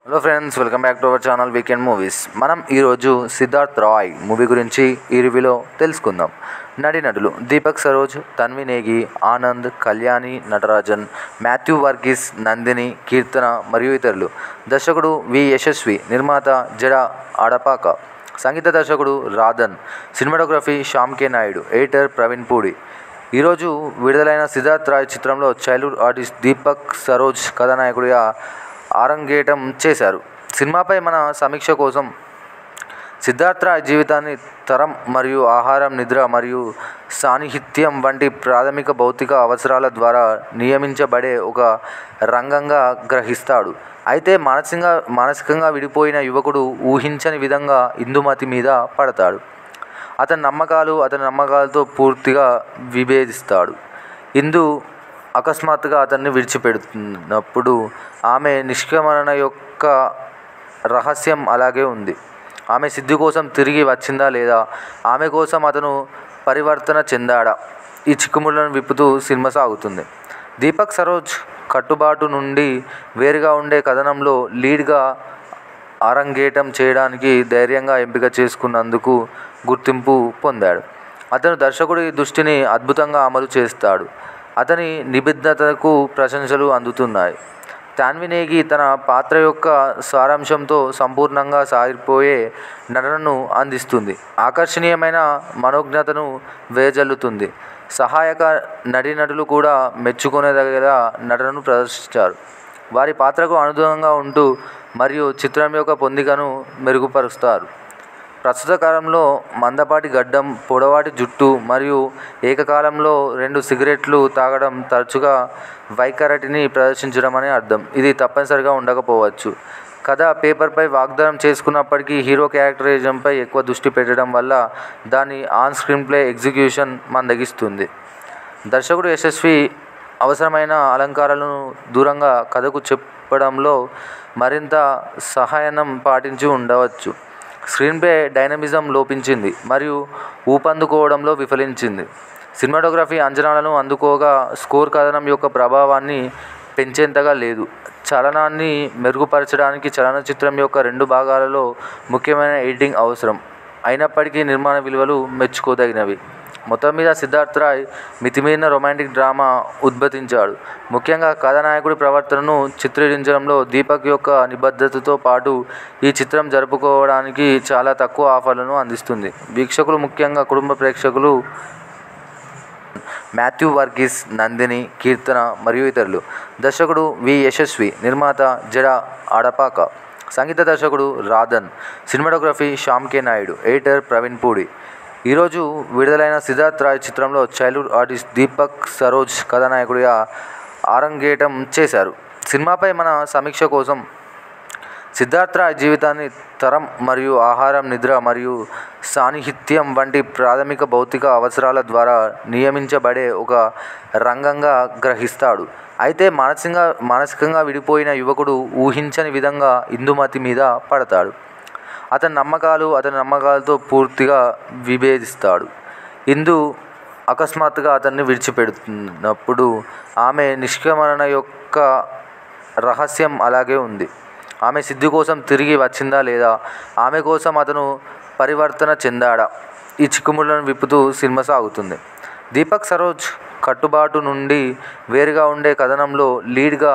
hello friends welcome back to our channel weekend movies మనం ఈరోజు Siddharth Roy movie గురించి ఈ రివ్యూలో తెలుసుకుందాం నటీనటులు దీపక్ సరోజ్ తన్వి నేగి ఆనంద్ కళ్యాణి నటరాజన్ మాథ్యూ వర్గీస్ నందిని కీర్తన మరియు ఇతరులు దర్శకుడు వి యశస్వి నిర్మాత జడ ఆడపాక సంగీత దర్శకుడు Radhan cinematography Shyam K Naidu editor Praveen Pudi ఈరోజు విడుదలైన సిద్ధార్థ్ రాయ్ చిత్రంలో చైల్డ్హుడ్ ఆర్టిస్ట్ దీపక్ సరోజ్ కథానాయకుడిగా ఆరంగేటం చేశారు సినిమాపై మన సమీక్ష కోసం సిద్ధార్థ్ రాయ్ జీవితాన్ని తరం మరియు ఆహారం నిద్ర మరియు సాన్నిహిత్యం వంటి ప్రాథమిక భౌతిక అవసరాల ద్వారా నియమించబడే ఒక రంగంగా గ్రహిస్తాడు అయితే మానసికంగా మానసికంగా విడిపోయిన యువకుడు ఊహించని విధంగా ఇందుమతి మీద పడతాడు అతని నమ్మకాలు అతని నమ్మకాలతో పూర్తిగా విభేదిస్తాడు ఇందు అకస్మాత్తుగా అతన్ని విడిచిపెడుతున్నప్పుడు ఆమె నిష్క్రమణ యొక్క రహస్యం అలాగే ఉంది ఆమె సిద్ధి కోసం తిరిగి వచ్చిందా లేదా ఆమె కోసం అతను పరివర్తన చెందాడా ఈ చిక్కుముళ్లను విప్పుతూ సినిమా సాగుతుంది దీపక్ సరోజ్ కట్టుబాటు నుండి వేరుగా ఉండే కథనంలో లీడ్గా అరంగేటం చేయడానికి ధైర్యంగా ఎంపిక చేసుకున్నందుకు గుర్తింపు పొందాడు అతను దర్శకుడి దృష్టిని అద్భుతంగా అమలు చేస్తాడు అతని నిబద్ధతకు ప్రశంసలు అందుతున్నాయి తాన్వినేగి తన పాత్ర యొక్క సారాంశంతో సంపూర్ణంగా సాగిపోయే నటనను అందిస్తుంది ఆకర్షణీయమైన మనోజ్ఞతను వేజల్లుతుంది సహాయక నటీనటులు కూడా మెచ్చుకునేదగల నటనను ప్రదర్శించారు వారి పాత్రకు అనుగుణంగా ఉంటూ మరియు చిత్రం యొక్క పొందికను మెరుగుపరుస్తారు ప్రస్తుత కాలంలో మందపాటి గడ్డం పొడవాటి జుట్టు మరియు ఏకకాలంలో రెండు సిగరెట్లు తాగడం తరచుగా వైఖరటిని ప్రదర్శించడం అని అర్థం ఇది తప్పనిసరిగా ఉండకపోవచ్చు కథ పేపర్పై వాగ్దానం చేసుకున్నప్పటికీ హీరో క్యారెక్టరిజంపై ఎక్కువ దృష్టి పెట్టడం వల్ల దాని ఆన్ స్క్రీన్ ప్లే ఎగ్జిక్యూషన్ మందగిస్తుంది దర్శకుడు యశస్వి అవసరమైన అలంకారాలను దూరంగా కథకు చెప్పడంలో మరింత సహాయనం పాటించి ఉండవచ్చు స్క్రీన్పై డైనమిజం లోపించింది మరియు ఊపందుకోవడంలో విఫలించింది సినిమాటోగ్రఫీ అంచనాలను అందుకోగా స్కోర్ కథనం యొక్క ప్రభావాన్ని పెంచేంతగా లేదు చలనాన్ని మెరుగుపరచడానికి చలనచిత్రం యొక్క రెండు భాగాలలో ముఖ్యమైన ఎడిటింగ్ అవసరం అయినప్పటికీ నిర్మాణ విలువలు మెచ్చుకోదగినవి మొత్తం మీద సిద్ధార్థ్ రాయ్ మితిమీరిన రొమాంటిక్ డ్రామా ఉద్భవించాడు ముఖ్యంగా కథానాయకుడి ప్రవర్తనను చిత్రీకరించడంలో దీపక్ యొక్క నిబద్ధతతో పాటు ఈ చిత్రం జరుపుకోవడానికి చాలా తక్కువ ఆఫర్లను అందిస్తుంది వీక్షకులు ముఖ్యంగా కుటుంబ ప్రేక్షకులు మాథ్యూ వర్గీస్ నందిని కీర్తన మరియు ఇతరులు దర్శకుడు వి యశస్వి నిర్మాత జడ ఆడపాక సంగీత దర్శకుడు Radhan cinematography Shyam K Naidu editor Praveen Pudi ఈరోజు విడుదలైన సిద్ధార్థ్ రాయ్ చిత్రంలో చైల్డ్హుడ్ ఆర్టిస్ట్ దీపక్ సరోజ్ కథానాయకుడిగా ఆరంగేటం చేశారు సినిమాపై మన సమీక్ష కోసం సిద్ధార్థ్ రాయ్ జీవితాన్ని తరం మరియు ఆహారం నిద్ర మరియు సాన్నిహిత్యం వంటి ప్రాథమిక భౌతిక అవసరాల ద్వారా నియమించబడే ఒక రంగంగా గ్రహిస్తాడు అయితే మానసికంగా మానసికంగా విడిపోయిన యువకుడు ఊహించని విధంగా ఇందుమతి మీద పడతాడు అతని నమ్మకాలు అతని నమ్మకాలతో పూర్తిగా విభేదిస్తాడు ఇందు అకస్మాత్తుగా అతన్ని విడిచిపెడుతున్నప్పుడు ఆమె నిష్క్రమణ యొక్క రహస్యం అలాగే ఉంది ఆమె సిద్ధి కోసం తిరిగి వచ్చిందా లేదా ఆమె కోసం అతను పరివర్తన చెందాడా ఈ చిక్కుముళ్లను విప్పుతూ సినిమా సాగుతుంది దీపక్ సరోజ్ కట్టుబాటు నుండి వేరుగా ఉండే కథనంలో లీడ్గా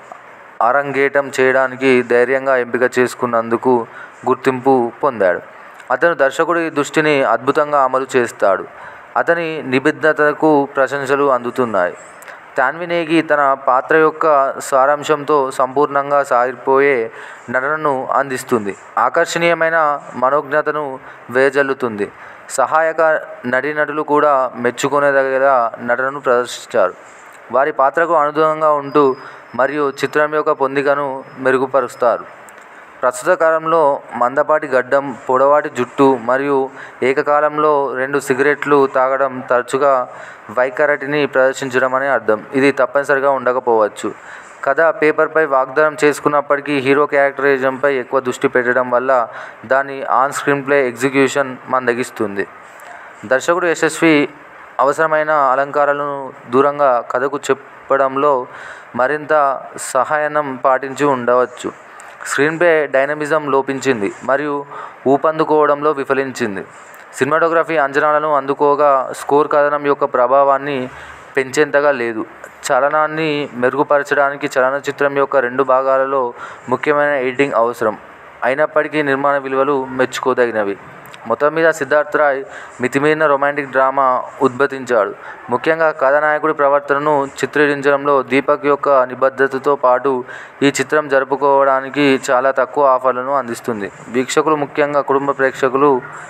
అరంగేటం చేయడానికి ధైర్యంగా ఎంపిక చేసుకున్నందుకు గుర్తింపు పొందాడు అతను దర్శకుడి దృష్టిని అద్భుతంగా అమలు చేస్తాడు అతని నిబద్ధతకు ప్రశంసలు అందుతున్నాయి తాన్వినేగి తన పాత్ర యొక్క సారాంశంతో సంపూర్ణంగా సాగిపోయే నటనను అందిస్తుంది ఆకర్షణీయమైన మనోజ్ఞతను వేజల్లుతుంది సహాయక నటీనటులు కూడా మెచ్చుకునేదగల నటనను ప్రదర్శించారు వారి పాత్రకు అనుగుణంగా ఉంటూ మరియు చిత్రం యొక్క పొందికను మెరుగుపరుస్తారు ప్రస్తుత కాలంలో మందపాటి గడ్డం పొడవాటి జుట్టు మరియు ఏకకాలంలో రెండు సిగరెట్లు తాగడం తరచుగా వైఖరటిని ప్రదర్శించడం అని అర్థం ఇది తప్పనిసరిగా ఉండకపోవచ్చు కథ పేపర్పై వాగ్దానం చేసుకున్నప్పటికీ హీరో క్యారెక్టరిజంపై ఎక్కువ దృష్టి పెట్టడం వల్ల దాని ఆన్ స్క్రీన్ ప్లే ఎగ్జిక్యూషన్ మందగిస్తుంది దర్శకుడు యశస్వి అవసరమైన అలంకారాలను దూరంగా కథకు చెప్పడంలో మరింత సహాయనం పాటించి ఉండవచ్చు స్క్రీన్పై డైనమిజం లోపించింది మరియు ఊపందుకోవడంలో విఫలించింది సినిమాటోగ్రఫీ అంచనాలను అందుకోగా స్కోర్ కథనం యొక్క ప్రభావాన్ని పెంచేంతగా లేదు చలనాన్ని మెరుగుపరచడానికి చలనచిత్రం యొక్క రెండు భాగాలలో ముఖ్యమైన ఎడిటింగ్ అవసరం అయినప్పటికీ నిర్మాణ విలువలు మెచ్చుకోదగినవి మొత్తం మీద సిద్ధార్థ్ రాయ్ మితిమీరిన రొమాంటిక్ డ్రామా ఉద్భవించాడు ముఖ్యంగా కథానాయకుడి ప్రవర్తనను చిత్రీకరించడంలో దీపక్ యొక్క నిబద్ధతతో పాటు ఈ చిత్రం జరుపుకోవడానికి చాలా తక్కువ ఆఫర్లను అందిస్తుంది వీక్షకులు ముఖ్యంగా కుటుంబ ప్రేక్షకులు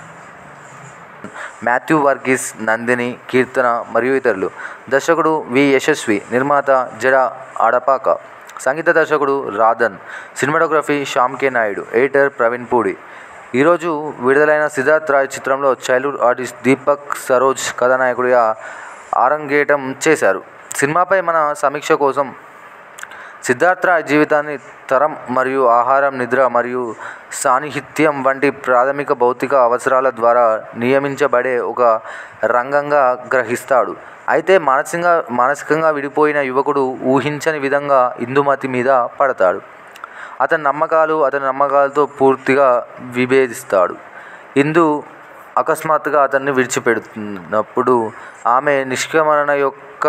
మాథ్యూ వర్గీస్ నందిని కీర్తన మరియు ఇతరులు దర్శకుడు వి యశస్వి నిర్మాత జడ ఆడపాక సంగీత దర్శకుడు Radhan cinematography Shyam K Naidu editor Praveen Pudi ఈరోజు విడుదలైన సిద్ధార్థ్ రాయ్ చిత్రంలో చైల్డ్హుడ్ ఆర్టిస్ట్ దీపక్ సరోజ్ కథానాయకుడిగా ఆరంగేటం చేశారు సినిమాపై మన సమీక్ష కోసం సిద్ధార్థ్ రాయ్ జీవితాన్ని తరం మరియు ఆహారం నిద్ర మరియు సాన్నిహిత్యం వంటి ప్రాథమిక భౌతిక అవసరాల ద్వారా నియమించబడే ఒక రంగంగా గ్రహిస్తాడు అయితే మానసికంగా మానసికంగా విడిపోయిన యువకుడు ఊహించని విధంగా ఇందుమతి మీద పడతాడు అతని నమ్మకాలు అతని నమ్మకాలతో పూర్తిగా విభేదిస్తాడు ఇందు అకస్మాత్తుగా అతన్ని విడిచిపెడుతున్నప్పుడు ఆమె నిష్క్రమణ యొక్క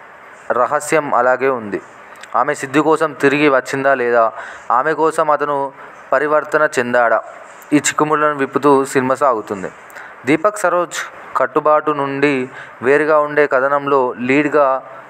రహస్యం అలాగే ఉంది ఆమె సిద్ధి కోసం తిరిగి వచ్చిందా లేదా ఆమె కోసం అతను పరివర్తన చెందాడా ఈ చిక్కుముళ్లను విప్పుతూ సినిమా సాగుతుంది దీపక్ సరోజ్ కట్టుబాటు నుండి వేరుగా ఉండే కథనంలో లీడ్గా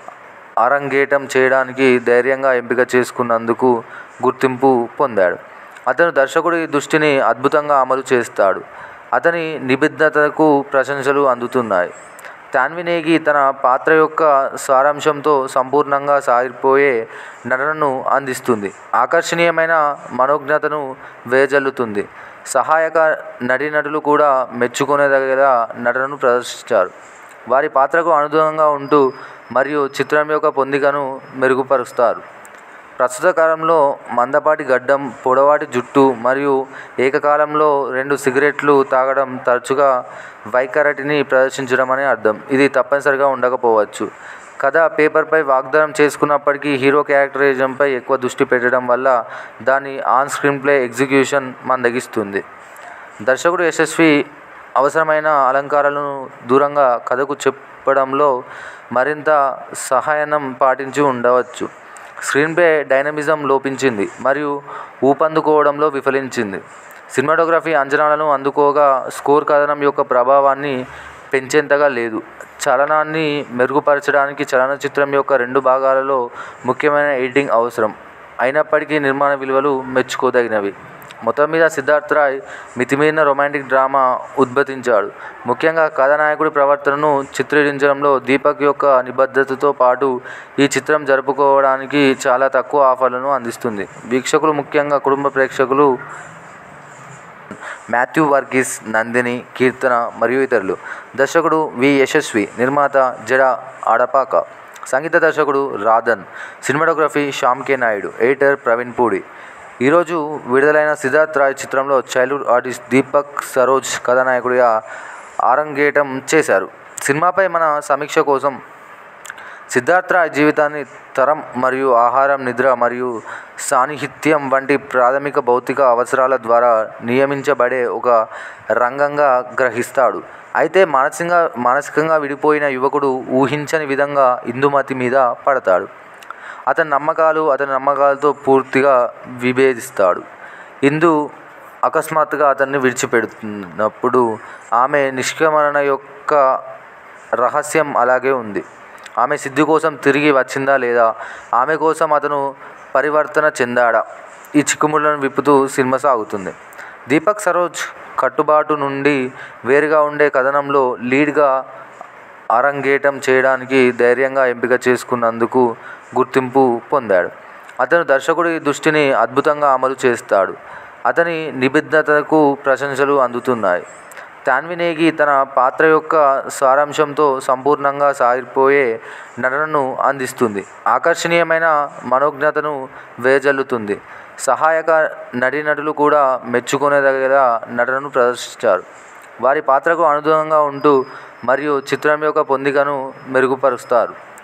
అరంగేటం చేయడానికి ధైర్యంగా ఎంపిక చేసుకున్నందుకు గుర్తింపు పొందాడు అతను దర్శకుడి దృష్టిని అద్భుతంగా అమలు చేస్తాడు అతని నిబద్ధతకు ప్రశంసలు అందుతున్నాయి తాన్వినేగి తన పాత్ర యొక్క సారాంశంతో సంపూర్ణంగా సాగిపోయే నటనను అందిస్తుంది ఆకర్షణీయమైన మనోజ్ఞతను వేజల్లుతుంది సహాయక నటీనటులు కూడా మెచ్చుకునేదగల నటనను ప్రదర్శించారు వారి పాత్రకు అనుగుణంగా ఉంటూ మరియు చిత్రం యొక్క పొందికను మెరుగుపరుస్తారు ప్రస్తుత కాలంలో మందపాటి గడ్డం పొడవాటి జుట్టు మరియు ఏకకాలంలో రెండు సిగరెట్లు తాగడం తరచుగా వైఖరిని ప్రదర్శించడం అని అర్థం ఇది తప్పనిసరిగా ఉండకపోవచ్చు కథ పేపర్పై వాగ్దానం చేసుకున్నప్పటికీ హీరో క్యారెక్టరైజంపై ఎక్కువ దృష్టి పెట్టడం వల్ల దాని ఆన్ స్క్రీన్ ప్లే ఎగ్జిక్యూషన్ మందగిస్తుంది దర్శకుడు యశస్వి అవసరమైన అలంకారాలను దూరంగా కథకు చెప్పడంలో మరింత సహాయనం పాటించి ఉండవచ్చు స్క్రీన్పై డైనమిజం లోపించింది మరియు ఊపందుకోవడంలో విఫలించింది సినిమాటోగ్రఫీ అంచనాలను అందుకోగా స్కోర్ కథనం యొక్క ప్రభావాన్ని పెంచేంతగా లేదు చలనాన్ని మెరుగుపరచడానికి చలనచిత్రం యొక్క రెండు భాగాలలో ముఖ్యమైన ఎడిటింగ్ అవసరం అయినప్పటికీ నిర్మాణ విలువలు మెచ్చుకోదగినవి మొత్తం మీద సిద్ధార్థ్ రాయ్ మితిమీరిన రొమాంటిక్ డ్రామా ఉద్భవించాడు ముఖ్యంగా కథానాయకుడి ప్రవర్తనను చిత్రీకరించడంలో దీపక్ యొక్క నిబద్ధతతో పాటు ఈ చిత్రం జరుపుకోవడానికి చాలా తక్కువ ఆఫర్లను అందిస్తుంది వీక్షకులు ముఖ్యంగా కుటుంబ ప్రేక్షకులు మాథ్యూ వర్గీస్ నందిని కీర్తన మరియు ఇతరులు దర్శకుడు వి యశస్వి నిర్మాత జడ ఆడపాక సంగీత దర్శకుడు Radhan cinematography Shyam K Naidu editor Praveen Pudi ఈరోజు విడుదలైన సిద్ధార్థ్ రాయ్ చిత్రంలో చైల్డ్హుడ్ ఆర్టిస్ట్ దీపక్ సరోజ్ కథానాయకుడిగా ఆరంగేటం చేశారు సినిమాపై మన సమీక్ష కోసం సిద్ధార్థ్ రాయ్ జీవితాన్ని తరం మరియు ఆహారం నిద్ర మరియు సాన్నిహిత్యం వంటి ప్రాథమిక భౌతిక అవసరాల ద్వారా నియమించబడే ఒక రంగంగా గ్రహిస్తాడు అయితే మానసికంగా మానసికంగా విడిపోయిన యువకుడు ఊహించని విధంగా ఇందుమతి మీద పడతాడు అతని నమ్మకాలు అతని నమ్మకాలతో పూర్తిగా విభేదిస్తాడు ఇందు అకస్మాత్తుగా అతన్ని విడిచిపెడుతున్నప్పుడు ఆమె నిష్క్రమణ యొక్క రహస్యం అలాగే ఉంది ఆమె సిద్ధి కోసం తిరిగి వచ్చిందా లేదా ఆమె కోసం అతను పరివర్తన చెందాడా ఈ చిక్కుముళ్లను విప్పుతూ సినిమా సాగుతుంది దీపక్ సరోజ్ కట్టుబాటు నుండి వేరుగా ఉండే కథనంలో లీడ్గా అరంగేటం చేయడానికి ధైర్యంగా ఎంపిక చేసుకున్నందుకు గుర్తింపు పొందాడు అతను దర్శకుడి దృష్టిని అద్భుతంగా అమలు చేస్తాడు అతని నిబద్ధతకు ప్రశంసలు అందుతున్నాయి తాన్వినేగి తన పాత్ర యొక్క సారాంశంతో సంపూర్ణంగా సాగిపోయే నటనను అందిస్తుంది ఆకర్షణీయమైన మనోజ్ఞతను వేజల్లుతుంది సహాయక నటీనటులు కూడా మెచ్చుకునేదగల నటనను ప్రదర్శించారు వారి పాత్రకు అనుగుణంగా ఉంటూ మరియు చిత్రం యొక్క పొందికను మెరుగుపరుస్తారు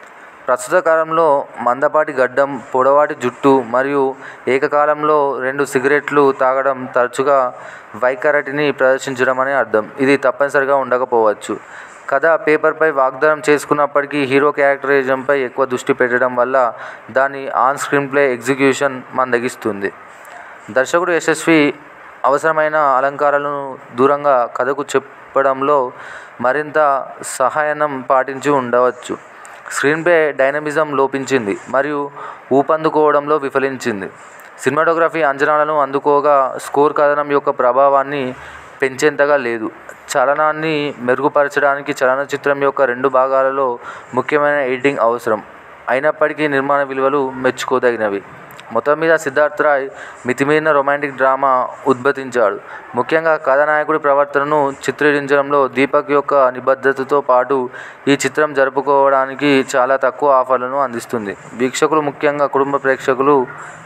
ప్రస్తుత కాలంలో మందపాటి గడ్డం పొడవాటి జుట్టు మరియు ఏకకాలంలో రెండు సిగరెట్లు తాగడం తరచుగా వైఖరిని ప్రదర్శించడం అని అర్థం ఇది తప్పనిసరిగా ఉండకపోవచ్చు కథ పేపర్పై వాగ్దానం చేసుకున్నప్పటికీ హీరో క్యారెక్టరిజంపై ఎక్కువ దృష్టి పెట్టడం వల్ల దాని ఆన్ స్క్రీన్ ప్లే ఎగ్జిక్యూషన్ మందగిస్తుంది దర్శకుడు యశస్వి అవసరమైన అలంకారాలను దూరంగా కథకు చెప్పడంలో మరింత సహాయనం పాటించి ఉండవచ్చు స్క్రీన్ ప్లే డైనమిజం లోపించింది మరియు ఊపందుకోవడంలో విఫలించింది సినిమాటోగ్రఫీ అంచనాలను అందుకోగా స్కోర్ కథనం యొక్క ప్రభావాన్ని పెంచేంతగా లేదు చలనాన్ని మెరుగుపరచడానికి చలనచిత్రం యొక్క రెండు భాగాలలో ముఖ్యమైన ఎడిటింగ్ అవసరం అయినప్పటికీ నిర్మాణ విలువలు మెచ్చుకోదగినవి మొత్తం మీద సిద్ధార్థ్ రాయ్ మితిమీరిన రొమాంటిక్ డ్రామా ఉద్భవించాడు ముఖ్యంగా కథానాయకుడి ప్రవర్తనను చిత్రీకరించడంలో దీపక్ యొక్క నిబద్ధతతో పాటు ఈ చిత్రం జరుపుకోవడానికి చాలా తక్కువ ఆఫర్లను అందిస్తుంది వీక్షకులు ముఖ్యంగా కుటుంబ ప్రేక్షకులు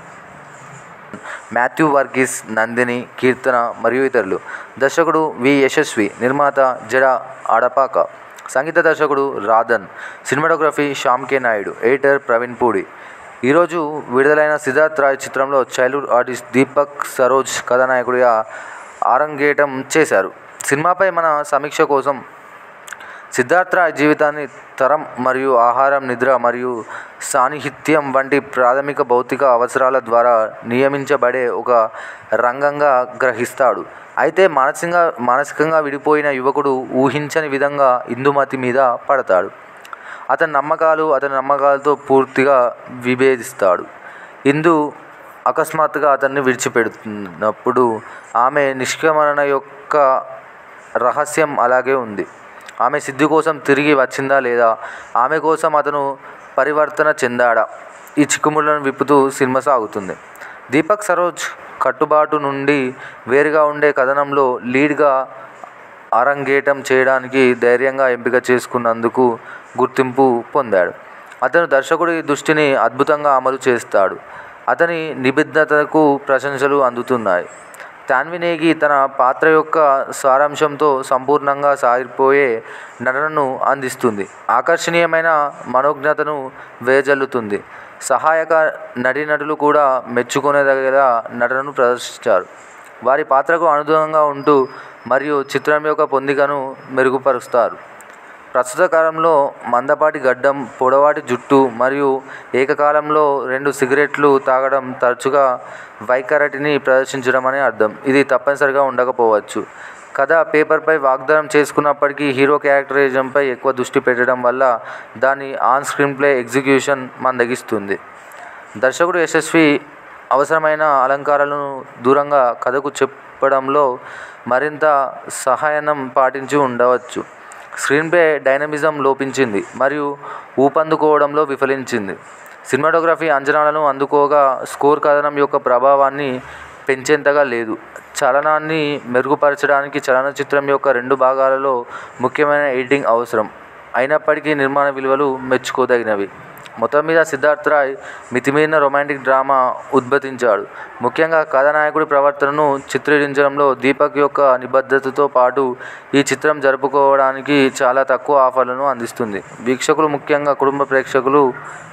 మాథ్యూ వర్గీస్ నందిని కీర్తన మరియు ఇతరులు దర్శకుడు వి యశస్వి నిర్మాత జడ ఆడపాక సంగీత దర్శకుడు Radhan cinematography Shyam K Naidu editor Praveen Pudi ఈరోజు విడుదలైన సిద్ధార్థ్ రాయ్ చిత్రంలో చైల్డ్హుడ్ ఆర్టిస్ట్ దీపక్ సరోజ్ కథానాయకుడిగా ఆరంగేటం చేశారు సినిమాపై మన సమీక్ష కోసం సిద్ధార్థ్ రాయ్ జీవితాన్ని తరం మరియు ఆహారం నిద్ర మరియు సాన్నిహిత్యం వంటి ప్రాథమిక భౌతిక అవసరాల ద్వారా నియమించబడే ఒక రంగంగా గ్రహిస్తాడు అయితే మానసికంగా మానసికంగా విడిపోయిన యువకుడు ఊహించని విధంగా ఇందుమతి మీద పడతాడు అతని నమ్మకాలు అతని నమ్మకాలతో పూర్తిగా విభేదిస్తాడు ఇందు అకస్మాత్తుగా అతన్ని విడిచిపెడుతున్నప్పుడు ఆమె నిష్క్రమణ యొక్క రహస్యం అలాగే ఉంది ఆమె సిద్ధి కోసం తిరిగి వచ్చిందా లేదా ఆమె కోసం అతను పరివర్తన చెందాడా ఈ చిక్కుముళ్లను విప్పుతూ సినిమా సాగుతుంది దీపక్ సరోజ్ కట్టుబాటు నుండి వేరుగా ఉండే కథనంలో లీడ్గా అరంగేటం చేయడానికి ధైర్యంగా ఎంపిక చేసుకున్నందుకు గుర్తింపు పొందాడు అతను దర్శకుడి దృష్టిని అద్భుతంగా అమలు చేస్తాడు అతని నిబద్ధతకు ప్రశంసలు అందుతున్నాయి తాన్వినేగి తన పాత్ర యొక్క సారాంశంతో సంపూర్ణంగా సాగిపోయే నటనను అందిస్తుంది ఆకర్షణీయమైన మనోజ్ఞతను వేజల్లుతుంది సహాయక నటీనటులు కూడా మెచ్చుకునేదగల నటనను ప్రదర్శించారు వారి పాత్రకు అనుగుణంగా ఉంటూ మరియు చిత్రం యొక్క పొందికను మెరుగుపరుస్తారు ప్రస్తుత కాలంలో మందపాటి గడ్డం పొడవాటి జుట్టు మరియు ఏకకాలంలో రెండు సిగరెట్లు తాగడం తరచుగా వైఖరిని ప్రదర్శించడం అని అర్థం ఇది తప్పనిసరిగా ఉండకపోవచ్చు కథ పేపర్పై వాగ్దానం చేసుకున్నప్పటికీ హీరో క్యారెక్టరిజంపై ఎక్కువ దృష్టి పెట్టడం వల్ల దాని ఆన్ స్క్రీన్ ప్లే ఎగ్జిక్యూషన్ మందగిస్తుంది దర్శకుడు యశస్వి అవసరమైన అలంకారాలను దూరంగా కథకు చెప్పడంలో మరింత సహాయనం పాటించి ఉండవచ్చు స్క్రీన్ ప్లే డైనమిజం లోపించింది మరియు ఊపందుకోవడంలో విఫలించింది సినిమాటోగ్రఫీ అంచనాలను అందుకోగా స్కోర్ కథనం యొక్క ప్రభావాన్ని పెంచేంతగా లేదు చలనాన్ని మెరుగుపరచడానికి చలనచిత్రం యొక్క రెండు భాగాలలో ముఖ్యమైన ఎడిటింగ్ అవసరం అయినప్పటికీ నిర్మాణ విలువలు మెచ్చుకోదగినవి మొత్తం మీద సిద్ధార్థ్ రాయ్ మితిమీరిన రొమాంటిక్ డ్రామా ఉద్భవించాడు ముఖ్యంగా కథానాయకుడి ప్రవర్తనను చిత్రీకరించడంలో దీపక్ యొక్క నిబద్ధతతో పాటు ఈ చిత్రం జరుపుకోవడానికి చాలా తక్కువ ఆఫర్లను అందిస్తుంది వీక్షకులు ముఖ్యంగా కుటుంబ ప్రేక్షకులు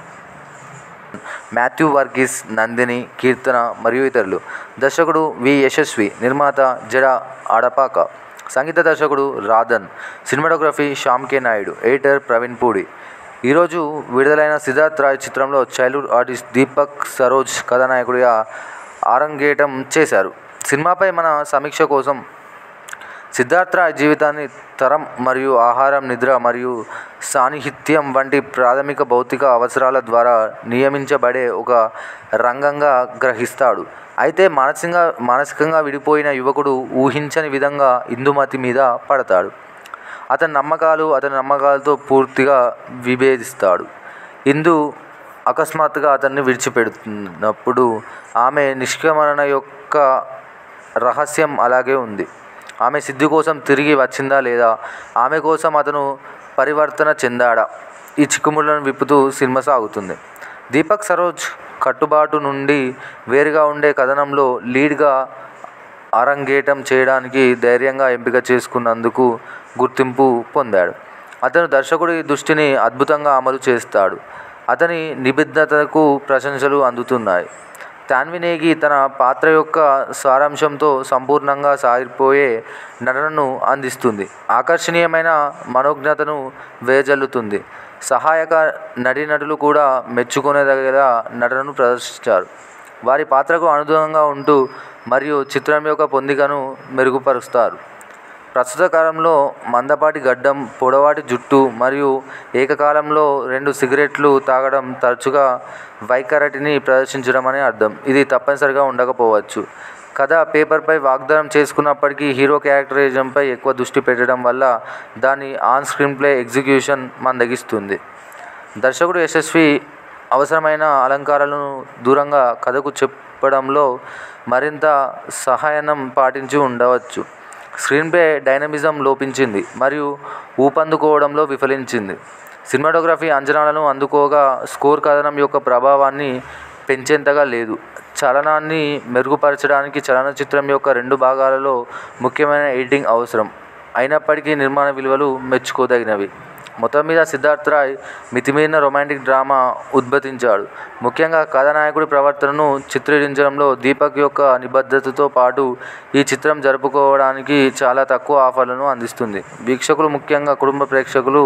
మాథ్యూ వర్గీస్ నందిని కీర్తన మరియు ఇతరులు దర్శకుడు వి యశస్వి నిర్మాత జడ ఆడపాక సంగీత దర్శకుడు Radhan cinematography Shyam K Naidu editor Praveen Pudi ఈరోజు విడుదలైన సిద్ధార్థ్ రాయ్ చిత్రంలో చైల్డ్హుడ్ ఆర్టిస్ట్ దీపక్ సరోజ్ కథానాయకుడిగా ఆరంగేటం చేశారు సినిమాపై మన సమీక్ష కోసం సిద్ధార్థ్ రాయ్ జీవితాన్ని తరం మరియు ఆహారం నిద్ర మరియు సాన్నిహిత్యం వంటి ప్రాథమిక భౌతిక అవసరాల ద్వారా నియమించబడే ఒక రంగంగా గ్రహిస్తాడు అయితే మానసికంగా మానసికంగా విడిపోయిన యువకుడు ఊహించని విధంగా ఇందుమతి మీద పడతాడు అతని నమ్మకాలు అతని నమ్మకాలతో పూర్తిగా విభేదిస్తాడు ఇందు అకస్మాత్తుగా అతన్ని విడిచిపెడుతున్నప్పుడు ఆమె నిష్క్రమణ యొక్క రహస్యం అలాగే ఉంది ఆమె సిద్ధి కోసం తిరిగి వచ్చిందా లేదా ఆమె కోసం అతను పరివర్తన చెందాడా ఈ చిక్కుముళ్లను విప్పుతూ సినిమా సాగుతుంది దీపక్ సరోజ్ కట్టుబాటు నుండి వేరుగా ఉండే కథనంలో లీడ్గా అరంగేటం చేయడానికి ధైర్యంగా ఎంపిక చేసుకున్నందుకు గుర్తింపు పొందాడు అతను దర్శకుడి దృష్టిని అద్భుతంగా అమలు చేస్తాడు అతని నిబద్ధతకు ప్రశంసలు అందుతున్నాయి తాన్వినేగి తన పాత్ర యొక్క సారాంశంతో సంపూర్ణంగా సాగిపోయే నటనను అందిస్తుంది ఆకర్షణీయమైన మనోజ్ఞతను వేజల్లుతుంది సహాయక నటీనటులు కూడా మెచ్చుకునేదగేలా నటనను ప్రదర్శించారు వారి పాత్రకు అనుగుణంగా ఉంటూ మరియు చిత్రం యొక్క పొందికను మెరుగుపరుస్తారు ప్రస్తుత కాలంలో మందపాటి గడ్డం పొడవాటి జుట్టు మరియు ఏకకాలంలో రెండు సిగరెట్లు తాగడం తరచుగా వైఖరిని ప్రదర్శించడం అని అర్థం ఇది తప్పనిసరిగా ఉండకపోవచ్చు కథ పేపర్పై వాగ్దానం చేసుకున్నప్పటికీ హీరో క్యారెక్టరైజంపై ఎక్కువ దృష్టి పెట్టడం వల్ల దాని ఆన్ స్క్రీన్ ప్లే ఎగ్జిక్యూషన్ మందగిస్తుంది దర్శకుడు యశస్వి అవసరమైన అలంకారాలను దూరంగా కథకు చెప్పడంలో మరింత సహాయనం పాటించి ఉండవచ్చు స్క్రీన్ ప్లే డైనమిజం లోపించింది మరియు ఊపందుకోవడంలో విఫలించింది సినిమాటోగ్రఫీ అంచనాలను అందుకోగా స్కోర్ కథనం యొక్క ప్రభావాన్ని పెంచేంతగా లేదు చలనాన్ని మెరుగుపరచడానికి చలనచిత్రం యొక్క రెండు భాగాలలో ముఖ్యమైన ఎడిటింగ్ అవసరం అయినప్పటికీ నిర్మాణ విలువలు మెచ్చుకోదగినవి మొత్తం మీద సిద్ధార్థ్ రాయ్ మితిమీరిన రొమాంటిక్ డ్రామా ఉద్భవించాడు ముఖ్యంగా కథానాయకుడి ప్రవర్తనను చిత్రీకరించడంలో దీపక్ యొక్క నిబద్ధతతో పాటు ఈ చిత్రం జరుపుకోవడానికి చాలా తక్కువ ఆఫర్లను అందిస్తుంది వీక్షకులు ముఖ్యంగా కుటుంబ ప్రేక్షకులు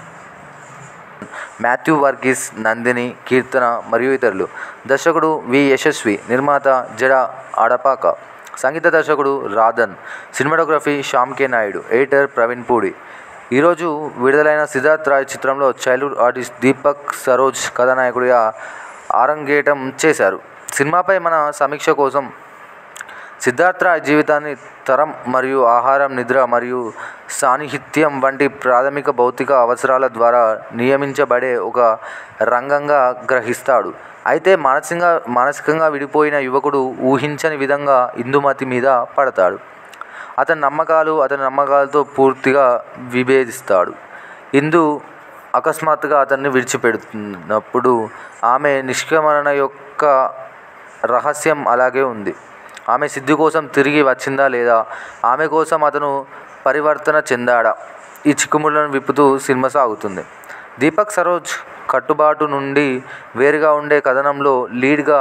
మాథ్యూ వర్గీస్ నందిని కీర్తన మరియు ఇతరులు దర్శకుడు వి యశస్వి నిర్మాత జడ ఆడపాక సంగీత దర్శకుడు Radhan cinematography Shyam K Naidu editor Praveen Pudi ఈరోజు విడుదలైన సిద్ధార్థ్ రాయ్ చిత్రంలో చైల్డ్హుడ్ ఆర్టిస్ట్ దీపక్ సరోజ్ కథానాయకుడిగా ఆరంగేటం చేశారు సినిమాపై మన సమీక్ష కోసం సిద్ధార్థ్ రాయ్ జీవితాన్ని తరం మరియు ఆహారం నిద్ర మరియు సాన్నిహిత్యం వంటి ప్రాథమిక భౌతిక అవసరాల ద్వారా నియమించబడే ఒక రంగంగా గ్రహిస్తాడు అయితే మానసికంగా మానసికంగా విడిపోయిన యువకుడు ఊహించని విధంగా ఇందుమతి మీద పడతాడు అతని నమ్మకాలు అతని నమ్మకాలతో పూర్తిగా విభేదిస్తాడు ఇందు అకస్మాత్తుగా అతన్ని విడిచిపెడుతున్నప్పుడు ఆమె నిష్క్రమణ యొక్క రహస్యం అలాగే ఉంది ఆమె సిద్ధి కోసం తిరిగి వచ్చిందా లేదా ఆమె కోసం అతను పరివర్తన చెందాడా ఈ చిక్కుముళ్లను విప్పుతూ సినిమా సాగుతుంది దీపక్ సరోజ్ కట్టుబాటు నుండి వేరుగా ఉండే కథనంలో లీడ్గా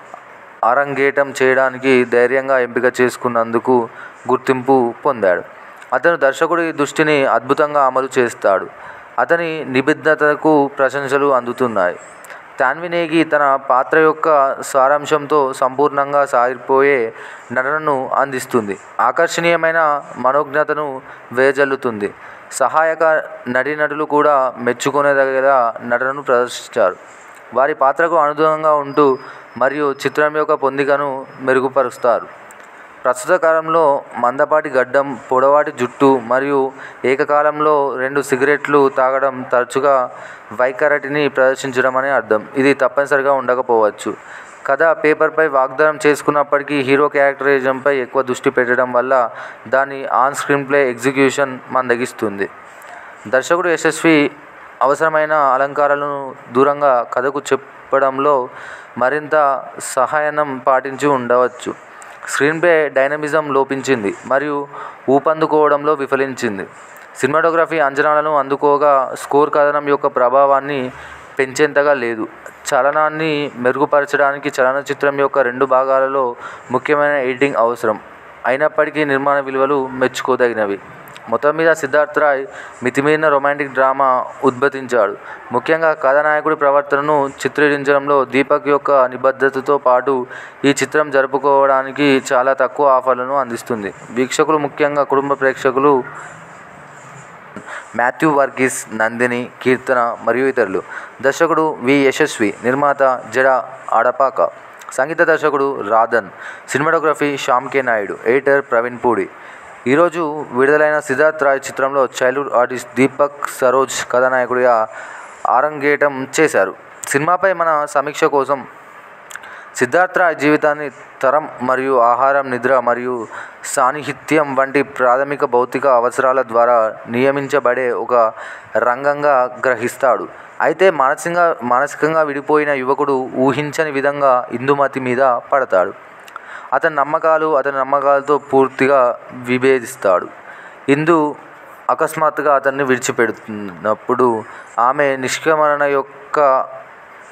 అరంగేటం చేయడానికి ధైర్యంగా ఎంపిక చేసుకున్నందుకు గుర్తింపు పొందాడు అతను దర్శకుడి దృష్టిని అద్భుతంగా అమలు చేస్తాడు అతని నిబద్ధతకు ప్రశంసలు అందుతున్నాయి తాన్వినేగి తన పాత్ర యొక్క సారాంశంతో సంపూర్ణంగా సాగిపోయే నటనను అందిస్తుంది ఆకర్షణీయమైన మనోజ్ఞతను వేజల్లుతుంది సహాయక నటీనటులు కూడా మెచ్చుకునేదగేలా నటనను ప్రదర్శించారు వారి పాత్రకు అనుగుణంగా ఉంటూ మరియు చిత్రం యొక్క పొందికను మెరుగుపరుస్తారు ప్రస్తుత కాలంలో మందపాటి గడ్డం పొడవాటి జుట్టు మరియు ఏకకాలంలో రెండు సిగరెట్లు తాగడం తరచుగా వైఖరిని ప్రదర్శించడం అని అర్థం ఇది తప్పనిసరిగా ఉండకపోవచ్చు కథ పేపర్పై వాగ్దానం చేసుకున్నప్పటికీ హీరో క్యారెక్టరైజంపై ఎక్కువ దృష్టి పెట్టడం వల్ల దాని ఆన్ స్క్రీన్ ప్లే ఎగ్జిక్యూషన్ మందగిస్తుంది దర్శకుడు యశస్వి అవసరమైన అలంకారాలను దూరంగా కథకు చెప్పడంలో మరింత సహాయనం పాటించి ఉండవచ్చు స్క్రీన్ ప్లే డైనమిజం లోపించింది మరియు ఊపందుకోవడంలో విఫలించింది సినిమాటోగ్రఫీ అంచనాలను అందుకోగా స్కోర్ కథనం యొక్క ప్రభావాన్ని పెంచేంతగా లేదు చలనాన్ని మెరుగుపరచడానికి చలనచిత్రం యొక్క రెండు భాగాలలో ముఖ్యమైన ఎడిటింగ్ అవసరం అయినప్పటికీ నిర్మాణ విలువలు మెచ్చుకోదగినవి మొత్తం మీద సిద్ధార్థ్ రాయ్ మితిమీరిన రొమాంటిక్ డ్రామా ఉద్భవించాడు ముఖ్యంగా కథానాయకుడి ప్రవర్తనను చిత్రీకరించడంలో దీపక్ యొక్క నిబద్ధతతో పాటు ఈ చిత్రం జరుపుకోవడానికి చాలా తక్కువ ఆఫర్లను అందిస్తుంది వీక్షకులు ముఖ్యంగా కుటుంబ ప్రేక్షకులు మాథ్యూ వర్గీస్ నందిని కీర్తన మరియు ఇతరులు దర్శకుడు వి యశస్వి నిర్మాత జడ ఆడపాక సంగీత దర్శకుడు Radhan cinematography Shyam K Naidu editor Praveen Pudi ఈరోజు విడుదలైన సిద్ధార్థ్ రాయ్ చిత్రంలో చైల్డ్హుడ్ ఆర్టిస్ట్ దీపక్ సరోజ్ కథానాయకుడిగా ఆరంగేటం చేశారు సినిమాపై మన సమీక్ష కోసం సిద్ధార్థ్ రాయ్ జీవితాన్ని తరం మరియు ఆహారం నిద్ర మరియు సాన్నిహిత్యం వంటి ప్రాథమిక భౌతిక అవసరాల ద్వారా నియమించబడే ఒక రంగంగా గ్రహిస్తాడు అయితే మానసికంగా మానసికంగా విడిపోయిన యువకుడు ఊహించని విధంగా ఇందుమతి మీద పడతాడు అతని నమ్మకాలు అతని నమ్మకాలతో పూర్తిగా విభేదిస్తాడు ఇందు అకస్మాత్తుగా అతన్ని విడిచిపెడుతున్నప్పుడు ఆమె నిష్క్రమణ యొక్క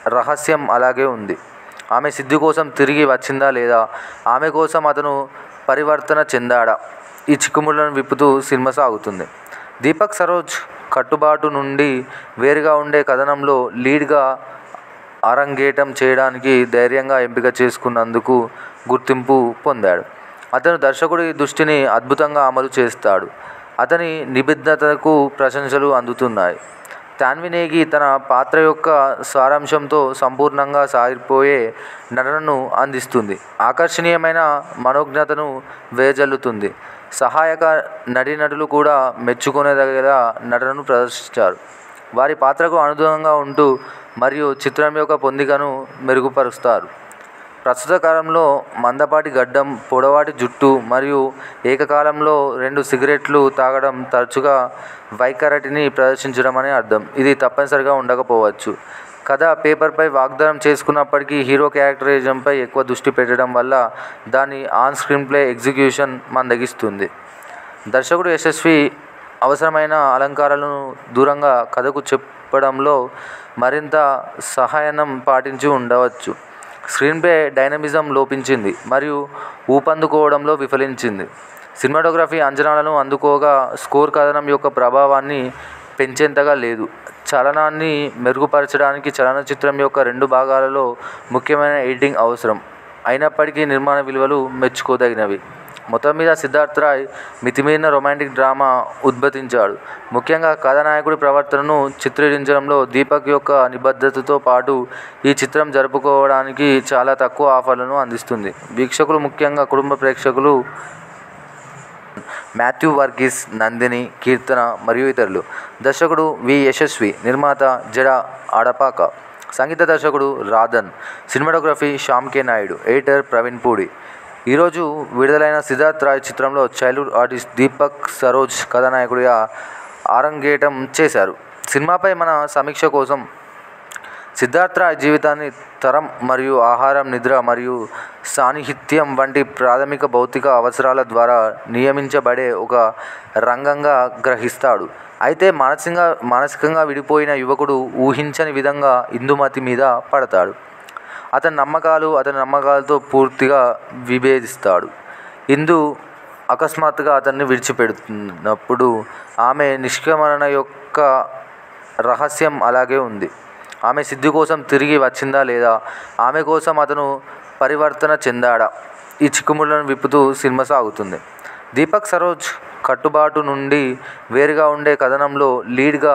రహస్యం అలాగే ఉంది ఆమె సిద్ధు కోసం తిరిగి వచ్చిందా లేదా ఆమె కోసం అతను పరివర్తన చెందాడా ఈ చిక్కుముళ్ళను విప్పుతూ సినిమా సాగుతుంది దీపక్ సరోజ్ కట్టుబాటు నుండి వేరుగా ఉండే కథనంలో లీడ్గా అరంగేటం చేయడానికి ధైర్యంగా ఎంపిక చేసుకున్నందుకు గుర్తింపు పొందాడు అతను దర్శకుడి దృష్టిని అద్భుతంగా అమలు చేస్తాడు అతని నిబద్ధతకు ప్రశంసలు అందుతున్నాయి తాన్వినేగి తన పాత్ర యొక్క సారాంశంతో సంపూర్ణంగా సాగిపోయే నటనను అందిస్తుంది ఆకర్షణీయమైన మనోజ్ఞతను వేజల్లుతుంది సహాయక నటీనటులు కూడా మెచ్చుకునేదగల నటనను ప్రదర్శించారు వారి పాత్రకు అనుగుణంగా ఉంటూ మరియు చిత్రం యొక్క పొందికను మెరుగుపరుస్తారు ప్రస్తుత కాలంలో మందపాటి గడ్డం పొడవాటి జుట్టు మరియు ఏకకాలంలో రెండు సిగరెట్లు తాగడం తరచుగా వైఖరటిని ప్రదర్శించడం అని అర్థం ఇది తప్పనిసరిగా ఉండకపోవచ్చు కథ పేపర్పై వాగ్దానం చేసుకున్నప్పటికీ హీరో క్యారెక్టరిజంపై ఎక్కువ దృష్టి పెట్టడం వల్ల దాని ఆన్ స్క్రీన్ ప్లే ఎగ్జిక్యూషన్ మందగిస్తుంది దర్శకుడు యశస్వి అవసరమైన అలంకారాలను దూరంగా కథకు చెప్పడంలో మరింత సహాయనం పాటించి ఉండవచ్చు స్క్రీన్పై డైనమిజం లోపించింది మరియు ఊపందుకోవడంలో విఫలించింది సినిమాటోగ్రఫీ అంచనాలను అందుకోగా స్కోర్ కథనం యొక్క ప్రభావాన్ని పెంచేంతగా లేదు చలనాన్ని మెరుగుపరచడానికి చలనచిత్రం యొక్క రెండు భాగాలలో ముఖ్యమైన ఎడిటింగ్ అవసరం అయినప్పటికీ నిర్మాణ విలువలు మెచ్చుకోదగినవి మొత్తం మీద సిద్ధార్థ్ రాయ్ మితిమీరిన రొమాంటిక్ డ్రామా ఉద్భవించాడు ముఖ్యంగా కథానాయకుడి ప్రవర్తనను చిత్రీకరించడంలో దీపక్ యొక్క నిబద్ధతతో పాటు ఈ చిత్రం జరుపుకోవడానికి చాలా తక్కువ ఆఫర్లను అందిస్తుంది వీక్షకులు ముఖ్యంగా కుటుంబ ప్రేక్షకులు మాథ్యూ వర్గీస్ నందిని కీర్తన మరియు ఇతరులు దర్శకుడు వి యశస్వి నిర్మాత జడ ఆడపాక సంగీత దర్శకుడు Radhan cinematography Shyam K Naidu editor Praveen Pudi ఈరోజు విడుదలైన సిద్ధార్థ్ రాయ్ చిత్రంలో చైల్డ్హుడ్ ఆర్టిస్ట్ దీపక్ సరోజ్ కథానాయకుడిగా ఆరంగేటం చేశారు సినిమాపై మన సమీక్ష కోసం సిద్ధార్థ్ రాయ్ జీవితాన్ని తరం మరియు ఆహారం నిద్ర మరియు సాన్నిహిత్యం వంటి ప్రాథమిక భౌతిక అవసరాల ద్వారా నియమించబడే ఒక రంగంగా గ్రహిస్తాడు అయితే మానసికంగా మానసికంగా విడిపోయిన యువకుడు ఊహించని విధంగా ఇందుమతి మీద పడతాడు అతని నమ్మకాలు అతని నమ్మకాలతో పూర్తిగా విభేదిస్తాడు ఇందు అకస్మాత్తుగా అతన్ని విడిచిపెడుతున్నప్పుడు ఆమె నిష్క్రమణ యొక్క రహస్యం అలాగే ఉంది ఆమె సిద్ధి కోసం తిరిగి వచ్చిందా లేదా ఆమె కోసం అతను పరివర్తన చెందాడా ఈ చిక్కుముళ్ళను విప్పుతూ సినిమా సాగుతుంది దీపక్ సరోజ్ కట్టుబాటు నుండి వేరుగా ఉండే కథనంలో లీడ్గా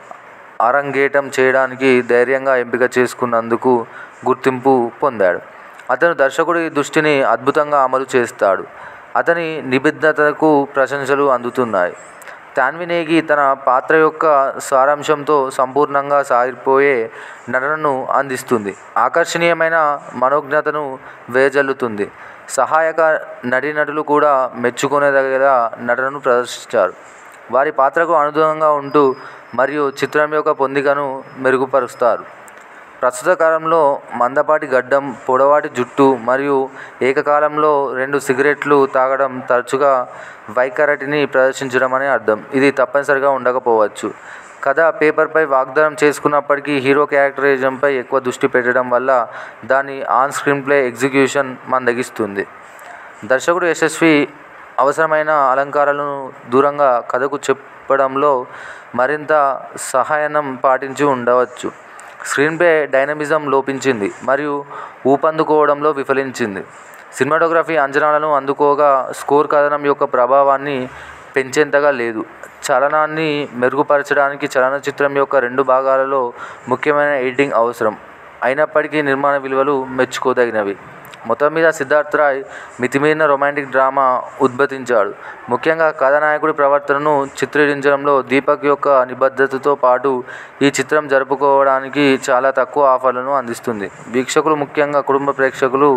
అరంగేటం చేయడానికి ధైర్యంగా ఎంపిక చేసుకున్నందుకు గుర్తింపు పొందాడు అతను దర్శకుడి దృష్టిని అద్భుతంగా అమలు చేస్తాడు అతని నిబద్ధతకు ప్రశంసలు అందుతున్నాయి తాన్వినేగి తన పాత్ర యొక్క సారాంశంతో సంపూర్ణంగా సాగిపోయే నటనను అందిస్తుంది ఆకర్షణీయమైన మనోజ్ఞతను వేజల్లుతుంది సహాయక నటీనటులు కూడా మెచ్చుకునేదగల నటనను ప్రదర్శించారు వారి పాత్రకు అనుగుణంగా ఉంటూ మరియు చిత్రం యొక్క పొందికను మెరుగుపరుస్తారు ప్రస్తుత కాలంలో మందపాటి గడ్డం పొడవాటి జుట్టు మరియు ఏకకాలంలో రెండు సిగరెట్లు తాగడం తరచుగా వైఖరటిని ప్రదర్శించడం అని అర్థం ఇది తప్పనిసరిగా ఉండకపోవచ్చు కథ పేపర్పై వాగ్దానం చేసుకున్నప్పటికీ హీరో క్యారెక్టరిజంపై ఎక్కువ దృష్టి పెట్టడం వల్ల దాని ఆన్ స్క్రీన్ ప్లే ఎగ్జిక్యూషన్ మందగిస్తుంది దర్శకుడు యశస్వి అవసరమైన అలంకారాలను దూరంగా కథకు చెప్పడంలో మరింత సహాయనం పాటించి ఉండవచ్చు స్క్రీన్పై డైనమిజం లోపించింది మరియు ఊపందుకోవడంలో విఫలించింది సినిమాటోగ్రఫీ అంచనాలను అందుకోగా స్కోర్ కథనం యొక్క ప్రభావాన్ని పెంచేంతగా లేదు చలనాన్ని మెరుగుపరచడానికి చలనచిత్రం యొక్క రెండు భాగాలలో ముఖ్యమైన ఎడిటింగ్ అవసరం అయినప్పటికీ నిర్మాణ విలువలు మెచ్చుకోదగినవి మొత్తం మీద సిద్ధార్థ్ రాయ్ మితిమీరిన రొమాంటిక్ డ్రామా ఉద్భవించాడు ముఖ్యంగా కథానాయకుడి ప్రవర్తనను చిత్రీకరించడంలో దీపక్ యొక్క నిబద్ధతతో పాటు ఈ చిత్రం జరుపుకోవడానికి చాలా తక్కువ ఆఫర్లను అందిస్తుంది వీక్షకులు ముఖ్యంగా కుటుంబ ప్రేక్షకులు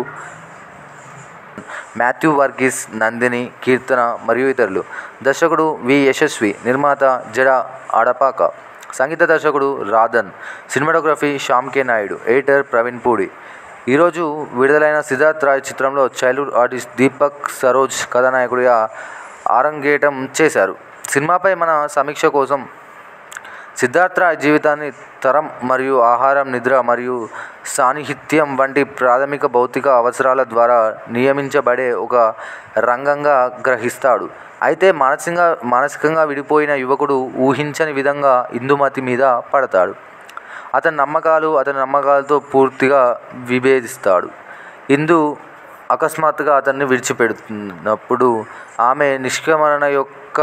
మాథ్యూ వర్గీస్ నందిని కీర్తన మరియు ఇతరులు దర్శకుడు వి యశస్వి నిర్మాత జడ ఆడపాక సంగీత దర్శకుడు Radhan cinematography Shyam K Naidu editor Praveen Pudi ఈరోజు విడుదలైన సిద్ధార్థ్ రాయ్ చిత్రంలో చైల్డ్హుడ్ ఆర్టిస్ట్ దీపక్ సరోజ్ కథానాయకుడిగా ఆరంగేటం చేశారు సినిమాపై మన సమీక్ష కోసం సిద్ధార్థ రాయ్ జీవితాన్ని తరం మరియు ఆహారం నిద్ర మరియు సాన్నిహిత్యం వంటి ప్రాథమిక భౌతిక అవసరాల ద్వారా నియమించబడే ఒక రంగంగా గ్రహిస్తాడు అయితే మానసికంగా మానసికంగా విడిపోయిన యువకుడు ఊహించని విధంగా ఇందుమతి మీద పడతాడు అతని నమ్మకాలు అతని నమ్మకాలతో పూర్తిగా విభేదిస్తాడు ఇందు అకస్మాత్తుగా అతన్ని విడిచిపెడుతున్నప్పుడు ఆమె నిష్క్రమణ యొక్క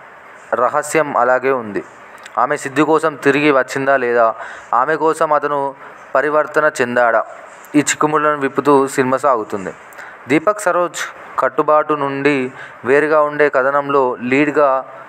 రహస్యం అలాగే ఉంది ఆమె సిద్ధి కోసం తిరిగి వచ్చిందా లేదా ఆమె కోసం అతను పరివర్తన చెందాడా ఈ చిక్కుముళ్ళను విప్పుతూ సినిమా సాగుతుంది దీపక్ సరోజ్ కట్టుబాటు నుండి వేరుగా ఉండే కథనంలో లీడ్గా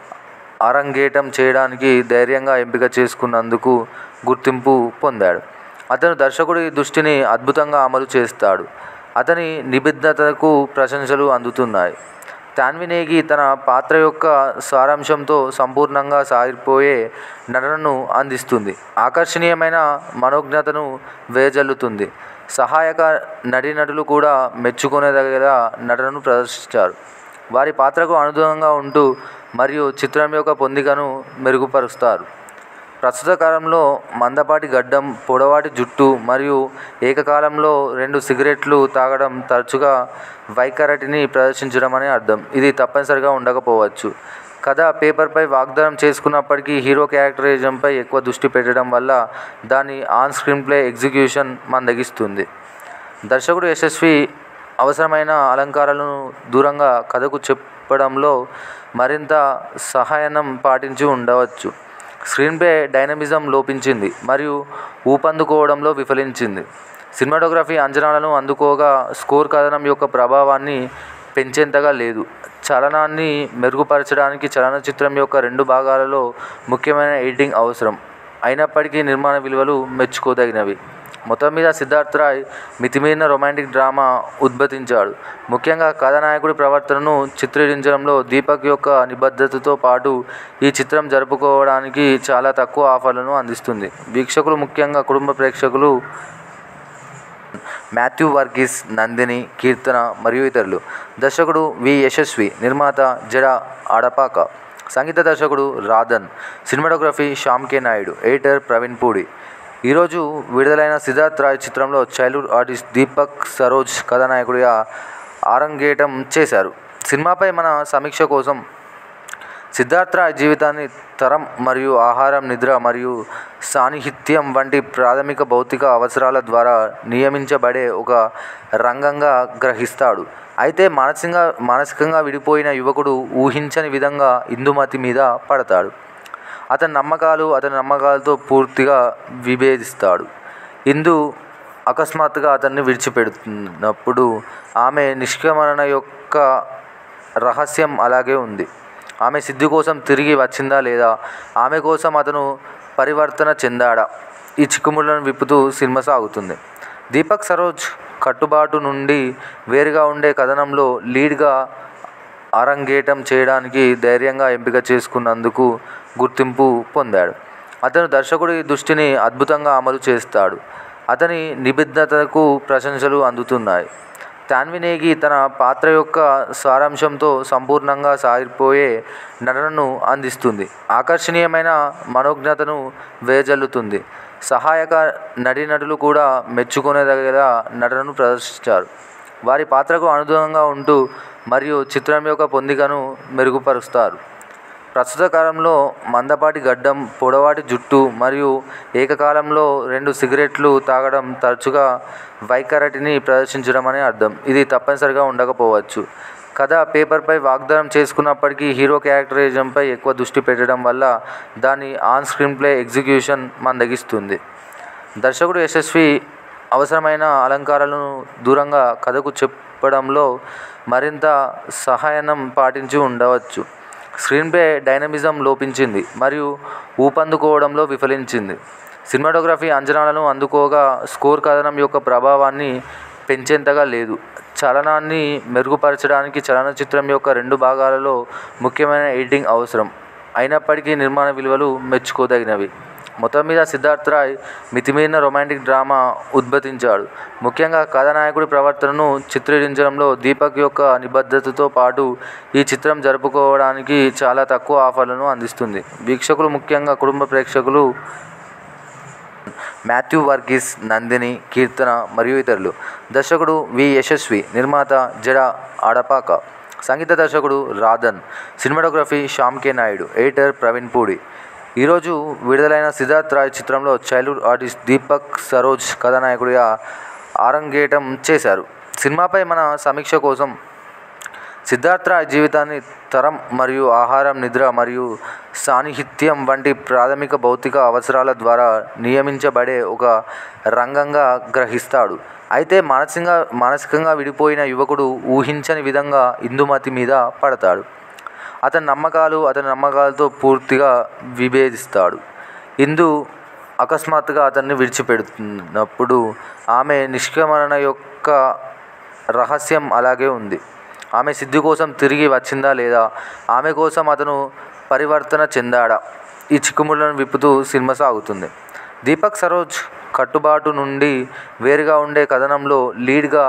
అరంగేటం చేయడానికి ధైర్యంగా ఎంపిక చేసుకున్నందుకు గుర్తింపు పొందాడు అతను దర్శకుడి దృష్టిని అద్భుతంగా అమలు చేస్తాడు అతని నిబద్ధతకు ప్రశంసలు అందుతున్నాయి తాన్వినేగి తన పాత్ర యొక్క సారాంశంతో సంపూర్ణంగా సాగిపోయే నటనను అందిస్తుంది ఆకర్షణీయమైన మనోజ్ఞతను వేజల్లుతుంది సహాయక నటీనటులు కూడా మెచ్చుకునేదగ నటనను ప్రదర్శించారు వారి పాత్రకు అనుగుణంగా ఉంటూ మరియు చిత్రం యొక్క పొందికను మెరుగుపరుస్తారు ప్రస్తుత కాలంలో మందపాటి గడ్డం పొడవాటి జుట్టు మరియు ఏకకాలంలో రెండు సిగరెట్లు తాగడం తరచుగా వైఖరిని ప్రదర్శించడం అని అర్థం ఇది తప్పనిసరిగా ఉండకపోవచ్చు కథ పేపర్పై వాగ్దానం చేసుకున్నప్పటికీ హీరో క్యారెక్టరైజంపై ఎక్కువ దృష్టి పెట్టడం వల్ల దాని ఆన్ స్క్రీన్ ప్లే ఎగ్జిక్యూషన్ మందగిస్తుంది దర్శకుడు యశస్వి అవసరమైన అలంకారాలను దూరంగా కథకు చెప్పడంలో మరింత సహాయనం పాటించి ఉండవచ్చు స్క్రీన్ ప్లే డైనమిజం లోపించింది మరియు ఊపందుకోవడంలో విఫలించింది సినిమాటోగ్రఫీ అంచనాలను అందుకోగా స్కోర్ కథనం యొక్క ప్రభావాన్ని పెంచేంతగా లేదు చలనాన్ని మెరుగుపరచడానికి చలనచిత్రం యొక్క రెండు భాగాలలో ముఖ్యమైన ఎడిటింగ్ అవసరం అయినప్పటికీ నిర్మాణ విలువలు మెచ్చుకోదగినవి మొత్తం మీద సిద్ధార్థ్ రాయ్ మితిమీరిన రొమాంటిక్ డ్రామా ఉద్భవించాడు ముఖ్యంగా కథానాయకుడి ప్రవర్తనను చిత్రీకరించడంలో దీపక్ యొక్క నిబద్ధతతో పాటు ఈ చిత్రం జరుపుకోవడానికి చాలా తక్కువ ఆఫర్లను అందిస్తుంది వీక్షకులు ముఖ్యంగా కుటుంబ ప్రేక్షకులు మాథ్యూ వర్గీస్ నందిని కీర్తన మరియు ఇతరులు దర్శకుడు వి యశస్వి నిర్మాత జడ ఆడపాక సంగీత దర్శకుడు Radhan cinematography Shyam K Naidu editor Praveen Pudi ఈరోజు విడుదలైన సిద్ధార్థ్ రాయ్ చిత్రంలో చైల్డ్హుడ్ ఆర్టిస్ట్ దీపక్ సరోజ్ కథానాయకుడిగా ఆరంగేటం చేశారు సినిమాపై మన సమీక్ష కోసం సిద్ధార్థ రాయ్ జీవితాన్ని తరం మరియు ఆహారం నిద్ర మరియు సాన్నిహిత్యం వంటి ప్రాథమిక భౌతిక అవసరాల ద్వారా నియమించబడే ఒక రంగంగా గ్రహిస్తాడు అయితే మానసికంగా మానసికంగా విడిపోయిన యువకుడు ఊహించని విధంగా ఇందుమతి మీద పడతాడు అతని నమ్మకాలు అతని నమ్మకాలతో పూర్తిగా విభేదిస్తాడు ఇందు అకస్మాత్తుగా అతన్ని విడిచిపెడుతున్నప్పుడు ఆమె నిష్క్రమణ యొక్క రహస్యం అలాగే ఉంది ఆమె సిద్ధి కోసం తిరిగి వచ్చిందా లేదా ఆమె కోసం అతను పరివర్తన చెందాడా ఈ చిక్కుముళ్ళను విప్పుతూ సినిమా సాగుతుంది దీపక్ సరోజ్ కట్టుబాటు నుండి వేరుగా ఉండే కథనంలో లీడ్గా అరంగేటం చేయడానికి ధైర్యంగా ఎంపిక చేసుకున్నందుకు గుర్తింపు పొందాడు అతను దర్శకుడి దృష్టిని అద్భుతంగా అమలు చేస్తాడు అతని నిబద్ధతకు ప్రశంసలు అందుతున్నాయి తాన్వినేగి తన పాత్ర యొక్క సారాంశంతో సంపూర్ణంగా సాగిపోయే నటనను అందిస్తుంది ఆకర్షణీయమైన మనోజ్ఞతను వేజల్లుతుంది సహాయక నటీనటులు కూడా మెచ్చుకునేదగ నటనను ప్రదర్శించారు వారి పాత్రకు అనుగుణంగా ఉంటూ మరియు చిత్రం యొక్క పొందికను మెరుగుపరుస్తారు ప్రస్తుత కాలంలో మందపాటి గడ్డం పొడవాటి జుట్టు మరియు ఏకకాలంలో రెండు సిగరెట్లు తాగడం తరచుగా వైఖరిని ప్రదర్శించడం అని అర్థం ఇది తప్పనిసరిగా ఉండకపోవచ్చు కథ పేపర్పై వాగ్దానం చేసుకున్నప్పటికీ హీరో క్యారెక్టరైజంపై ఎక్కువ దృష్టి పెట్టడం వల్ల దాని ఆన్ స్క్రీన్ ప్లే ఎగ్జిక్యూషన్ మందగిస్తుంది దర్శకుడు యశస్వి అవసరమైన అలంకారాలను దూరంగా కథకు చెప్పడంలో మరింత సహాయనం పాటించి ఉండవచ్చు స్క్రీన్ ప్లే డైనమిజం లోపించింది మరియు ఊపందుకోవడంలో విఫలించింది సినిమాటోగ్రఫీ అంచనాలను అందుకోగా స్కోర్ కథనం యొక్క ప్రభావాన్ని పెంచేంతగా లేదు చలనాన్ని మెరుగుపరచడానికి చలనచిత్రం యొక్క రెండు భాగాలలో ముఖ్యమైన ఎడిటింగ్ అవసరం అయినప్పటికీ నిర్మాణ విలువలు మెచ్చుకోదగినవి మొత్తం మీద సిద్ధార్థ్ రాయ్ మితిమీరిన రొమాంటిక్ డ్రామా ఉద్భవించాడు ముఖ్యంగా కథానాయకుడి ప్రవర్తనను చిత్రీకరించడంలో దీపక్ యొక్క నిబద్ధతతో పాటు ఈ చిత్రం జరుపుకోవడానికి చాలా తక్కువ ఆఫర్లను అందిస్తుంది వీక్షకులు ముఖ్యంగా కుటుంబ ప్రేక్షకులు మాథ్యూ వర్గీస్ నందిని కీర్తన మరియు ఇతరులు దర్శకుడు వి యశస్వి నిర్మాత జడ ఆడపాక సంగీత దర్శకుడు Radhan cinematography Shyam K Naidu editor Praveen Pudi ఈరోజు విడుదలైన సిద్ధార్థ్ రాయ్ చిత్రంలో చైల్డ్హుడ్ ఆర్టిస్ట్ దీపక్ సరోజ్ కథానాయకుడిగా ఆరంగేటం చేశారు సినిమాపై మన సమీక్ష కోసం సిద్ధార్థ్ రాయ్ జీవితాన్ని తరం మరియు ఆహారం నిద్ర మరియు సాన్నిహిత్యం వంటి ప్రాథమిక భౌతిక అవసరాల ద్వారా నియమించబడే ఒక రంగంగా గ్రహిస్తాడు అయితే మానసికంగా మానసికంగా విడిపోయిన యువకుడు ఊహించని విధంగా ఇందుమతి మీద పడతాడు అతని నమ్మకాలు అతని నమ్మకాలతో పూర్తిగా విభేదిస్తాడు ఇందు అకస్మాత్తుగా అతన్ని విడిచిపెడుతున్నప్పుడు ఆమె నిష్క్రమణ యొక్క రహస్యం అలాగే ఉంది ఆమె సిద్ధి కోసం తిరిగి వచ్చిందా లేదా ఆమె కోసం అతను పరివర్తన చెందాడా ఈ చిక్కుముళ్లను విప్పుతూ సినిమా సాగుతుంది దీపక్ సరోజ్ కట్టుబాటు నుండి వేరుగా ఉండే కథనంలో లీడ్గా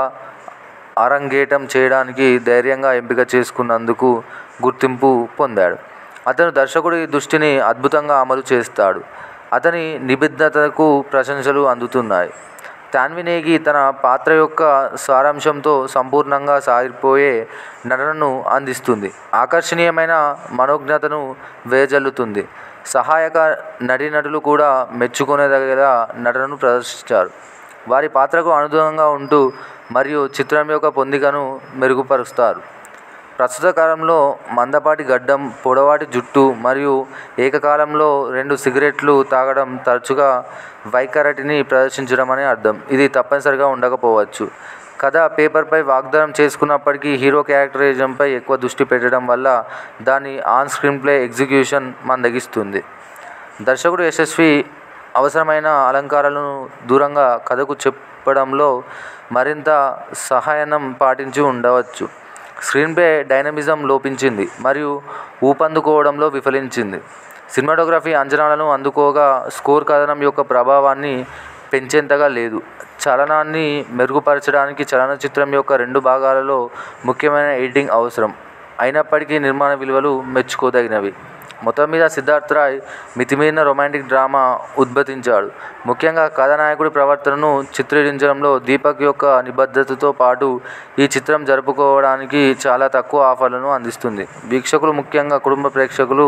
అరంగేటం చేయడానికి ధైర్యంగా ఎంపిక చేసుకున్నందుకు గుర్తింపు పొందాడు అతను దర్శకుడి దృష్టిని అద్భుతంగా అమలు చేస్తాడు అతని నిబద్ధతకు ప్రశంసలు అందుతున్నాయి తాన్వినేగి తన పాత్ర యొక్క సారాంశంతో సంపూర్ణంగా సాగిపోయే నటనను అందిస్తుంది ఆకర్షణీయమైన మనోజ్ఞతను వేజల్లుతుంది సహాయక నటీనటులు కూడా మెచ్చుకునేదగల నటనను ప్రదర్శించారు వారి పాత్రకు అనుగుణంగా ఉంటూ మరియు చిత్రం యొక్క పొందికను మెరుగుపరుస్తారు ప్రస్తుత కాలంలో మందపాటి గడ్డం పొడవాటి జుట్టు మరియు ఏకకాలంలో రెండు సిగరెట్లు తాగడం తరచుగా వైఖరటిని ప్రదర్శించడం అని అర్థం ఇది తప్పనిసరిగా ఉండకపోవచ్చు కథ పేపర్పై వాగ్దానం చేసుకున్నప్పటికీ హీరో క్యారెక్టరిజంపై ఎక్కువ దృష్టి పెట్టడం వల్ల దాని ఆన్ స్క్రీన్ ప్లే ఎగ్జిక్యూషన్ మందగిస్తుంది దర్శకుడు యశస్వి అవసరమైన అలంకారాలను దూరంగా కథకు చెప్పడంలో మరింత సహాయనం పాటించి ఉండవచ్చు స్క్రీన్ ప్లే డైనమిజం లోపించింది మరియు ఊపందుకోవడంలో విఫలించింది సినిమాటోగ్రఫీ అంచనాలను అందుకోగా స్కోర్ కథనం యొక్క ప్రభావాన్ని పెంచేంతగా లేదు చలనాన్ని మెరుగుపరచడానికి చలనచిత్రం యొక్క రెండు భాగాలలో ముఖ్యమైన ఎడిటింగ్ అవసరం అయినప్పటికీ నిర్మాణ విలువలు మెచ్చుకోదగినవి మొత్తం మీద సిద్ధార్థ్ రాయ్ మితిమీరిన రొమాంటిక్ డ్రామా ఉద్భవించాడు ముఖ్యంగా కథానాయకుడి ప్రవర్తనను చిత్రీకరించడంలో దీపక్ యొక్క నిబద్ధతతో పాటు ఈ చిత్రం జరుపుకోవడానికి చాలా తక్కువ ఆఫర్లను అందిస్తుంది వీక్షకులు ముఖ్యంగా కుటుంబ ప్రేక్షకులు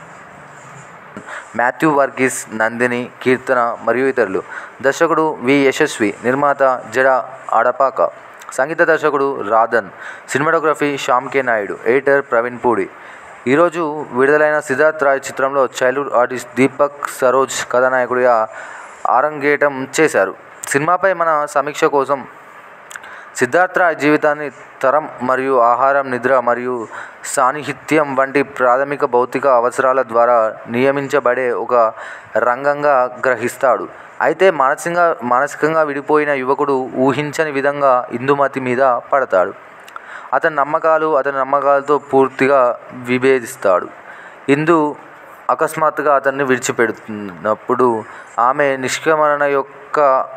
మాథ్యూ వర్గీస్ నందిని కీర్తన మరియు ఇతరులు దర్శకుడు వి యశస్వి నిర్మాత జడ ఆడపాక సంగీత దర్శకుడు Radhan cinematography Shyam K Naidu editor Praveen Pudi ఈరోజు విడుదలైన సిద్ధార్థ్ రాయ్ చిత్రంలో చైల్డ్హుడ్ ఆర్టిస్ట్ దీపక్ సరోజ్ కథానాయకుడిగా ఆరంగేటం చేశారు సినిమాపై మన సమీక్ష కోసం సిద్ధార్థ్ రాయ్ జీవితాన్ని తరం మరియు ఆహారం నిద్ర మరియు సాన్నిహిత్యం వంటి ప్రాథమిక భౌతిక అవసరాల ద్వారా నియమించబడే ఒక రంగంగా గ్రహిస్తాడు అయితే మానసికంగా మానసికంగా విడిపోయిన యువకుడు ఊహించని విధంగా ఇందుమతి మీద పడతాడు అతని నమ్మకాలు అతని నమ్మకాలతో పూర్తిగా విభేదిస్తాడు ఇందు అకస్మాత్తుగా అతన్ని విడిచిపెడుతున్నప్పుడు ఆమె నిష్క్రమణ యొక్క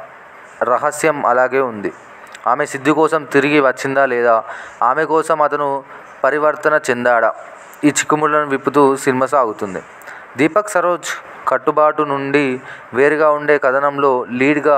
రహస్యం అలాగే ఉంది ఆమె సిద్ధి కోసం తిరిగి వచ్చిందా లేదా ఆమె కోసం అతను పరివర్తన చెందాడా ఈ చిక్కుముళ్లను విప్పుతూ సినిమా సాగుతుంది దీపక్ సరోజ్ కట్టుబాటు నుండి వేరుగా ఉండే కథనంలో లీడ్గా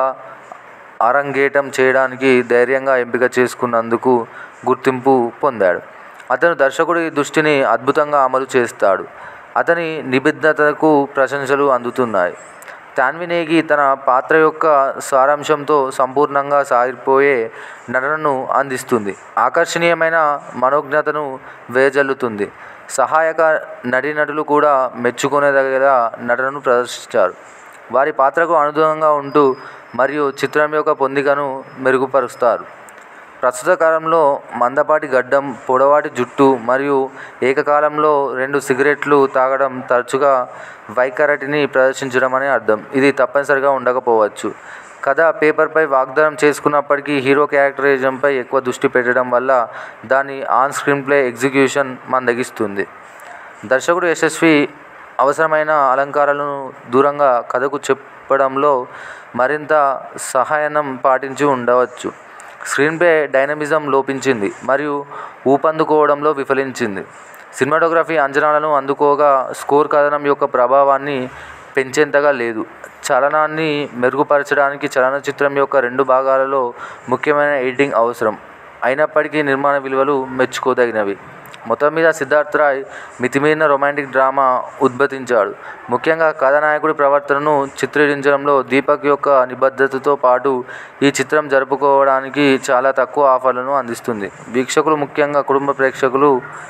అరంగేటం చేయడానికి ధైర్యంగా ఎంపిక చేసుకున్నందుకు గుర్తింపు పొందాడు అతను దర్శకుడి దృష్టిని అద్భుతంగా అమలు చేస్తాడు అతని నిబద్ధతకు ప్రశంసలు అందుతున్నాయి తాన్వినేగి తన పాత్ర యొక్క సారాంశంతో సంపూర్ణంగా సాగిపోయే నటనను అందిస్తుంది ఆకర్షణీయమైన మనోజ్ఞతను వేజల్లుతుంది సహాయక నటీనటులు కూడా మెచ్చుకునేదగల నటనను ప్రదర్శించారు వారి పాత్రకు అనుగుణంగా ఉంటూ మరియు చిత్రం యొక్క పొందికను మెరుగుపరుస్తారు ప్రస్తుత కాలంలో మందపాటి గడ్డం పొడవాటి జుట్టు మరియు ఏకకాలంలో రెండు సిగరెట్లు తాగడం తరచుగా వైఖరటిని ప్రదర్శించడం అని అర్థం ఇది తప్పనిసరిగా ఉండకపోవచ్చు కథ పేపర్పై వాగ్దానం చేసుకున్నప్పటికీ హీరో క్యారెక్టరిజంపై ఎక్కువ దృష్టి పెట్టడం వల్ల దాని ఆన్ స్క్రీన్ ప్లే ఎగ్జిక్యూషన్ మందగిస్తుంది దర్శకుడు యశస్వి అవసరమైన అలంకారాలను దూరంగా కథకు చెప్పడంలో మరింత సహనం పాటించి ఉండవచ్చు స్క్రీన్పై డైనమిజం లోపించింది మరియు ఊపందుకోవడంలో విఫలించింది సినిమాటోగ్రఫీ అంచనాలను అందుకోగా స్కోర్ కథనం యొక్క ప్రభావాన్ని పెంచేంతగా లేదు చలనాన్ని మెరుగుపరచడానికి చలనచిత్రం యొక్క రెండు భాగాలలో ముఖ్యమైన ఎడిటింగ్ అవసరం అయినప్పటికీ నిర్మాణ విలువలు మెచ్చుకోదగినవి మొత్తం మీద సిద్ధార్థ్ రాయ్ మితిమీరిన రొమాంటిక్ డ్రామా ఉద్భవించాడు ముఖ్యంగా కథానాయకుడి ప్రవర్తనను చిత్రీకరించడంలో దీపక్ యొక్క నిబద్ధతతో పాటు ఈ చిత్రం జరుపుకోవడానికి చాలా తక్కువ ఆఫర్లను అందిస్తుంది వీక్షకులు ముఖ్యంగా కుటుంబ ప్రేక్షకులు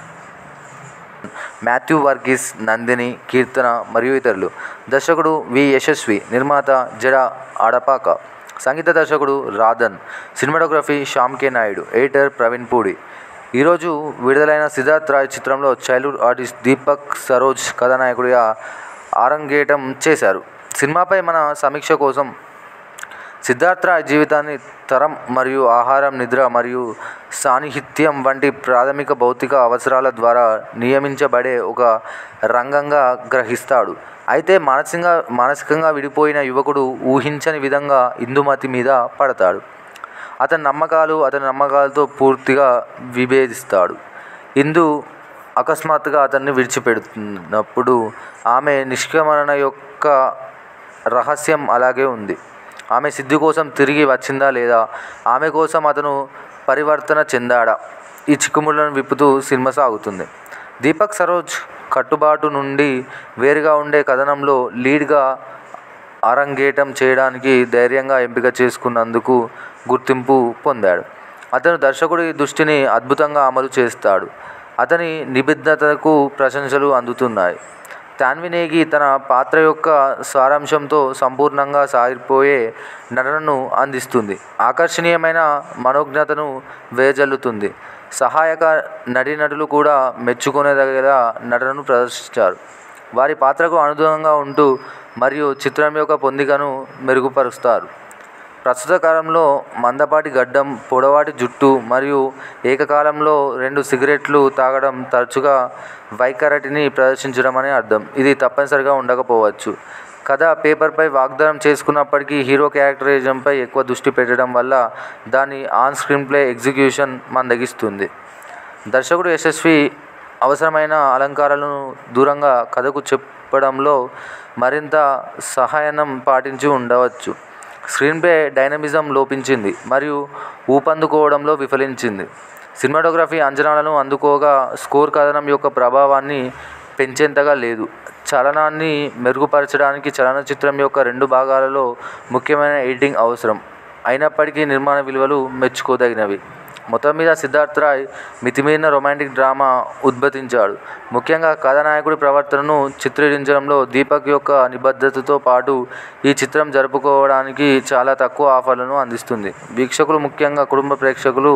మాథ్యూ వర్గీస్ నందిని కీర్తన మరియు ఇతరులు దర్శకుడు వి యశస్వి నిర్మాత జడ ఆడపాక సంగీత దర్శకుడు Radhan cinematography Shyam K Naidu editor Praveen Pudi ఈరోజు విడుదలైన సిద్ధార్థ్ రాయ్ చిత్రంలో చైల్డ్హుడ్ ఆర్టిస్ట్ దీపక్ సరోజ్ కథానాయకుడిగా ఆరంగేటం చేశారు సినిమాపై మన సమీక్ష కోసం సిద్ధార్థ్ రాయ్ జీవితాన్ని తరం మరియు ఆహారం నిద్ర మరియు సాన్నిహిత్యం వంటి ప్రాథమిక భౌతిక అవసరాల ద్వారా నియమించబడే ఒక రంగంగా గ్రహిస్తాడు అయితే మానసికంగా మానసికంగా విడిపోయిన యువకుడు ఊహించని విధంగా ఇందుమతి మీద పడతాడు అతని నమ్మకాలు అతని నమ్మకాలతో పూర్తిగా విభేదిస్తాడు ఇందు అకస్మాత్తుగా అతన్ని విడిచిపెడుతున్నప్పుడు ఆమె నిష్క్రమణ యొక్క రహస్యం అలాగే ఉంది ఆమె సిద్ధి కోసం తిరిగి వచ్చిందా లేదా ఆమె కోసం అతను పరివర్తన చెందాడా ఈ చిక్కుముళ్లను విప్పుతూ సినిమా సాగుతుంది దీపక్ సరోజ్ కట్టుబాటు నుండి వేరుగా ఉండే కథనంలో లీడ్గా అరంగేటం చేయడానికి ధైర్యంగా ఎంపిక చేసుకున్నందుకు గుర్తింపు పొందాడు అతను దర్శకుడి దృష్టిని అద్భుతంగా అమలు చేస్తాడు అతని నిబద్ధతకు ప్రశంసలు అందుతున్నాయి తాన్వినేగి తన పాత్ర యొక్క సారాంశంతో సంపూర్ణంగా సాగిపోయే నటనను అందిస్తుంది ఆకర్షణీయమైన మనోజ్ఞతను వేజల్లుతుంది సహాయక నటీనటులు కూడా మెచ్చుకునేదగిన నటనను ప్రదర్శించారు వారి పాత్రకు అనుగుణంగా ఉంటూ మరియు చిత్రం యొక్క పొందికను మెరుగుపరుస్తారు ప్రస్తుత కాలంలో మందపాటి గడ్డం పొడవాటి జుట్టు మరియు ఏకకాలంలో రెండు సిగరెట్లు తాగడం తరచుగా వైఖరిని ప్రదర్శించడం అని అర్థం ఇది తప్పనిసరిగా ఉండకపోవచ్చు కథ పేపర్పై వాగ్దానం చేసుకున్నప్పటికీ హీరో క్యారెక్టరైజంపై ఎక్కువ దృష్టి పెట్టడం వల్ల దాని ఆన్ స్క్రీన్ ప్లే ఎగ్జిక్యూషన్ మందగిస్తుంది దర్శకుడు యశస్వి అవసరమైన అలంకారాలను దూరంగా కథకు చెప్పడంలో మరింత సహాయం పాటించి ఉండవచ్చు స్క్రీన్పై డైనమిజం లోపించింది మరియు ఊపందుకోవడంలో విఫలించింది సినిమాటోగ్రఫీ అంచనాలను అందుకోగా స్కోర్ కథనం యొక్క ప్రభావాన్ని పెంచేంతగా లేదు చలనాన్ని మెరుగుపరచడానికి చలనచిత్రం యొక్క రెండు భాగాలలో ముఖ్యమైన ఎడిటింగ్ అవసరం అయినప్పటికీ నిర్మాణ విలువలు మెచ్చుకోదగినవి మొత్తం మీద సిద్ధార్థ్ రాయ్ మితిమీరిన రొమాంటిక్ డ్రామా ఉద్భవించాడు ముఖ్యంగా కథానాయకుడి ప్రవర్తనను చిత్రీకరించడంలో దీపక్ యొక్క నిబద్ధతతో పాటు ఈ చిత్రం జరుపుకోవడానికి చాలా తక్కువ ఆఫర్లను అందిస్తుంది వీక్షకులు ముఖ్యంగా కుటుంబ ప్రేక్షకులు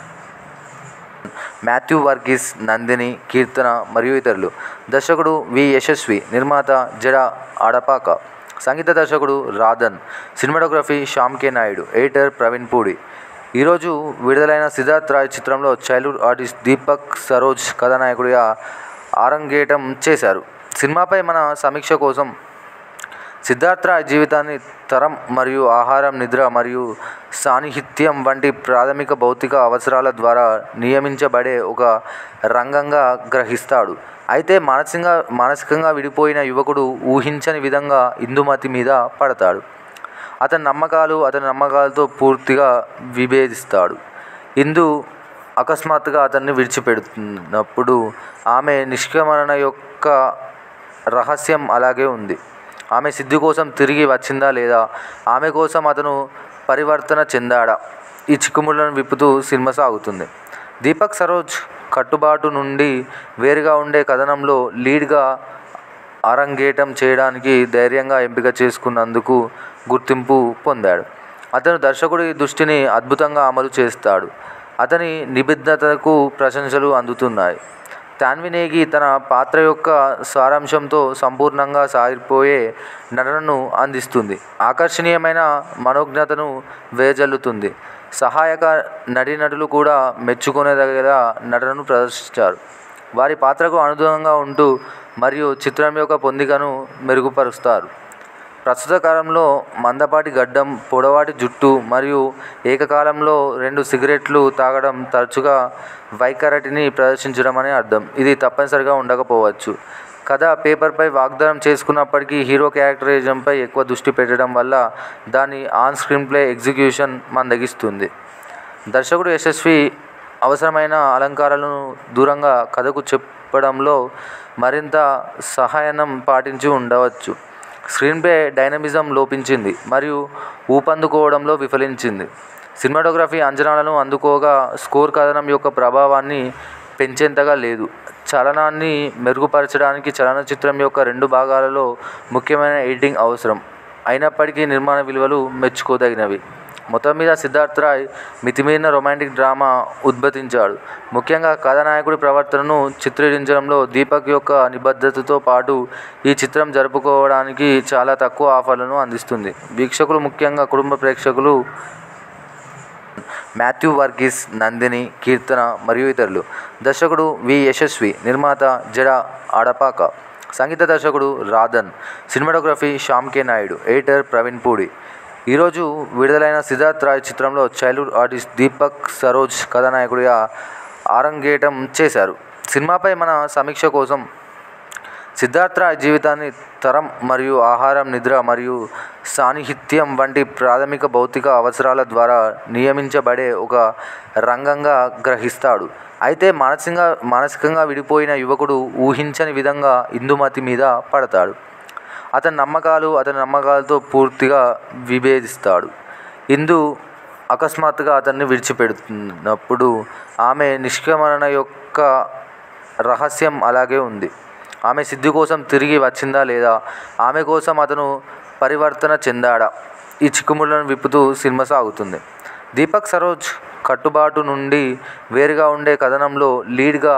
మాథ్యూ వర్గీస్ నందిని కీర్తన మరియు ఇతరులు దర్శకుడు వి యశస్వి నిర్మాత జడ ఆడపాక సంగీత దర్శకుడు Radhan cinematography Shyam K Naidu editor Praveen Pudi ఈరోజు విడుదలైన సిద్ధార్థ్ రాయ్ చిత్రంలో చైల్డ్హుడ్ ఆర్టిస్ట్ దీపక్ సరోజ్ కథానాయకుడిగా ఆరంగేటం చేశారు సినిమాపై మన సమీక్ష కోసం సిద్ధార్థ్ రాయ్ జీవితాన్ని తరం మరియు ఆహారం నిద్ర మరియు సాన్నిహిత్యం వంటి ప్రాథమిక భౌతిక అవసరాల ద్వారా నియమించబడే ఒక రంగంగా గ్రహిస్తాడు అయితే మానసికంగా మానసికంగా విడిపోయిన యువకుడు ఊహించని విధంగా ఇందుమతి మీద పడతాడు అతని నమ్మకాలు అతని నమ్మకాలతో పూర్తిగా విభేదిస్తాడు ఇందు అకస్మాత్తుగా అతన్ని విడిచిపెడుతున్నప్పుడు ఆమె నిష్క్రమణ యొక్క రహస్యం అలాగే ఉంది ఆమె సిద్ధి కోసం తిరిగి వచ్చిందా లేదా ఆమె కోసం అతను పరివర్తన చెందాడా ఈ చిక్కుముళ్లను విప్పుతూ సినిమా సాగుతుంది దీపక్ సరోజ్ కట్టుబాటు నుండి వేరుగా ఉండే కథనంలో లీడ్గా అరంగేటం చేయడానికి ధైర్యంగా ఎంపిక చేసుకున్నందుకు గుర్తింపు పొందాడు అతను దర్శకుడి దృష్టిని అద్భుతంగా అమలు చేస్తాడు అతని నిబద్ధతకు ప్రశంసలు అందుతున్నాయి తాన్వినేగి తన పాత్ర యొక్క సారాంశంతో సంపూర్ణంగా సాగిపోయే నటనను అందిస్తుంది ఆకర్షణీయమైన మనోజ్ఞతను వేజల్లుతుంది సహాయక నటీనటులు కూడా మెచ్చుకునేదగిన నటనను ప్రదర్శించారు వారి పాత్రకు అనుగుణంగా ఉంటూ మరియు చిత్రం యొక్క పొందికను మెరుగుపరుస్తారు ప్రస్తుత కాలంలో మందపాటి గడ్డం పొడవాటి జుట్టు మరియు ఏకకాలంలో రెండు సిగరెట్లు తాగడం తరచుగా వైఖరిని ప్రదర్శించడం అని అర్థం ఇది తప్పనిసరిగా ఉండకపోవచ్చు కథ పేపర్పై వాగ్దానం చేసుకున్నప్పటికీ హీరో క్యారెక్టరిజంపై ఎక్కువ దృష్టి పెట్టడం వల్ల దాని ఆన్ స్క్రీన్ ప్లే ఎగ్జిక్యూషన్ మందగిస్తుంది దర్శకుడు యశస్వి అవసరమైన అలంకారాలను దూరంగా కథకు చెప్పడంలో మరింత సహాయనం పాటించి ఉండవచ్చు స్క్రీన్ ప్లే డైనమిజం లోపించింది మరియు ఊపందుకోవడంలో విఫలించింది సినిమాటోగ్రఫీ అంచనాలను అందుకోగా స్కోర్ కథనం యొక్క ప్రభావాన్ని పెంచేంతగా లేదు చలనాన్ని మెరుగుపరచడానికి చలనచిత్రం యొక్క రెండు భాగాలలో ముఖ్యమైన ఎడిటింగ్ అవసరం అయినప్పటికీ నిర్మాణ విలువలు మెచ్చుకోదగినవి మొత్తం మీద సిద్ధార్థ్ రాయ్ మితిమీరిన రొమాంటిక్ డ్రామా ఉద్భవించాడు ముఖ్యంగా కథానాయకుడి ప్రవర్తనను చిత్రీకరించడంలో దీపక్ యొక్క నిబద్ధతతో పాటు ఈ చిత్రం జరుపుకోవడానికి చాలా తక్కువ ఆఫర్లను అందిస్తుంది వీక్షకులు ముఖ్యంగా కుటుంబ ప్రేక్షకులు మాథ్యూ వర్గీస్ నందిని కీర్తన మరియు ఇతరులు దర్శకుడు వి యశస్వి నిర్మాత జడ ఆడపాక సంగీత దర్శకుడు Radhan cinematography Shyam K Naidu editor Praveen Pudi ఈరోజు విడుదలైన సిద్ధార్థ్ రాయ్ చిత్రంలో చైల్డ్హుడ్ ఆర్టిస్ట్ దీపక్ సరోజ్ కథానాయకుడిగా ఆరంగేటం చేశారు సినిమాపై మన సమీక్ష కోసం సిద్ధార్థ్ రాయ్ జీవితాన్ని తరం మరియు ఆహారం నిద్ర మరియు సాన్నిహిత్యం వంటి ప్రాథమిక భౌతిక అవసరాల ద్వారా నియమించబడే ఒక రంగంగా గ్రహిస్తాడు అయితే మానసికంగా మానసికంగా విడిపోయిన యువకుడు ఊహించని విధంగా ఇందుమతి మీద పడతాడు అతని నమ్మకాలు అతని నమ్మకాలతో పూర్తిగా విభేదిస్తాడు ఇందు అకస్మాత్తుగా అతన్ని విడిచిపెడుతున్నప్పుడు ఆమె నిష్క్రమణ యొక్క రహస్యం అలాగే ఉంది ఆమె సిద్ధి కోసం తిరిగి వచ్చిందా లేదా ఆమె కోసం అతను పరివర్తన చెందాడా ఈ చిక్కుముళ్లను విప్పుతూ సినిమా సాగుతుంది దీపక్ సరోజ్ కట్టుబాటు నుండి వేరుగా ఉండే కథనంలో లీడ్గా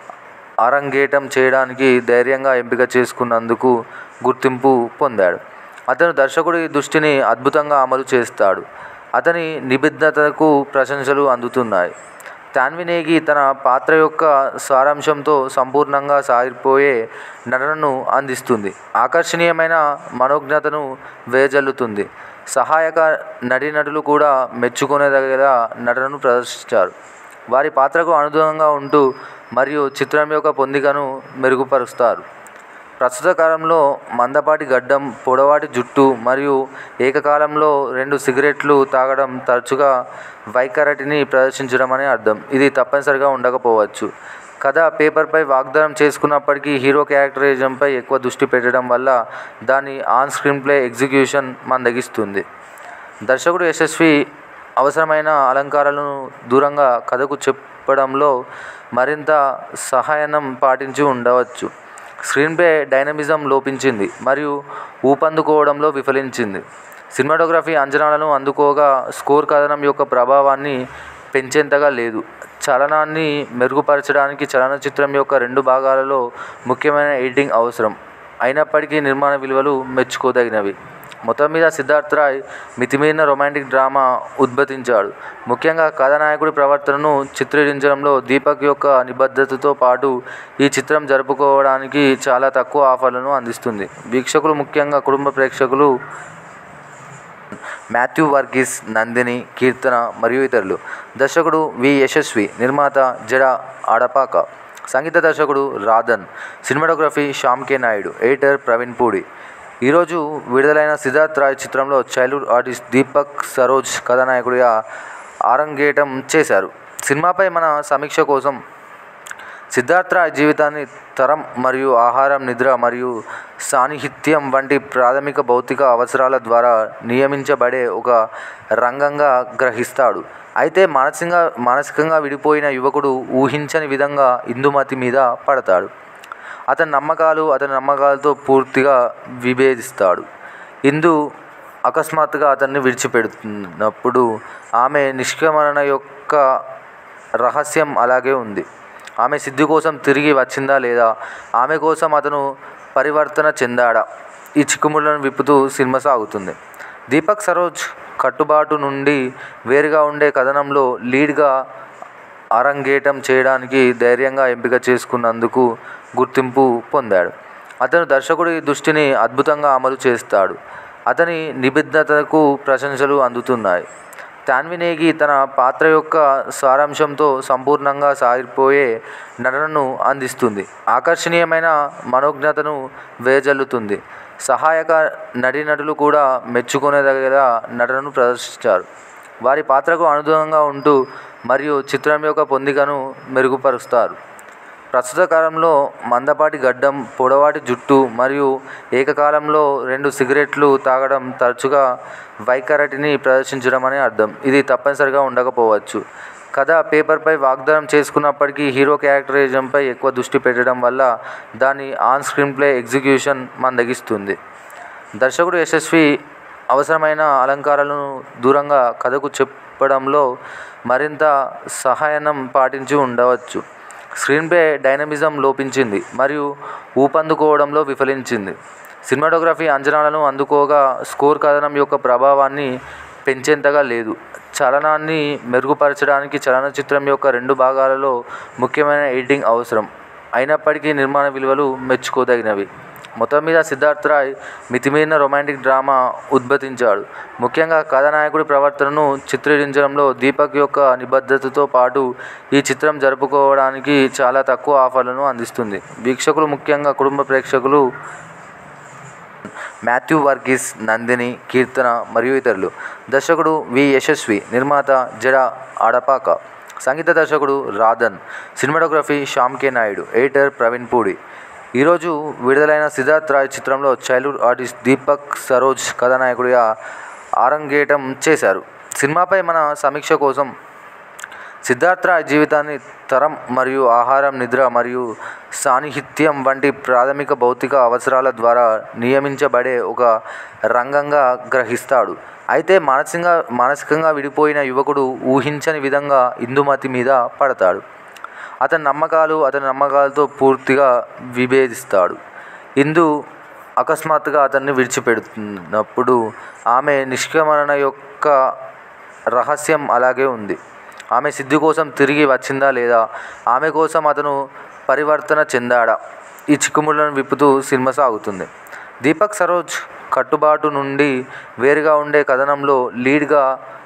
అరంగేటం చేయడానికి ధైర్యంగా ఎంపిక చేసుకున్నందుకు గుర్తింపు పొందాడు అతను దర్శకుడి దృష్టిని అద్భుతంగా అమలు చేస్తాడు అతని నిబద్ధతకు ప్రశంసలు అందుతున్నాయి తాన్వినేగి తన పాత్ర యొక్క సారాంశంతో సంపూర్ణంగా సాగిపోయే నటనను అందిస్తుంది ఆకర్షణీయమైన మనోజ్ఞతను వేజల్లుతుంది సహాయక నటీనటులు కూడా మెచ్చుకునేదగల నటనను ప్రదర్శించారు వారి పాత్రకు అనుగుణంగా ఉంటూ మరియు చిత్రం యొక్క పొందికను మెరుగుపరుస్తారు ప్రస్తుత కాలంలో మందపాటి గడ్డం పొడవాటి జుట్టు మరియు ఏకకాలంలో రెండు సిగరెట్లు తాగడం తరచుగా వైఖరిని ప్రదర్శించడం అని అర్థం ఇది తప్పనిసరిగా ఉండకపోవచ్చు కథ పేపర్పై వాగ్దానం చేసుకున్నప్పటికీ హీరో క్యారెక్టరిజంపై ఎక్కువ దృష్టి పెట్టడం వల్ల దాని ఆన్ స్క్రీన్ ప్లే ఎగ్జిక్యూషన్ మందగిస్తుంది దర్శకుడు యశస్వి అవసరమైన అలంకారాలను దూరంగా కథకు చెప్పడంలో మరింత సహాయనం పాటించి ఉండవచ్చు స్క్రీన్ ప్లే డైనమిజం లోపించింది మరియు ఊపందుకోవడంలో విఫలించింది సినిమాటోగ్రఫీ అంచనాలను అందుకోగా స్కోర్ కథనం యొక్క ప్రభావాన్ని పెంచేంతగా లేదు చలనాన్ని మెరుగుపరచడానికి చలనచిత్రం యొక్క రెండు భాగాలలో ముఖ్యమైన ఎడిటింగ్ అవసరం అయినప్పటికీ నిర్మాణ విలువలు మెచ్చుకోదగినవి మొత్తం మీద సిద్ధార్థ్ రాయ్ మితిమీరిన రొమాంటిక్ డ్రామా ఉద్భవించాడు ముఖ్యంగా కథానాయకుడి ప్రవర్తనను చిత్రీకరించడంలో దీపక్ యొక్క నిబద్ధతతో పాటు ఈ చిత్రం జరుపుకోవడానికి చాలా తక్కువ ఆఫర్లను అందిస్తుంది వీక్షకులు ముఖ్యంగా కుటుంబ ప్రేక్షకులు మాథ్యూ వర్గీస్ నందిని కీర్తన మరియు ఇతరులు దర్శకుడు వి యశస్వి నిర్మాత జడ ఆడపాక సంగీత దర్శకుడు Radhan cinematography Shyam K Naidu editor Praveen Pudi ఈరోజు విడుదలైన సిద్ధార్థ్ రాయ్ చిత్రంలో చైల్డ్హుడ్ ఆర్టిస్ట్ దీపక్ సరోజ్ కథానాయకుడిగా ఆరంగేటం చేశారు సినిమాపై మన సమీక్ష కోసం సిద్ధార్థ్ రాయ్ జీవితాన్ని తరం మరియు ఆహారం నిద్ర మరియు సాన్నిహిత్యం వంటి ప్రాథమిక భౌతిక అవసరాల ద్వారా నియమించబడే ఒక రంగంగా గ్రహిస్తాడు అయితే మానసికంగా మానసికంగా విడిపోయిన యువకుడు ఊహించని విధంగా ఇందుమతి మీద పడతాడు అతని నమ్మకాలు అతని నమ్మకాలతో పూర్తిగా విభేదిస్తాడు ఇందు అకస్మాత్తుగా అతన్ని విడిచిపెడుతున్నప్పుడు ఆమె నిష్క్రమణ యొక్క రహస్యం అలాగే ఉంది ఆమె సిద్ధి కోసం తిరిగి వచ్చిందా లేదా ఆమె కోసం అతను పరివర్తన చెందాడా ఈ చిక్కుముళ్లను విప్పుతూ సినిమా సాగుతుంది దీపక్ సరోజ్ కట్టుబాటు నుండి వేరుగా ఉండే కథనంలో లీడ్గా అరంగేటం చేయడానికి ధైర్యంగా ఎంపిక చేసుకున్నందుకు గుర్తింపు పొందాడు అతను దర్శకుడి దృష్టిని అద్భుతంగా అమలు చేస్తాడు అతని నిబద్ధతకు ప్రశంసలు అందుతున్నాయి తాన్వినేగి తన పాత్ర యొక్క సారాంశంతో సంపూర్ణంగా సాగిపోయే నటనను అందిస్తుంది ఆకర్షణీయమైన మనోజ్ఞతను వేజల్లుతుంది సహాయక నటీనటులు కూడా మెచ్చుకునేదగేలా నటనను ప్రదర్శించారు వారి పాత్రకు అనుగుణంగా ఉంటూ మరియు చిత్రం యొక్క పొందికను మెరుగుపరుస్తారు ప్రస్తుత కాలంలో మందపాటి గడ్డం పొడవాటి జుట్టు మరియు ఏకకాలంలో రెండు సిగరెట్లు తాగడం తరచుగా వైఖరిని ప్రదర్శించడం అని అర్థం ఇది తప్పనిసరిగా ఉండకపోవచ్చు కథ పేపర్పై వాగ్దానం చేసుకున్నప్పటికీ హీరో క్యారెక్టరిజంపై ఎక్కువ దృష్టి పెట్టడం వల్ల దాని ఆన్ స్క్రీన్ ప్లే ఎగ్జిక్యూషన్ మందగిస్తుంది దర్శకుడు యశస్వి అవసరమైన అలంకారాలను దూరంగా కథకు చెప్పడంలో మరింత సహాయనం పాటించి ఉండవచ్చు స్క్రీన్ ప్లే డైనమిజం లోపించింది మరియు ఊపందుకోవడంలో విఫలించింది సినిమాటోగ్రఫీ అంచనాలను అందుకోగా స్కోర్ కథనం యొక్క ప్రభావాన్ని పెంచేంతగా లేదు చలనాన్ని మెరుగుపరచడానికి చలనచిత్రం యొక్క రెండు భాగాలలో ముఖ్యమైన ఎడిటింగ్ అవసరం అయినప్పటికీ నిర్మాణ విలువలు మెచ్చుకోదగినవి మొత్తం మీద సిద్ధార్థ్ రాయ్ మితిమీరిన రొమాంటిక్ డ్రామా ఉద్భవించాడు ముఖ్యంగా కథానాయకుడి ప్రవర్తనను చిత్రీకరించడంలో దీపక్ యొక్క నిబద్ధతతో పాటు ఈ చిత్రం జరుపుకోవడానికి చాలా తక్కువ ఆఫర్లను అందిస్తుంది వీక్షకులు ముఖ్యంగా కుటుంబ ప్రేక్షకులు మాథ్యూ వర్గీస్ నందిని కీర్తన మరియు ఇతరులు దర్శకుడు వి యశస్వి నిర్మాత జడ ఆడపాక సంగీత దర్శకుడు Radhan cinematography Shyam K Naidu editor Praveen Pudi ఈరోజు విడుదలైన సిద్ధార్థ్ రాయ్ చిత్రంలో చైల్డ్హుడ్ ఆర్టిస్ట్ దీపక్ సరోజ్ కథానాయకుడిగా ఆరంగేటం చేశారు సినిమాపై మన సమీక్ష కోసం సిద్ధార్థ్ రాయ్ జీవితాన్ని తరం మరియు ఆహారం నిద్ర మరియు సాన్నిహిత్యం వంటి ప్రాథమిక భౌతిక అవసరాల ద్వారా నియమించబడే ఒక రంగంగా గ్రహిస్తాడు అయితే మానసికంగా మానసికంగా విడిపోయిన యువకుడు ఊహించని విధంగా ఇందుమతి మీద పడతాడు అతని నమ్మకాలు అతని నమ్మకాలతో పూర్తిగా విభేదిస్తాడు ఇందు అకస్మాత్తుగా అతన్ని విడిచిపెడుతున్నప్పుడు ఆమె నిష్క్రమణ యొక్క రహస్యం అలాగే ఉంది ఆమె సిద్ధి కోసం తిరిగి వచ్చిందా లేదా ఆమె కోసం అతను పరివర్తన చెందాడా ఈ చిక్కుముళ్లను విప్పుతూ సినిమా సాగుతుంది దీపక్ సరోజ్ కట్టుబాటు నుండి వేరుగా ఉండే కథనంలో లీడ్గా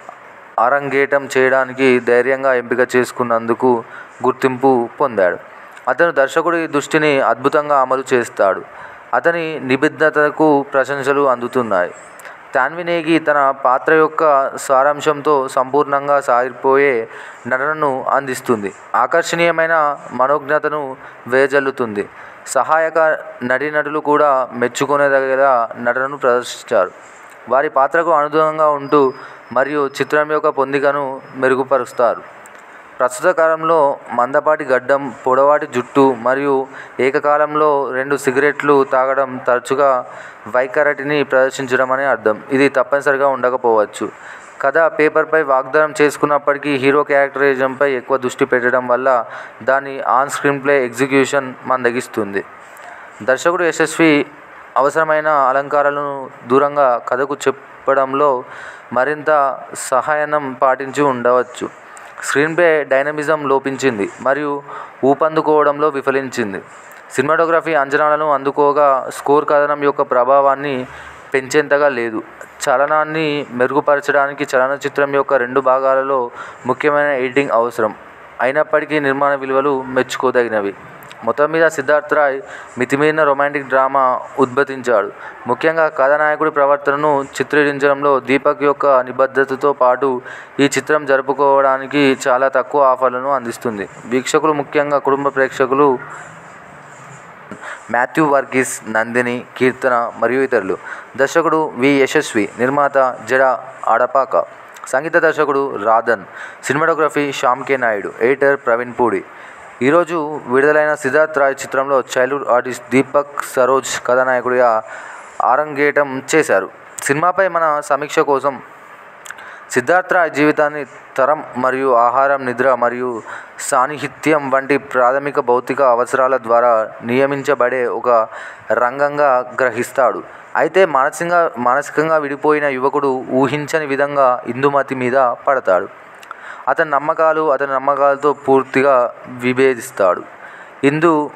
అరంగేటం చేయడానికి ధైర్యంగా ఎంపిక చేసుకున్నందుకు గుర్తింపు పొందాడు అతను దర్శకుడి దృష్టిని అద్భుతంగా అమలు చేస్తాడు అతని నిబద్ధతకు ప్రశంసలు అందుతున్నాయి తాన్వినేగి తన పాత్ర యొక్క సారాంశంతో సంపూర్ణంగా సాగిపోయే నటనను అందిస్తుంది ఆకర్షణీయమైన మనోజ్ఞతను వేజల్లుతుంది సహాయక నటీనటులు కూడా మెచ్చుకునేదగేలా నటనను ప్రదర్శించారు వారి పాత్రకు అనుగుణంగా ఉంటూ మరియు చిత్రం యొక్క పొందికను మెరుగుపరుస్తారు ప్రస్తుత కాలంలో మందపాటి గడ్డం పొడవాటి జుట్టు మరియు ఏకకాలంలో రెండు సిగరెట్లు తాగడం తరచుగా వైఖరిని ప్రదర్శించడం అని అర్థం ఇది తప్పనిసరిగా ఉండకపోవచ్చు కథ పేపర్పై వాగ్దానం చేసుకున్నప్పటికీ హీరో క్యారెక్టరిజంపై ఎక్కువ దృష్టి పెట్టడం వల్ల దాని ఆన్ స్క్రీన్ ప్లే ఎగ్జిక్యూషన్ మందగిస్తుంది దర్శకుడు యశస్వి అవసరమైన అలంకారాలను దూరంగా కథకు చెప్పడంలో మరింత సహాయనం పాటించి ఉండవచ్చు స్క్రీన్ ప్లే డైనమిజం లోపించింది మరియు ఊపందుకోవడంలో విఫలించింది సినిమాటోగ్రఫీ అంచనాలను అందుకోగా స్కోర్ కథనం యొక్క ప్రభావాన్ని పెంచేంతగా లేదు చలనాన్ని మెరుగుపరచడానికి చలనచిత్రం యొక్క రెండు భాగాలలో ముఖ్యమైన ఎడిటింగ్ అవసరం అయినప్పటికీ నిర్మాణ విలువలు మెచ్చుకోదగినవి మొత్తం మీద సిద్ధార్థ్ రాయ్ మితిమీరిన రొమాంటిక్ డ్రామా ఉద్భవించాడు ముఖ్యంగా కథానాయకుడి ప్రవర్తనను చిత్రీకరించడంలో దీపక్ యొక్క నిబద్ధతతో పాటు ఈ చిత్రం జరుపుకోవడానికి చాలా తక్కువ ఆఫర్లను అందిస్తుంది వీక్షకులు ముఖ్యంగా కుటుంబ ప్రేక్షకులు మాథ్యూ వర్గీస్ నందిని కీర్తన మరియు ఇతరులు దర్శకుడు వి యశస్వి నిర్మాత జడ ఆడపాక సంగీత దర్శకుడు Radhan cinematography Shyam K Naidu editor Praveen Pudi ఈరోజు విడుదలైన సిద్ధార్థ్ రాయ్ చిత్రంలో చైల్డ్హుడ్ ఆర్టిస్ట్ దీపక్ సరోజ్ కథానాయకుడిగా ఆరంగేటం చేశారు సినిమాపై మన సమీక్ష కోసం సిద్ధార్థ్ రాయ్ జీవితాన్ని తరం మరియు ఆహారం నిద్ర మరియు సాన్నిహిత్యం వంటి ప్రాథమిక భౌతిక అవసరాల ద్వారా నియమించబడే ఒక రంగంగా గ్రహిస్తాడు అయితే మానసికంగా మానసికంగా విడిపోయిన యువకుడు ఊహించని విధంగా ఇందుమతి మీద పడతాడు అతని నమ్మకాలు అతని నమ్మకాలతో పూర్తిగా విభేదిస్తాడు ఇందు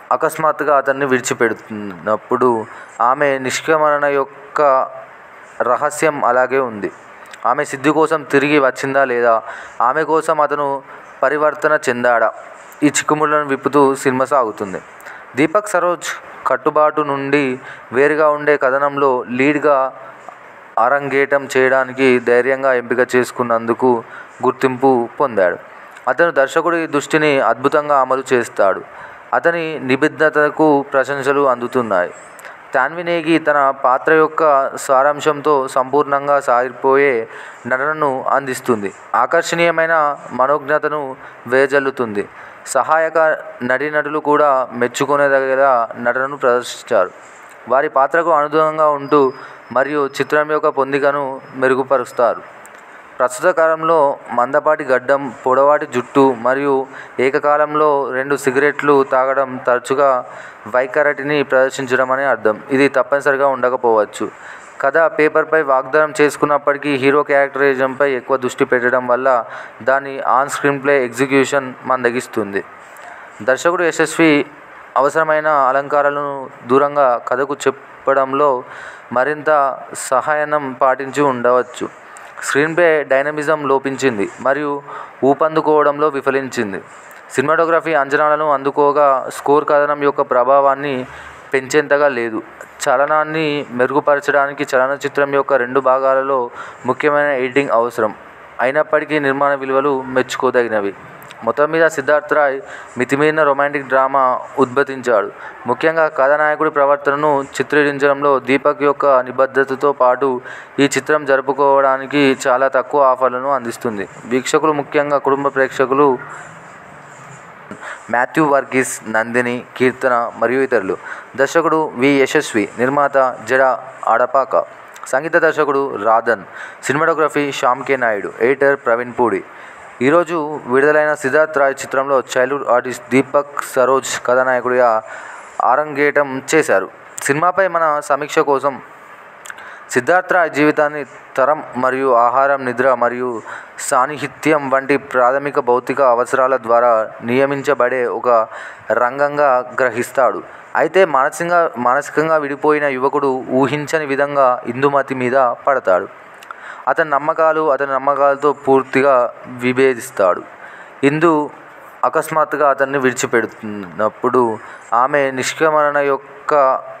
అకస్మాత్తుగా అతన్ని విడిచిపెడుతున్నప్పుడు ఆమె నిష్క్రమణ యొక్క రహస్యం అలాగే ఉంది ఆమె సిద్ధి కోసం తిరిగి వచ్చిందా లేదా ఆమె కోసం అతను పరివర్తన చెందాడా ఈ చిక్కుముళ్లను విప్పుతూ సినిమా సాగుతుంది దీపక్ సరోజ్ కట్టుబాటు నుండి వేరుగా ఉండే కథనంలో లీడ్గా అరంగేటం చేయడానికి ధైర్యంగా ఎంపిక చేసుకున్నందుకు గుర్తింపు పొందాడు అతను దర్శకుడి దృష్టిని అద్భుతంగా అమలు చేస్తాడు అతని నిబిద్ధతకు ప్రశంసలు అందుతున్నాయి తాన్వినేగి తన పాత్ర యొక్క సారాంశంతో సంపూర్ణంగా సాగిపోయే నటనను అందిస్తుంది ఆకర్షణీయమైన మనోజ్ఞతను వేజల్లుతుంది సహాయక నటీనటులు కూడా మెచ్చుకునేదగ్గర నటనను ప్రదర్శించారు వారి పాత్రకు అనుగుణంగా ఉంటూ మరియు చిత్రం యొక్క పొందికను మెరుగుపరుస్తారు ప్రస్తుత కాలంలో మందపాటి గడ్డం పొడవాటి జుట్టు మరియు ఏకకాలంలో రెండు సిగరెట్లు తాగడం తరచుగా వైఖరటిని ప్రదర్శించడం అని అర్థం ఇది తప్పనిసరిగా ఉండకపోవచ్చు కథ పేపర్పై వాగ్దానం చేసుకున్నప్పటికీ హీరో క్యారెక్టరిజంపై ఎక్కువ దృష్టి పెట్టడం వల్ల దాని ఆన్ స్క్రీన్ ప్లే ఎగ్జిక్యూషన్ మందగిస్తుంది దర్శకుడు యశస్వి అవసరమైన అలంకారాలను దూరంగా కథకు చెప్పడంలో మరింత సహాయనం పాటించి ఉండవచ్చు స్క్రీన్ ప్లే డైనమిజం లోపించింది మరియు ఊపందుకోవడంలో విఫలించింది సినిమాటోగ్రఫీ అంచనాలను అందుకోగా స్కోర్ కథనం యొక్క ప్రభావాన్ని పెంచేంతగా లేదు చలనాన్ని మెరుగుపరచడానికి చలనచిత్రం యొక్క రెండు భాగాలలో ముఖ్యమైన ఎడిటింగ్ అవసరం అయినప్పటికీ నిర్మాణ విలువలు మెచ్చుకోదగినవి మొత్తం మీద సిద్ధార్థ్ రాయ్ మితిమీరిన రొమాంటిక్ డ్రామా ఉద్భవించాడు ముఖ్యంగా కథానాయకుడి ప్రవర్తనను చిత్రీకరించడంలో దీపక్ యొక్క నిబద్ధతతో పాటు ఈ చిత్రం జరుపుకోవడానికి చాలా తక్కువ ఆఫర్లను అందిస్తుంది వీక్షకులు ముఖ్యంగా కుటుంబ ప్రేక్షకులు మాథ్యూ వర్గీస్ నందిని కీర్తన మరియు ఇతరులు దర్శకుడు వి యశస్వి నిర్మాత జడ ఆడపాక సంగీత దర్శకుడు Radhan cinematography Shyam K Naidu editor Praveen Pudi ఈరోజు విడుదలైన సిద్ధార్థ్ రాయ్ చిత్రంలో చైల్డ్హుడ్ ఆర్టిస్ట్ దీపక్ సరోజ్ కథానాయకుడిగా ఆరంగేటం చేశారు సినిమాపై మన సమీక్ష కోసం సిద్ధార్థ్ రాయ్ జీవితాన్ని తరం మరియు ఆహారం నిద్ర మరియు సాన్నిహిత్యం వంటి ప్రాథమిక భౌతిక అవసరాల ద్వారా నియమించబడే ఒక రంగంగా గ్రహిస్తాడు అయితే మానసికంగా మానసికంగా విడిపోయిన యువకుడు ఊహించని విధంగా ఇందుమతి మీద పడతాడు అతని నమ్మకాలు అతని నమ్మకాలతో పూర్తిగా విభేదిస్తాడు ఇందు అకస్మాత్తుగా అతన్ని విడిచిపెడుతున్నప్పుడు ఆమె నిష్క్రమణ యొక్క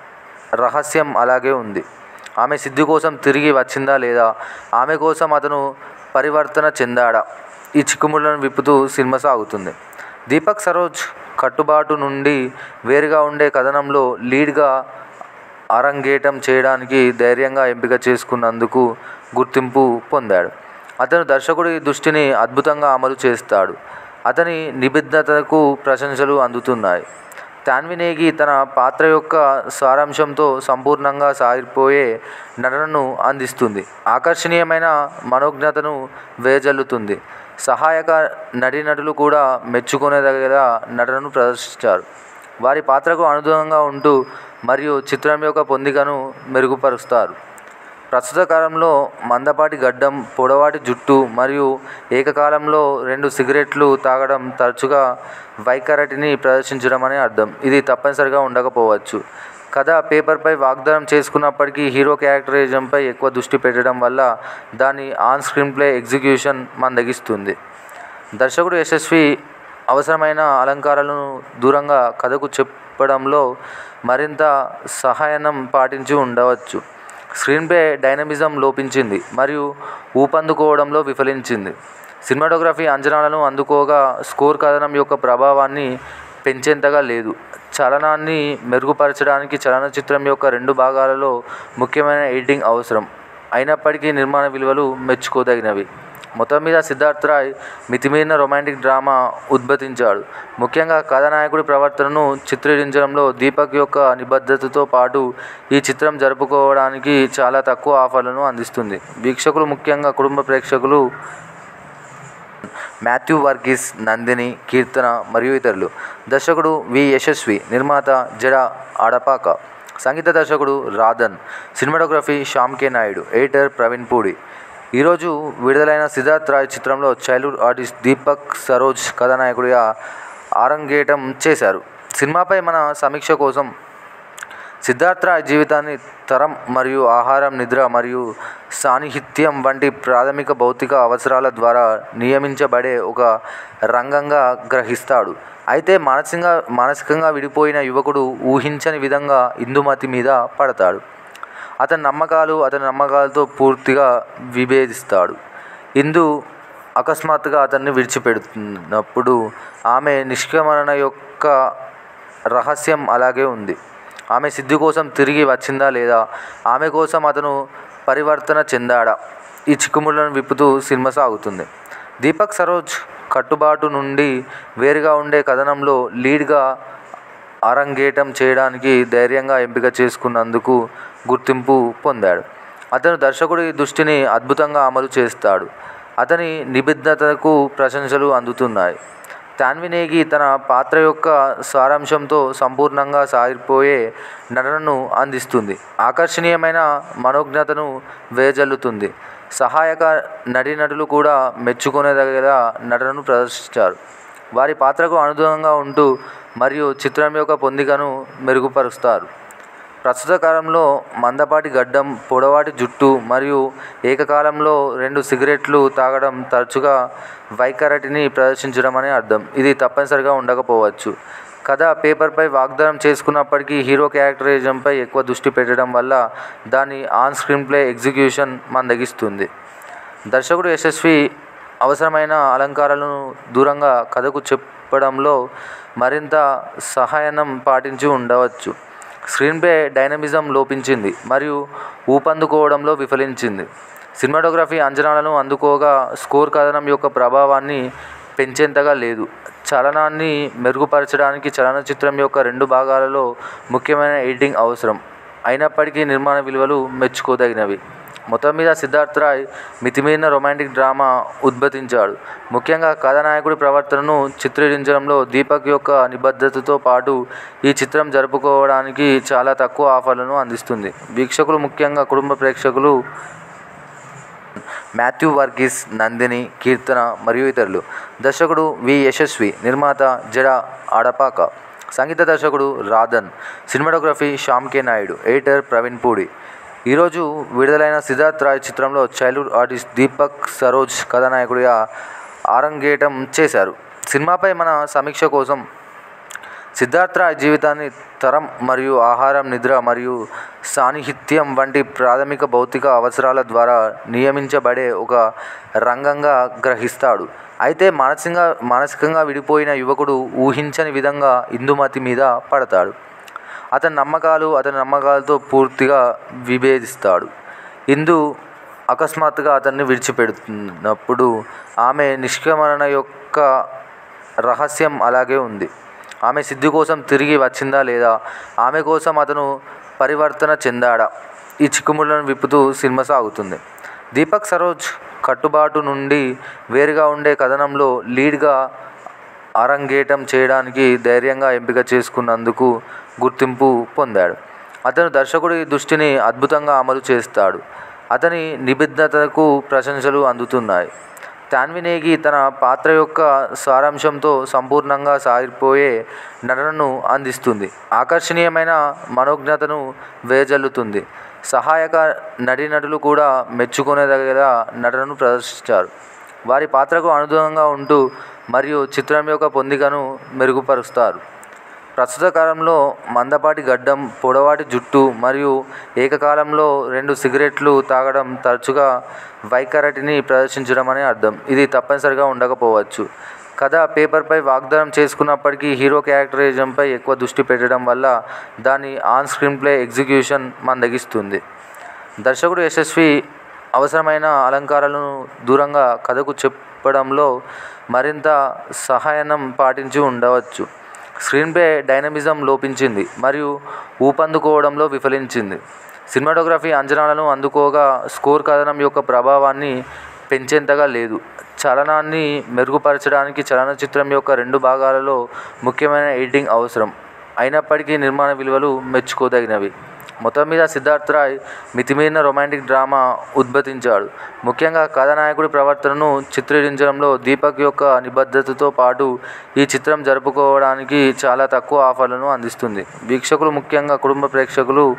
రహస్యం అలాగే ఉంది ఆమె సిద్ధి కోసం తిరిగి వచ్చిందా లేదా ఆమె కోసం అతను పరివర్తన చెందాడా ఈ చిక్కుముళ్లను విప్పుతూ సినిమా సాగుతుంది దీపక్ సరోజ్ కట్టుబాటు నుండి వేరుగా ఉండే కథనంలో లీడ్గా అరంగేటం చేయడానికి ధైర్యంగా ఎంపిక చేసుకున్నందుకు గుర్తింపు పొందాడు అతను దర్శకుడి దృష్టిని అద్భుతంగా అమలు చేస్తాడు అతని నిబిద్ధతకు ప్రశంసలు అందుతున్నాయి తాన్వినేగి తన పాత్ర యొక్క సారాంశంతో సంపూర్ణంగా సాగిపోయే నటనను అందిస్తుంది ఆకర్షణీయమైన మనోజ్ఞతను వేజల్లుతుంది సహాయక నటీనటులు కూడా మెచ్చుకునేదగ్గర నటనను ప్రదర్శించారు వారి పాత్రకు అనుగుణంగా ఉంటూ మరియు చిత్రం యొక్క పొందికను మెరుగుపరుస్తారు ప్రస్తుత కాలంలో మందపాటి గడ్డం పొడవాటి జుట్టు మరియు ఏకకాలంలో రెండు సిగరెట్లు తాగడం తరచుగా వైఖరటిని ప్రదర్శించడం అని అర్థం ఇది తప్పనిసరిగా ఉండకపోవచ్చు కథ పేపర్పై వాగ్దానం చేసుకున్నప్పటికీ హీరో క్యారెక్టరిజంపై ఎక్కువ దృష్టి పెట్టడం వల్ల దాని ఆన్ స్క్రీన్ ప్లే ఎగ్జిక్యూషన్ మందగిస్తుంది దర్శకుడు యశస్వి అవసరమైన అలంకారాలను దూరంగా కథకు చెప్పడంలో మరింత సహాయనం పాటించి ఉండవచ్చు స్క్రీన్ ప్లే డైనమిజం లోపించింది మరియు ఊపందుకోవడంలో విఫలించింది సినిమాటోగ్రఫీ అంచనాలను అందుకోగా స్కోర్ కథనం యొక్క ప్రభావాన్ని పెంచేంతగా లేదు చలనాన్ని మెరుగుపరచడానికి చలనచిత్రం యొక్క రెండు భాగాలలో ముఖ్యమైన ఎడిటింగ్ అవసరం అయినప్పటికీ నిర్మాణ విలువలు మెచ్చుకోదగినవి మొత్తం మీద సిద్ధార్థ్ రాయ్ మితిమీరిన రొమాంటిక్ డ్రామా ఉద్భవించాడు ముఖ్యంగా కథానాయకుడి ప్రవర్తనను చిత్రీకరించడంలో దీపక్ యొక్క నిబద్ధతతో పాటు ఈ చిత్రం జరుపుకోవడానికి చాలా తక్కువ ఆఫర్లను అందిస్తుంది వీక్షకులు ముఖ్యంగా కుటుంబ ప్రేక్షకులు మాథ్యూ వర్గీస్ నందిని కీర్తన మరియు ఇతరులు దర్శకుడు వి యశస్వి నిర్మాత జడ ఆడపాక సంగీత దర్శకుడు Radhan cinematography Shyam K Naidu editor Praveen Pudi ఈరోజు విడుదలైన సిద్ధార్థ్ రాయ్ చిత్రంలో చైల్డ్హుడ్ ఆర్టిస్ట్ దీపక్ సరోజ్ కథానాయకుడిగా ఆరంగేటం చేశారు సినిమాపై మన సమీక్ష కోసం సిద్ధార్థ్ రాయ్ జీవితాన్ని తరం మరియు ఆహారం నిద్ర మరియు సాన్నిహిత్యం వంటి ప్రాథమిక భౌతిక అవసరాల ద్వారా నియమించబడే ఒక రంగంగా గ్రహిస్తాడు అయితే మానసికంగా మానసికంగా విడిపోయిన యువకుడు ఊహించని విధంగా ఇందుమతి మీద పడతాడు అతని నమ్మకాలు అతని నమ్మకాలతో పూర్తిగా విభేదిస్తాడు ఇందు అకస్మాత్తుగా అతన్ని విడిచిపెడుతున్నప్పుడు ఆమె నిష్క్రమణ యొక్క రహస్యం అలాగే ఉంది ఆమె సిద్ధి కోసం తిరిగి వచ్చిందా లేదా ఆమె కోసం అతను పరివర్తన చెందాడా ఈ చిక్కుముళ్ళను విప్పుతూ సినిమా సాగుతుంది దీపక్ సరోజ్ కట్టుబాటు నుండి వేరుగా ఉండే కథనంలో లీడ్గా అరంగేటం చేయడానికి ధైర్యంగా ఎంపిక చేసుకున్నందుకు గుర్తింపు పొందాడు అతను దర్శకుడి దృష్టిని అద్భుతంగా అమలు చేస్తాడు అతని నిబద్ధతకు ప్రశంసలు అందుతున్నాయి తాన్వినేగి తన పాత్ర యొక్క సారాంశంతో సంపూర్ణంగా సాగిపోయే నటనను అందిస్తుంది ఆకర్షణీయమైన మనోజ్ఞతను వేజల్లుతుంది సహాయక నటీనటులు కూడా మెచ్చుకునేదగ నటనను ప్రదర్శించారు వారి పాత్రకు అనుగుణంగా ఉంటూ మరియు చిత్రం యొక్క పొందికను మెరుగుపరుస్తారు ప్రస్తుత కాలంలో మందపాటి గడ్డం పొడవాటి జుట్టు మరియు ఏకకాలంలో రెండు సిగరెట్లు తాగడం తరచుగా వైఖరిని ప్రదర్శించడం అని అర్థం ఇది తప్పనిసరిగా ఉండకపోవచ్చు కథ పేపర్పై వాగ్దానం చేసుకున్నప్పటికీ హీరో క్యారెక్టరిజంపై ఎక్కువ దృష్టి పెట్టడం వల్ల దాని ఆన్ స్క్రీన్ ప్లే ఎగ్జిక్యూషన్ మందగిస్తుంది దర్శకుడు యశస్వి అవసరమైన అలంకారాలను దూరంగా కథకు చెప్పడంలో మరింత సహాయనం పాటించి ఉండవచ్చు స్క్రీన్ ప్లే డైనమిజం లోపించింది మరియు ఊపందుకోవడంలో విఫలించింది సినిమాటోగ్రఫీ అంచనాలను అందుకోగా స్కోర్ కథనం యొక్క ప్రభావాన్ని పెంచేంతగా లేదు చలనాన్ని మెరుగుపరచడానికి చలనచిత్రం యొక్క రెండు భాగాలలో ముఖ్యమైన ఎడిటింగ్ అవసరం అయినప్పటికీ నిర్మాణ విలువలు మెచ్చుకోదగినవి మొత్తం మీద సిద్ధార్థ్ రాయ్ మితిమీరిన రొమాంటిక్ డ్రామా ఉద్భవించాడు ముఖ్యంగా కథానాయకుడి ప్రవర్తనను చిత్రీకరించడంలో దీపక్ యొక్క నిబద్ధతతో పాటు ఈ చిత్రం జరుపుకోవడానికి చాలా తక్కువ ఆఫర్లను అందిస్తుంది వీక్షకులు ముఖ్యంగా కుటుంబ ప్రేక్షకులు మాథ్యూ వర్గీస్ నందిని కీర్తన మరియు ఇతరులు దర్శకుడు వి యశస్వి నిర్మాత జడ ఆడపాక సంగీత దర్శకుడు Radhan cinematography Shyam K Naidu editor Praveen Pudi ఈరోజు విడుదలైన సిద్ధార్థ్ రాయ్ చిత్రంలో చైల్డ్హుడ్ ఆర్టిస్ట్ దీపక్ సరోజ్ కథానాయకుడిగా ఆరంగేటం చేశారు సినిమాపై మన సమీక్ష కోసం సిద్ధార్థ్ రాయ్ జీవితాన్ని తరం మరియు ఆహారం నిద్ర మరియు సాన్నిహిత్యం వంటి ప్రాథమిక భౌతిక అవసరాల ద్వారా నియమించబడే ఒక రంగంగా గ్రహిస్తాడు అయితే మానసికంగా మానసికంగా విడిపోయిన యువకుడు ఊహించని విధంగా ఇందుమతి మీద పడతాడు అతని నమ్మకాలు అతని నమ్మకాలతో పూర్తిగా విభేదిస్తాడు ఇందు అకస్మాత్తుగా అతన్ని విడిచిపెడుతున్నప్పుడు ఆమె నిష్క్రమణ యొక్క రహస్యం అలాగే ఉంది ఆమె సిద్ధి కోసం తిరిగి వచ్చిందా లేదా ఆమె కోసం అతను పరివర్తన చెందాడా ఈ చిక్కుముళ్ళను విప్పుతూ సినిమా సాగుతుంది దీపక్ సరోజ్ కట్టుబాటు నుండి వేరుగా ఉండే కథనంలో లీడ్గా అరంగేటం చేయడానికి ధైర్యంగా ఎంపిక చేసుకున్నందుకు గుర్తింపు పొందాడు అతను దర్శకుడి దృష్టిని అద్భుతంగా అమలు చేస్తాడు అతని నిబద్ధతకు ప్రశంసలు అందుతున్నాయి తాన్వినేగి తన పాత్ర యొక్క సారాంశంతో సంపూర్ణంగా సాగిపోయే నటనను అందిస్తుంది ఆకర్షణీయమైన మనోజ్ఞతను వేజల్లుతుంది సహాయక నటీనటులు కూడా మెచ్చుకునేదగ నటనను ప్రదర్శించారు వారి పాత్రకు అనుగుణంగా ఉంటూ మరియు చిత్రం యొక్క పొందికను మెరుగుపరుస్తారు ప్రస్తుత కాలంలో మందపాటి గడ్డం పొడవాటి జుట్టు మరియు ఏకకాలంలో రెండు సిగరెట్లు తాగడం తరచుగా వైఖరిని ప్రదర్శించడం అని అర్థం ఇది తప్పనిసరిగా ఉండకపోవచ్చు కథ పేపర్పై వాగ్దానం చేసుకున్నప్పటికీ హీరో క్యారెక్టరిజంపై ఎక్కువ దృష్టి పెట్టడం వల్ల దాని ఆన్ స్క్రీన్ ప్లే ఎగ్జిక్యూషన్ మందగిస్తుంది దర్శకుడు యశస్వి అవసరమైన అలంకారాలను దూరంగా కథకు చెప్పడంలో మరింత సహాయనం పాటించి ఉండవచ్చు స్క్రీన్ ప్లే డైనమిజం లోపించింది మరియు ఊపందుకోవడంలో విఫలించింది సినిమాటోగ్రఫీ అంచనాలను అందుకోగా స్కోర్ కథనం యొక్క ప్రభావాన్ని పెంచేంతగా లేదు చలనాన్ని మెరుగుపరచడానికి చలనచిత్రం యొక్క రెండు భాగాలలో ముఖ్యమైన ఎడిటింగ్ అవసరం అయినప్పటికీ నిర్మాణ విలువలు మెచ్చుకోదగినవి మొత్తం మీద సిద్ధార్థ్ రాయ్ మితిమీరిన రొమాంటిక్ డ్రామా ఉద్భవించాడు ముఖ్యంగా కథానాయకుడి ప్రవర్తనను చిత్రీకరించడంలో దీపక్ యొక్క నిబద్ధతతో పాటు ఈ చిత్రం జరుపుకోవడానికి చాలా తక్కువ ఆఫర్లను అందిస్తుంది వీక్షకులు ముఖ్యంగా కుటుంబ ప్రేక్షకులు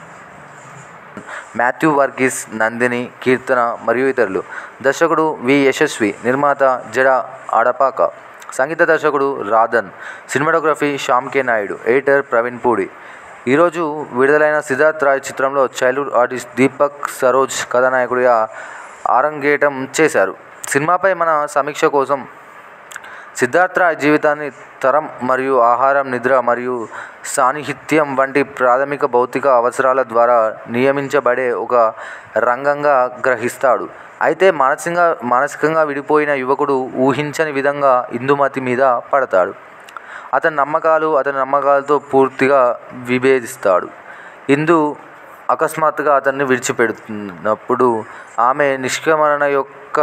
మాథ్యూ వర్గీస్ నందిని కీర్తన మరియు ఇతరులు దర్శకుడు వి యశస్వి నిర్మాత జడ ఆడపాక సంగీత దర్శకుడు Radhan cinematography Shyam K Naidu editor Praveen Pudi ఈరోజు విడుదలైన సిద్ధార్థ్ రాయ్ చిత్రంలో చైల్డ్హుడ్ ఆర్టిస్ట్ దీపక్ సరోజ్ కథానాయకుడిగా ఆరంగేటం చేశారు సినిమాపై మన సమీక్ష కోసం సిద్ధార్థ రాయ్ జీవితాన్ని తరం మరియు ఆహారం నిద్ర మరియు సాన్నిహిత్యం వంటి ప్రాథమిక భౌతిక అవసరాల ద్వారా నియమించబడే ఒక రంగంగా గ్రహిస్తాడు అయితే మానసికంగా మానసికంగా విడిపోయిన యువకుడు ఊహించని విధంగా ఇందుమతి మీద పడతాడు అతని నమ్మకాలు అతని నమ్మకాలతో పూర్తిగా విభేదిస్తాడు ఇందు అకస్మాత్తుగా అతన్ని విడిచిపెడుతున్నప్పుడు ఆమె నిష్క్రమణ యొక్క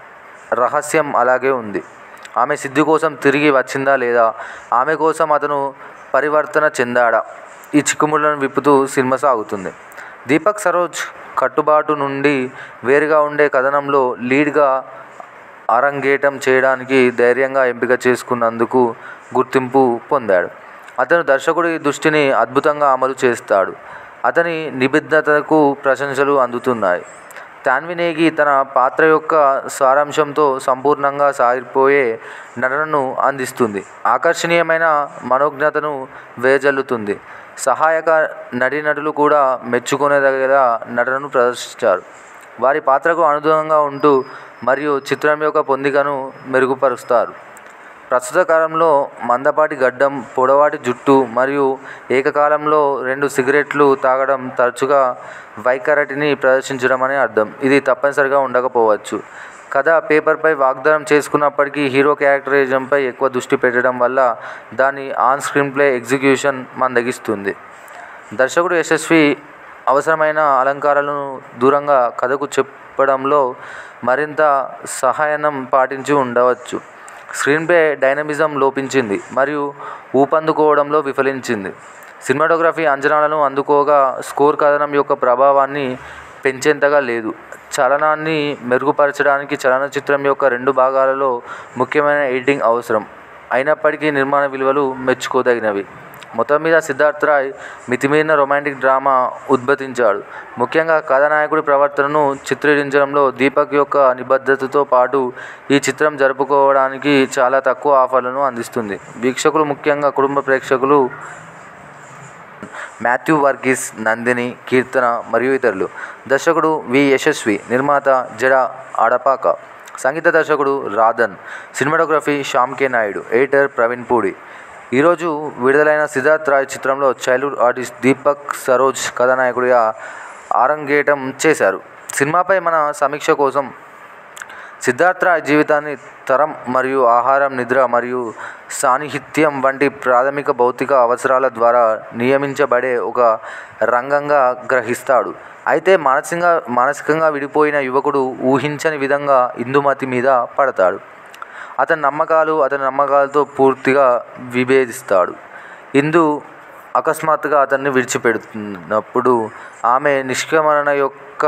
రహస్యం అలాగే ఉంది ఆమె సిద్ధి కోసం తిరిగి వచ్చిందా లేదా ఆమె కోసం అతను పరివర్తన చెందాడా ఈ చిక్కుముళ్లను విప్పుతూ సినిమా సాగుతుంది దీపక్ సరోజ్ కట్టుబాటు నుండి వేరుగా ఉండే కథనంలో లీడ్గా అరంగేటం చేయడానికి ధైర్యంగా ఎంపిక చేసుకున్నందుకు గుర్తింపు పొందాడు అతను దర్శకుడి దృష్టిని అద్భుతంగా అమలు చేస్తాడు అతని నిబద్ధతకు ప్రశంసలు అందుతున్నాయి తాన్వినేగి తన పాత్ర యొక్క సారాంశంతో సంపూర్ణంగా సాగిపోయే నటనను అందిస్తుంది ఆకర్షణీయమైన మనోజ్ఞతను వేజల్లుతుంది సహాయక నటీనటులు కూడా మెచ్చుకునేదగ నటనను ప్రదర్శించారు వారి పాత్రకు అనుగుణంగా ఉంటూ మరియు చిత్రం యొక్క పొందికను మెరుగుపరుస్తారు ప్రస్తుత కాలంలో మందపాటి గడ్డం పొడవాటి జుట్టు మరియు ఏకకాలంలో రెండు సిగరెట్లు తాగడం తరచుగా వైఖరటిని ప్రదర్శించడం అని అర్థం ఇది తప్పనిసరిగా ఉండకపోవచ్చు కథ పేపర్పై వాగ్దానం చేసుకున్నప్పటికీ హీరో క్యారెక్టరిజంపై ఎక్కువ దృష్టి పెట్టడం వల్ల దాని ఆన్ స్క్రీన్ ప్లే ఎగ్జిక్యూషన్ మందగిస్తుంది దర్శకుడు యశస్వి అవసరమైన అలంకారాలను దూరంగా కథకు చెప్పడంలో మరింత సహాయనం పాటించి ఉండవచ్చు స్క్రీన్ ప్లే డైనమిజం లోపించింది మరియు ఊపందుకోవడంలో విఫలించింది సినిమాటోగ్రఫీ అంచనాలను అందుకోగా స్కోర్ కథనం యొక్క ప్రభావాన్ని పెంచేంతగా లేదు చలనాన్ని మెరుగుపరచడానికి చలనచిత్రం యొక్క రెండు భాగాలలో ముఖ్యమైన ఎడిటింగ్ అవసరం అయినప్పటికీ నిర్మాణ విలువలు మెచ్చుకోదగినవి మొత్తం మీద సిద్ధార్థ్ రాయ్ మితిమీరిన రొమాంటిక్ డ్రామా ఉద్భవించాడు ముఖ్యంగా కథానాయకుడి ప్రవర్తనను చిత్రీకరించడంలో దీపక్ యొక్క నిబద్ధతతో పాటు ఈ చిత్రం జరుపుకోవడానికి చాలా తక్కువ ఆఫర్లను అందిస్తుంది వీక్షకులు ముఖ్యంగా కుటుంబ ప్రేక్షకులు మాథ్యూ వర్గీస్ నందిని కీర్తన మరియు ఇతరులు దర్శకుడు వి యశస్వి నిర్మాత జడ ఆడపాక సంగీత దర్శకుడు Radhan cinematography Shyam K Naidu editor Praveen Pudi ఈరోజు విడుదలైన సిద్ధార్థ్ రాయ్ చిత్రంలో చైల్డ్హుడ్ ఆర్టిస్ట్ దీపక్ సరోజ్ కథానాయకుడిగా ఆరంగేటం చేశారు సినిమాపై మన సమీక్ష కోసం సిద్ధార్థ్ రాయ్ జీవితాన్ని తరం మరియు ఆహారం నిద్ర మరియు సాన్నిహిత్యం వంటి ప్రాథమిక భౌతిక అవసరాల ద్వారా నియమించబడే ఒక రంగంగా గ్రహిస్తాడు అయితే మానసికంగా మానసికంగా విడిపోయిన యువకుడు ఊహించని విధంగా ఇందుమతి మీద పడతాడు అతని నమ్మకాలు అతని నమ్మకాలతో పూర్తిగా విభేదిస్తాడు ఇందు అకస్మాత్తుగా అతన్ని విడిచిపెడుతున్నప్పుడు ఆమె నిష్క్రమణ యొక్క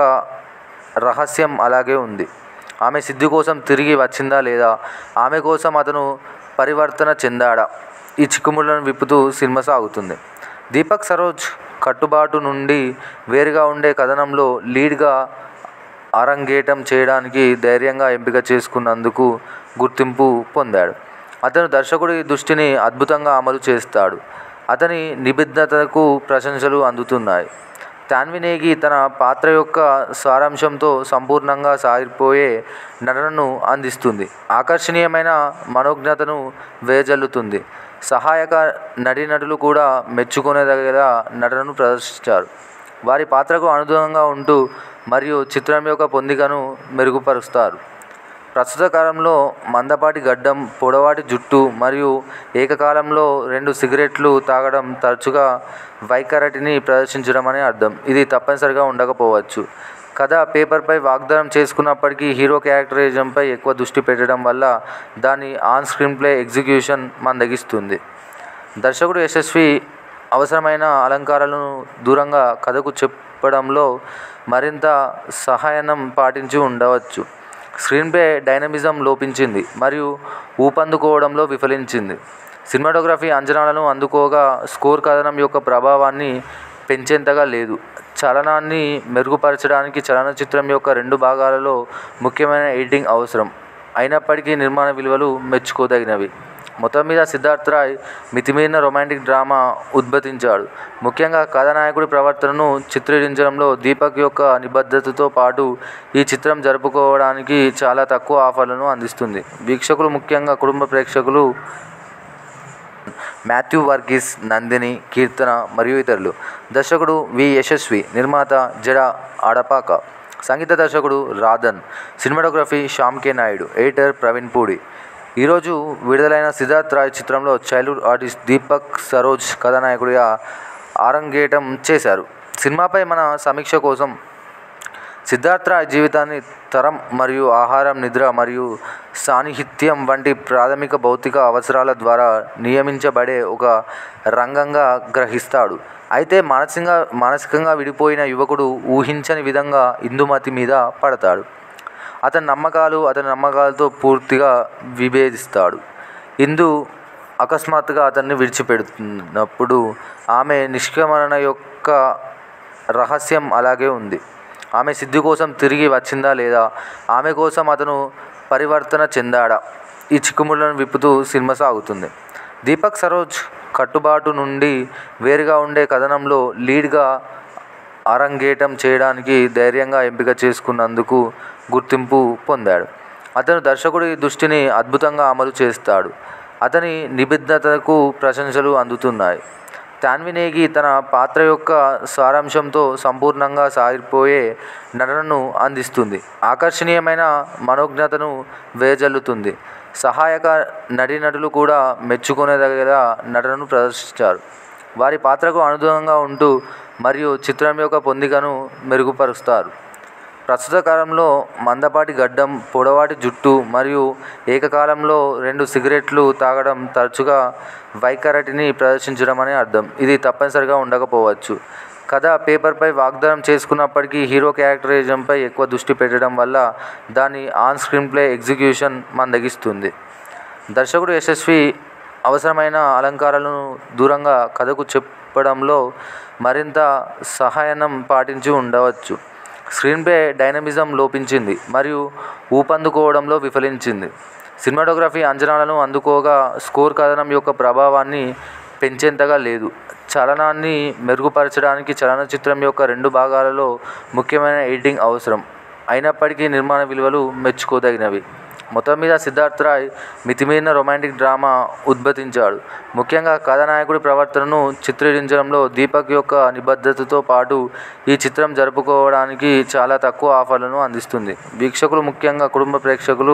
రహస్యం అలాగే ఉంది ఆమె సిద్ధి కోసం తిరిగి వచ్చిందా లేదా ఆమె కోసం అతను పరివర్తన చెందాడా ఈ చిక్కుముళ్లను విప్పుతూ సినిమా సాగుతుంది దీపక్ సరోజ్ కట్టుబాటు నుండి వేరుగా ఉండే కథనంలో లీడ్గా అరంగేటం చేయడానికి ధైర్యంగా ఎంపిక చేసుకున్నందుకు గుర్తింపు పొందాడు అతను దర్శకుడి దృష్టిని అద్భుతంగా అమలు చేస్తాడు అతని నిబద్ధతకు ప్రశంసలు అందుతున్నాయి తాన్వినేగి తన పాత్ర యొక్క సారాంశంతో సంపూర్ణంగా సాగిపోయే నటనను అందిస్తుంది ఆకర్షణీయమైన మనోజ్ఞతను వేజల్లుతుంది సహాయక నటీనటులు కూడా మెచ్చుకునేదగ నటనను ప్రదర్శించారు వారి పాత్రకు అనుగుణంగా ఉంటూ మరియు చిత్రం యొక్క పొందికను మెరుగుపరుస్తారు ప్రస్తుత కాలంలో మందపాటి గడ్డం పొడవాటి జుట్టు మరియు ఏకకాలంలో రెండు సిగరెట్లు తాగడం తరచుగా వైఖరటిని ప్రదర్శించడం అని అర్థం ఇది తప్పనిసరిగా ఉండకపోవచ్చు కథ పేపర్పై వాగ్దానం చేసుకున్నప్పటికీ హీరో క్యారెక్టరిజంపై ఎక్కువ దృష్టి పెట్టడం వల్ల దాని ఆన్ స్క్రీన్ ప్లే ఎగ్జిక్యూషన్ మందగిస్తుంది దర్శకుడు యశస్వి అవసరమైన అలంకారాలను దూరంగా కథకు చెప్పడంలో మరింత సహనం పాటించి ఉండవచ్చు స్క్రీన్పై డైనమిజం లోపించింది మరియు ఊపందుకోవడంలో విఫలించింది సినిమాటోగ్రఫీ అంచనాలను అందుకోగా స్కోర్ కథనం యొక్క ప్రభావాన్ని పెంచేంతగా లేదు చలనాన్ని మెరుగుపరచడానికి చలనచిత్రం యొక్క రెండు భాగాలలో ముఖ్యమైన ఎడిటింగ్ అవసరం అయినప్పటికీ నిర్మాణ విలువలు మెచ్చుకోదగినవి మొత్తం మీద సిద్ధార్థ్ రాయ్ మితిమీరిన రొమాంటిక్ డ్రామా ఉద్భవించాడు ముఖ్యంగా కథానాయకుడి ప్రవర్తనను చిత్రీకరించడంలో దీపక్ యొక్క నిబద్ధతతో పాటు ఈ చిత్రం జరుపుకోవడానికి చాలా తక్కువ ఆఫర్లను అందిస్తుంది వీక్షకులు ముఖ్యంగా కుటుంబ ప్రేక్షకులు మాథ్యూ వర్గీస్ నందిని కీర్తన మరియు ఇతరులు దర్శకుడు వి యశస్వి నిర్మాత జడ ఆడపాక సంగీత దర్శకుడు Radhan cinematography Shyam K Naidu editor Praveen Pudi ఈరోజు విడుదలైన సిద్ధార్థ్ రాయ్ చిత్రంలో చైల్డ్హుడ్ ఆర్టిస్ట్ దీపక్ సరోజ్ కథానాయకుడిగా ఆరంగేటం చేశారు సినిమాపై మన సమీక్ష కోసం సిద్ధార్థ్ రాయ్ జీవితాన్ని తరం మరియు ఆహారం నిద్ర మరియు సాన్నిహిత్యం వంటి ప్రాథమిక భౌతిక అవసరాల ద్వారా నియమించబడే ఒక రంగంగా గ్రహిస్తాడు అయితే మానసికంగా మానసికంగా విడిపోయిన యువకుడు ఊహించని విధంగా ఇందుమతి మీద పడతాడు అతని నమ్మకాలు అతని నమ్మకాలతో పూర్తిగా విభేదిస్తాడు ఇందు అకస్మాత్తుగా అతన్ని విడిచిపెడుతున్నప్పుడు ఆమె నిష్క్రమణ యొక్క రహస్యం అలాగే ఉంది ఆమె సిద్ధి కోసం తిరిగి వచ్చిందా లేదా ఆమె కోసం అతను పరివర్తన చెందాడా ఈ చిక్కుముళ్ళను విప్పుతూ సినిమా సాగుతుంది దీపక్ సరోజ్ కట్టుబాటు నుండి వేరుగా ఉండే కథనంలో లీడ్గా అరంగేటం చేయడానికి ధైర్యంగా ఎంపిక చేసుకున్నందుకు గుర్తింపు పొందాడు అతను దర్శకుడి దృష్టిని అద్భుతంగా అమలు చేస్తాడు అతని నిబద్ధతకు ప్రశంసలు అందుతున్నాయి తాన్వినేగి తన పాత్ర యొక్క సారాంశంతో సంపూర్ణంగా సాగిపోయే నటనను అందిస్తుంది ఆకర్షణీయమైన మనోజ్ఞతను వేజల్లుతుంది సహాయక నటీనటులు కూడా మెచ్చుకునేదగ నటనను ప్రదర్శించారు వారి పాత్రకు అనుగుణంగా ఉంటూ మరియు చిత్రం యొక్క పొందికను మెరుగుపరుస్తారు ప్రస్తుత కాలంలో మందపాటి గడ్డం పొడవాటి జుట్టు మరియు ఏకకాలంలో రెండు సిగరెట్లు తాగడం తరచుగా వైఖరిని ప్రదర్శించడం అని అర్థం ఇది తప్పనిసరిగా ఉండకపోవచ్చు కథ పేపర్పై వాగ్దానం చేసుకున్నప్పటికీ హీరో క్యారెక్టరైజంపై ఎక్కువ దృష్టి పెట్టడం వల్ల దాని ఆన్ స్క్రీన్ ప్లే ఎగ్జిక్యూషన్ మందగిస్తుంది దర్శకుడు యశస్వి అవసరమైన అలంకారాలను దూరంగా కథకు చెప్పడంలో మరింత సహాయం పాటించి ఉండవచ్చు స్క్రీన్పై డైనమిజం లోపించింది మరియు ఊపందుకోవడంలో విఫలించింది సినిమాటోగ్రఫీ అంచనాలను అందుకోగా స్కోర్ కథనం యొక్క ప్రభావాన్ని పెంచేంతగా లేదు చలనాన్ని మెరుగుపరచడానికి చలనచిత్రం యొక్క రెండు భాగాలలో ముఖ్యమైన ఎడిటింగ్ అవసరం అయినప్పటికీ నిర్మాణ విలువలు మెచ్చుకోదగినవి మొత్తం మీద సిద్ధార్థ్ రాయ్ మితిమీరిన రొమాంటిక్ డ్రామా ఉద్భవించాడు ముఖ్యంగా కథానాయకుడి ప్రవర్తనను చిత్రీకరించడంలో దీపక్ యొక్క నిబద్ధతతో పాటు ఈ చిత్రం జరుపుకోవడానికి చాలా తక్కువ ఆఫర్లను అందిస్తుంది వీక్షకులు ముఖ్యంగా కుటుంబ ప్రేక్షకులు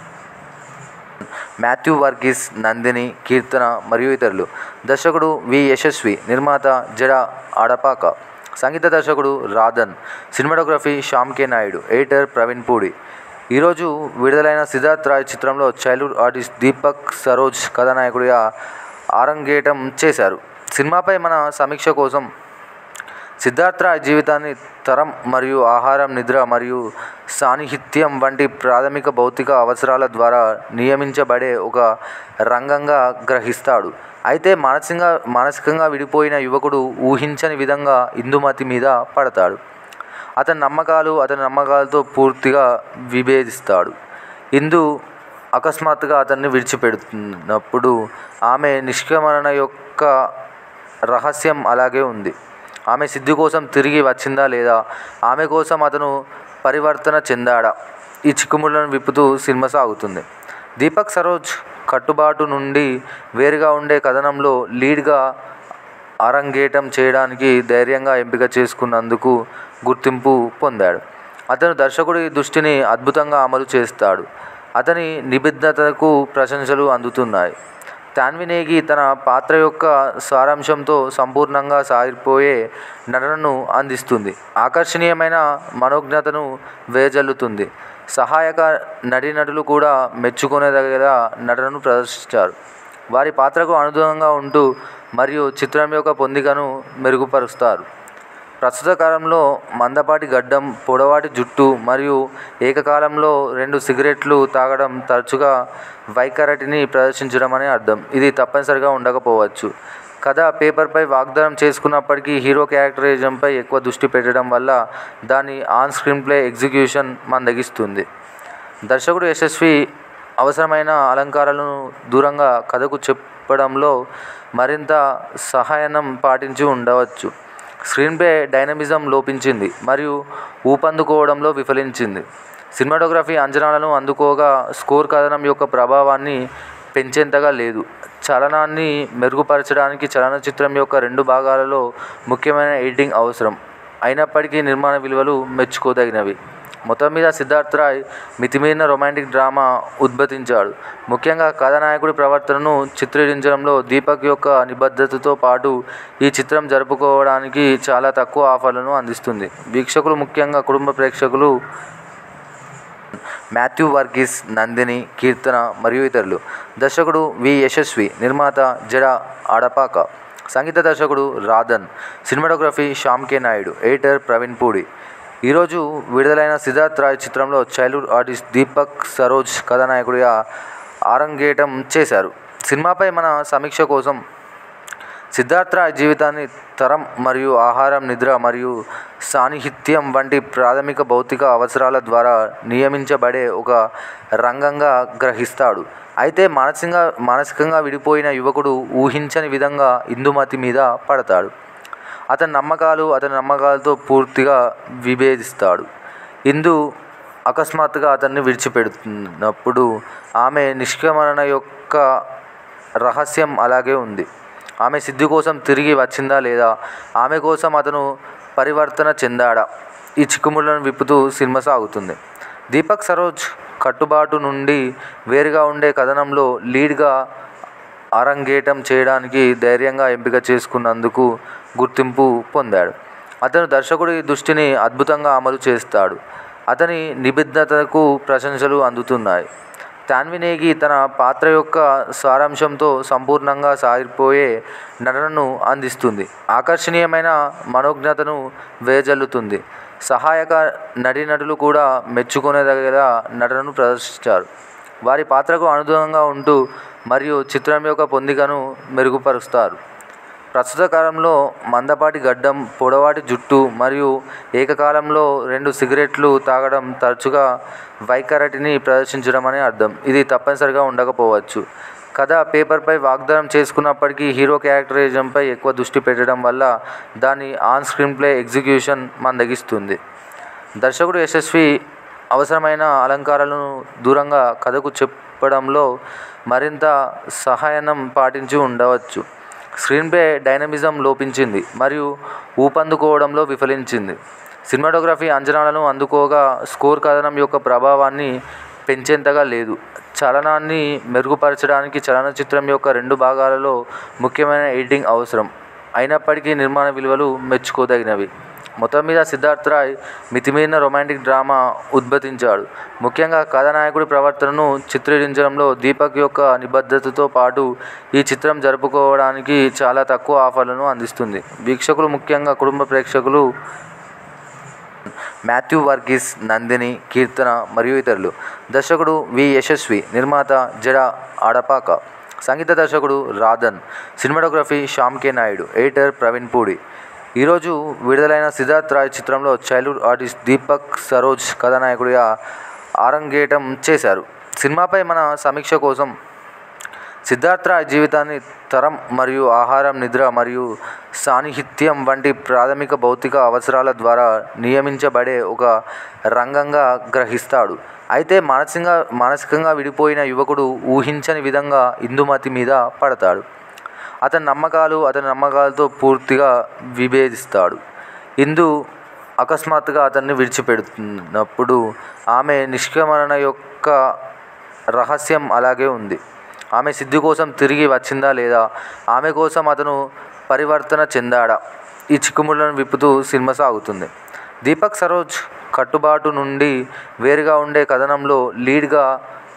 మాథ్యూ వర్గీస్ నందిని కీర్తన మరియు ఇతరులు దర్శకుడు వి యశస్వి నిర్మాత జడ ఆడపాక సంగీత దర్శకుడు Radhan cinematography Shyam K Naidu editor Praveen Pudi ఈరోజు విడుదలైన సిద్ధార్థ్ రాయ్ చిత్రంలో చైల్డ్హుడ్ ఆర్టిస్ట్ దీపక్ సరోజ్ కథానాయకుడిగా ఆరంగేటం చేశారు సినిమాపై మన సమీక్ష కోసం సిద్ధార్థ్ రాయ్ జీవితాన్ని తరం మరియు ఆహారం నిద్ర మరియు సాన్నిహిత్యం వంటి ప్రాథమిక భౌతిక అవసరాల ద్వారా నియమించబడే ఒక రంగంగా గ్రహిస్తాడు అయితే మానసికంగా మానసికంగా విడిపోయిన యువకుడు ఊహించని విధంగా ఇందుమతి మీద పడతాడు అతని నమ్మకాలు అతని నమ్మకాలతో పూర్తిగా విభేదిస్తాడు ఇందు అకస్మాత్తుగా అతన్ని విడిచిపెడుతున్నప్పుడు ఆమె నిష్క్రమణ యొక్క రహస్యం అలాగే ఉంది ఆమె సిద్ధి కోసం తిరిగి వచ్చిందా లేదా ఆమె కోసం అతను పరివర్తన చెందాడా ఈ చిక్కుముళ్ళను విప్పుతూ సినిమా సాగుతుంది దీపక్ సరోజ్ కట్టుబాటు నుండి వేరుగా ఉండే కథనంలో లీడ్గా అరంగేటం చేయడానికి ధైర్యంగా ఎంపిక చేసుకున్నందుకు గుర్తింపు పొందాడు అతను దర్శకుడి దృష్టిని అద్భుతంగా అమలు చేస్తాడు అతని నిబద్ధతకు ప్రశంసలు అందుతున్నాయి తాన్వినేగి తన పాత్ర యొక్క సారాంశంతో సంపూర్ణంగా సాగిపోయే నటనను అందిస్తుంది ఆకర్షణీయమైన మనోజ్ఞతను వేజల్లుతుంది సహాయక నటీనటులు కూడా మెచ్చుకునేదగ నటనను ప్రదర్శించారు వారి పాత్రకు అనుగుణంగా ఉంటూ మరియు చిత్రం యొక్క పొందికను మెరుగుపరుస్తారు ప్రస్తుత కాలంలో మందపాటి గడ్డం పొడవాటి జుట్టు మరియు ఏకకాలంలో రెండు సిగరెట్లు తాగడం తరచుగా వైఖరిని ప్రదర్శించడం అని అర్థం ఇది తప్పనిసరిగా ఉండకపోవచ్చు కథ పేపర్పై వాగ్దానం చేసుకున్నప్పటికీ హీరో క్యారెక్టరిజంపై ఎక్కువ దృష్టి పెట్టడం వల్ల దాని ఆన్ స్క్రీన్ ప్లే ఎగ్జిక్యూషన్ మందగిస్తుంది దర్శకుడు యశస్వి అవసరమైన అలంకారాలను దూరంగా కథకు చెప్పడంలో మరింత సహాయనం పాటించి ఉండవచ్చు స్క్రీన్ ప్లే డైనమిజం లోపించింది మరియు ఊపందుకోవడంలో విఫలించింది సినిమాటోగ్రఫీ అంచనాలను అందుకోగా స్కోర్ కథనం యొక్క ప్రభావాన్ని పెంచేంతగా లేదు చలనాన్ని మెరుగుపరచడానికి చలనచిత్రం యొక్క రెండు భాగాలలో ముఖ్యమైన ఎడిటింగ్ అవసరం అయినప్పటికీ నిర్మాణ విలువలు మెచ్చుకోదగినవి మొత్తం మీద సిద్ధార్థ్ రాయ్ మితిమీరిన రొమాంటిక్ డ్రామా ఉద్భవించాడు ముఖ్యంగా కథానాయకుడి ప్రవర్తనను చిత్రీకరించడంలో దీపక్ యొక్క నిబద్ధతతో పాటు ఈ చిత్రం జరుపుకోవడానికి చాలా తక్కువ ఆఫర్లను అందిస్తుంది వీక్షకులు ముఖ్యంగా కుటుంబ ప్రేక్షకులు మాథ్యూ వర్గీస్ నందిని కీర్తన మరియు ఇతరులు దర్శకుడు వి యశస్వి నిర్మాత జడ ఆడపాక సంగీత దర్శకుడు Radhan cinematography Shyam K Naidu editor Praveen Pudi ఈరోజు విడుదలైన సిద్ధార్థ్ రాయ్ చిత్రంలో చైల్డ్హుడ్ ఆర్టిస్ట్ దీపక్ సరోజ్ కథానాయకుడిగా ఆరంగేటం చేశారు సినిమాపై మన సమీక్ష కోసం సిద్ధార్థ్ రాయ్ జీవితాన్ని తరం మరియు ఆహారం నిద్ర మరియు సాన్నిహిత్యం వంటి ప్రాథమిక భౌతిక అవసరాల ద్వారా నియమించబడే ఒక రంగంగా గ్రహిస్తాడు అయితే మానసికంగా మానసికంగా విడిపోయిన యువకుడు ఊహించని విధంగా ఇందుమతి మీద పడతాడు అతని నమ్మకాలు అతని నమ్మకాలతో పూర్తిగా విభేదిస్తాడు ఇందు అకస్మాత్తుగా అతన్ని విడిచిపెడుతున్నప్పుడు ఆమె నిష్క్రమణ యొక్క రహస్యం అలాగే ఉంది ఆమె సిద్ధి కోసం తిరిగి వచ్చిందా లేదా ఆమె కోసం అతను పరివర్తన చెందాడా ఈ చిక్కుముళ్లను విప్పుతూ సినిమా సాగుతుంది దీపక్ సరోజ్ కట్టుబాటు నుండి వేరుగా ఉండే కథనంలో లీడ్గా అరంగేటం చేయడానికి ధైర్యంగా ఎంపిక చేసుకున్నందుకు గుర్తింపు పొందాడు అతను దర్శకుడి దృష్టిని అద్భుతంగా అమలు చేస్తాడు అతని నిబద్ధతకు ప్రశంసలు అందుతున్నాయి తాన్వినేగి తన పాత్ర యొక్క సారాంశంతో సంపూర్ణంగా సాగిపోయే నటనను అందిస్తుంది ఆకర్షణీయమైన మనోజ్ఞతను వేజల్లుతుంది సహాయక నటీనటులు కూడా మెచ్చుకునేదగల నటనను ప్రదర్శించారు వారి పాత్రకు అనుగుణంగా ఉంటూ మరియు చిత్రం యొక్క పొందికను మెరుగుపరుస్తారు ప్రస్తుత కాలంలో మందపాటి గడ్డం పొడవాటి జుట్టు మరియు ఏకకాలంలో రెండు సిగరెట్లు తాగడం తరచుగా వైఖరిని ప్రదర్శించడం అని అర్థం ఇది తప్పనిసరిగా ఉండకపోవచ్చు కథ పేపర్పై వాగ్దానం చేసుకున్నప్పటికీ హీరో క్యారెక్టరిజంపై ఎక్కువ దృష్టి పెట్టడం వల్ల దాని ఆన్ స్క్రీన్ ప్లే ఎగ్జిక్యూషన్ మందగిస్తుంది దర్శకుడు యశస్వి అవసరమైన అలంకారాలను దూరంగా కథకు చెప్పడంలో మరింత సహాయనం పాటించి ఉండవచ్చు స్క్రీన్ ప్లే డైనమిజం లోపించింది మరియు ఊపందుకోవడంలో విఫలించింది సినిమాటోగ్రఫీ అంచనాలను అందుకోగా స్కోర్ కథనం యొక్క ప్రభావాన్ని పెంచేంతగా లేదు చలనాన్ని మెరుగుపరచడానికి చలనచిత్రం యొక్క రెండు భాగాలలో ముఖ్యమైన ఎడిటింగ్ అవసరం అయినప్పటికీ నిర్మాణ విలువలు మెచ్చుకోదగినవి మొత్తం మీద సిద్ధార్థ్ రాయ్ మితిమీరిన రొమాంటిక్ డ్రామా ఉద్భవించాడు ముఖ్యంగా కథానాయకుడి ప్రవర్తనను చిత్రీకరించడంలో దీపక్ యొక్క నిబద్ధతతో పాటు ఈ చిత్రం జరుపుకోవడానికి చాలా తక్కువ ఆఫర్లను అందిస్తుంది వీక్షకులు ముఖ్యంగా కుటుంబ ప్రేక్షకులు మాథ్యూ వర్గీస్ నందిని కీర్తన మరియు ఇతరులు దర్శకుడు వి యశస్వి నిర్మాత జడ ఆడపాక సంగీత దర్శకుడు Radhan cinematography Shyam K Naidu editor Praveen Pudi ఈరోజు విడుదలైన సిద్ధార్థ్ రాయ్ చిత్రంలో చైల్డ్హుడ్ ఆర్టిస్ట్ దీపక్ సరోజ్ కథానాయకుడిగా ఆరంగేటం చేశారు సినిమాపై మన సమీక్ష కోసం సిద్ధార్థ్ రాయ్ జీవితాన్ని తరం మరియు ఆహారం నిద్ర మరియు సాన్నిహిత్యం వంటి ప్రాథమిక భౌతిక అవసరాల ద్వారా నియమించబడే ఒక రంగంగా గ్రహిస్తాడు అయితే మానసికంగా మానసికంగా విడిపోయిన యువకుడు ఊహించని విధంగా ఇందుమతి మీద పడతాడు అతని నమ్మకాలు అతని నమ్మకాలతో పూర్తిగా విభేదిస్తాడు ఇందు అకస్మాత్తుగా అతన్ని విడిచిపెడుతున్నప్పుడు ఆమె నిష్క్రమణ యొక్క రహస్యం అలాగే ఉంది ఆమె సిద్ధి కోసం తిరిగి వచ్చిందా లేదా ఆమె కోసం అతను పరివర్తన చెందాడా ఈ చిక్కుముళ్లను విప్పుతూ సినిమా సాగుతుంది దీపక్ సరోజ్ కట్టుబాటు నుండి వేరుగా ఉండే కథనంలో లీడ్గా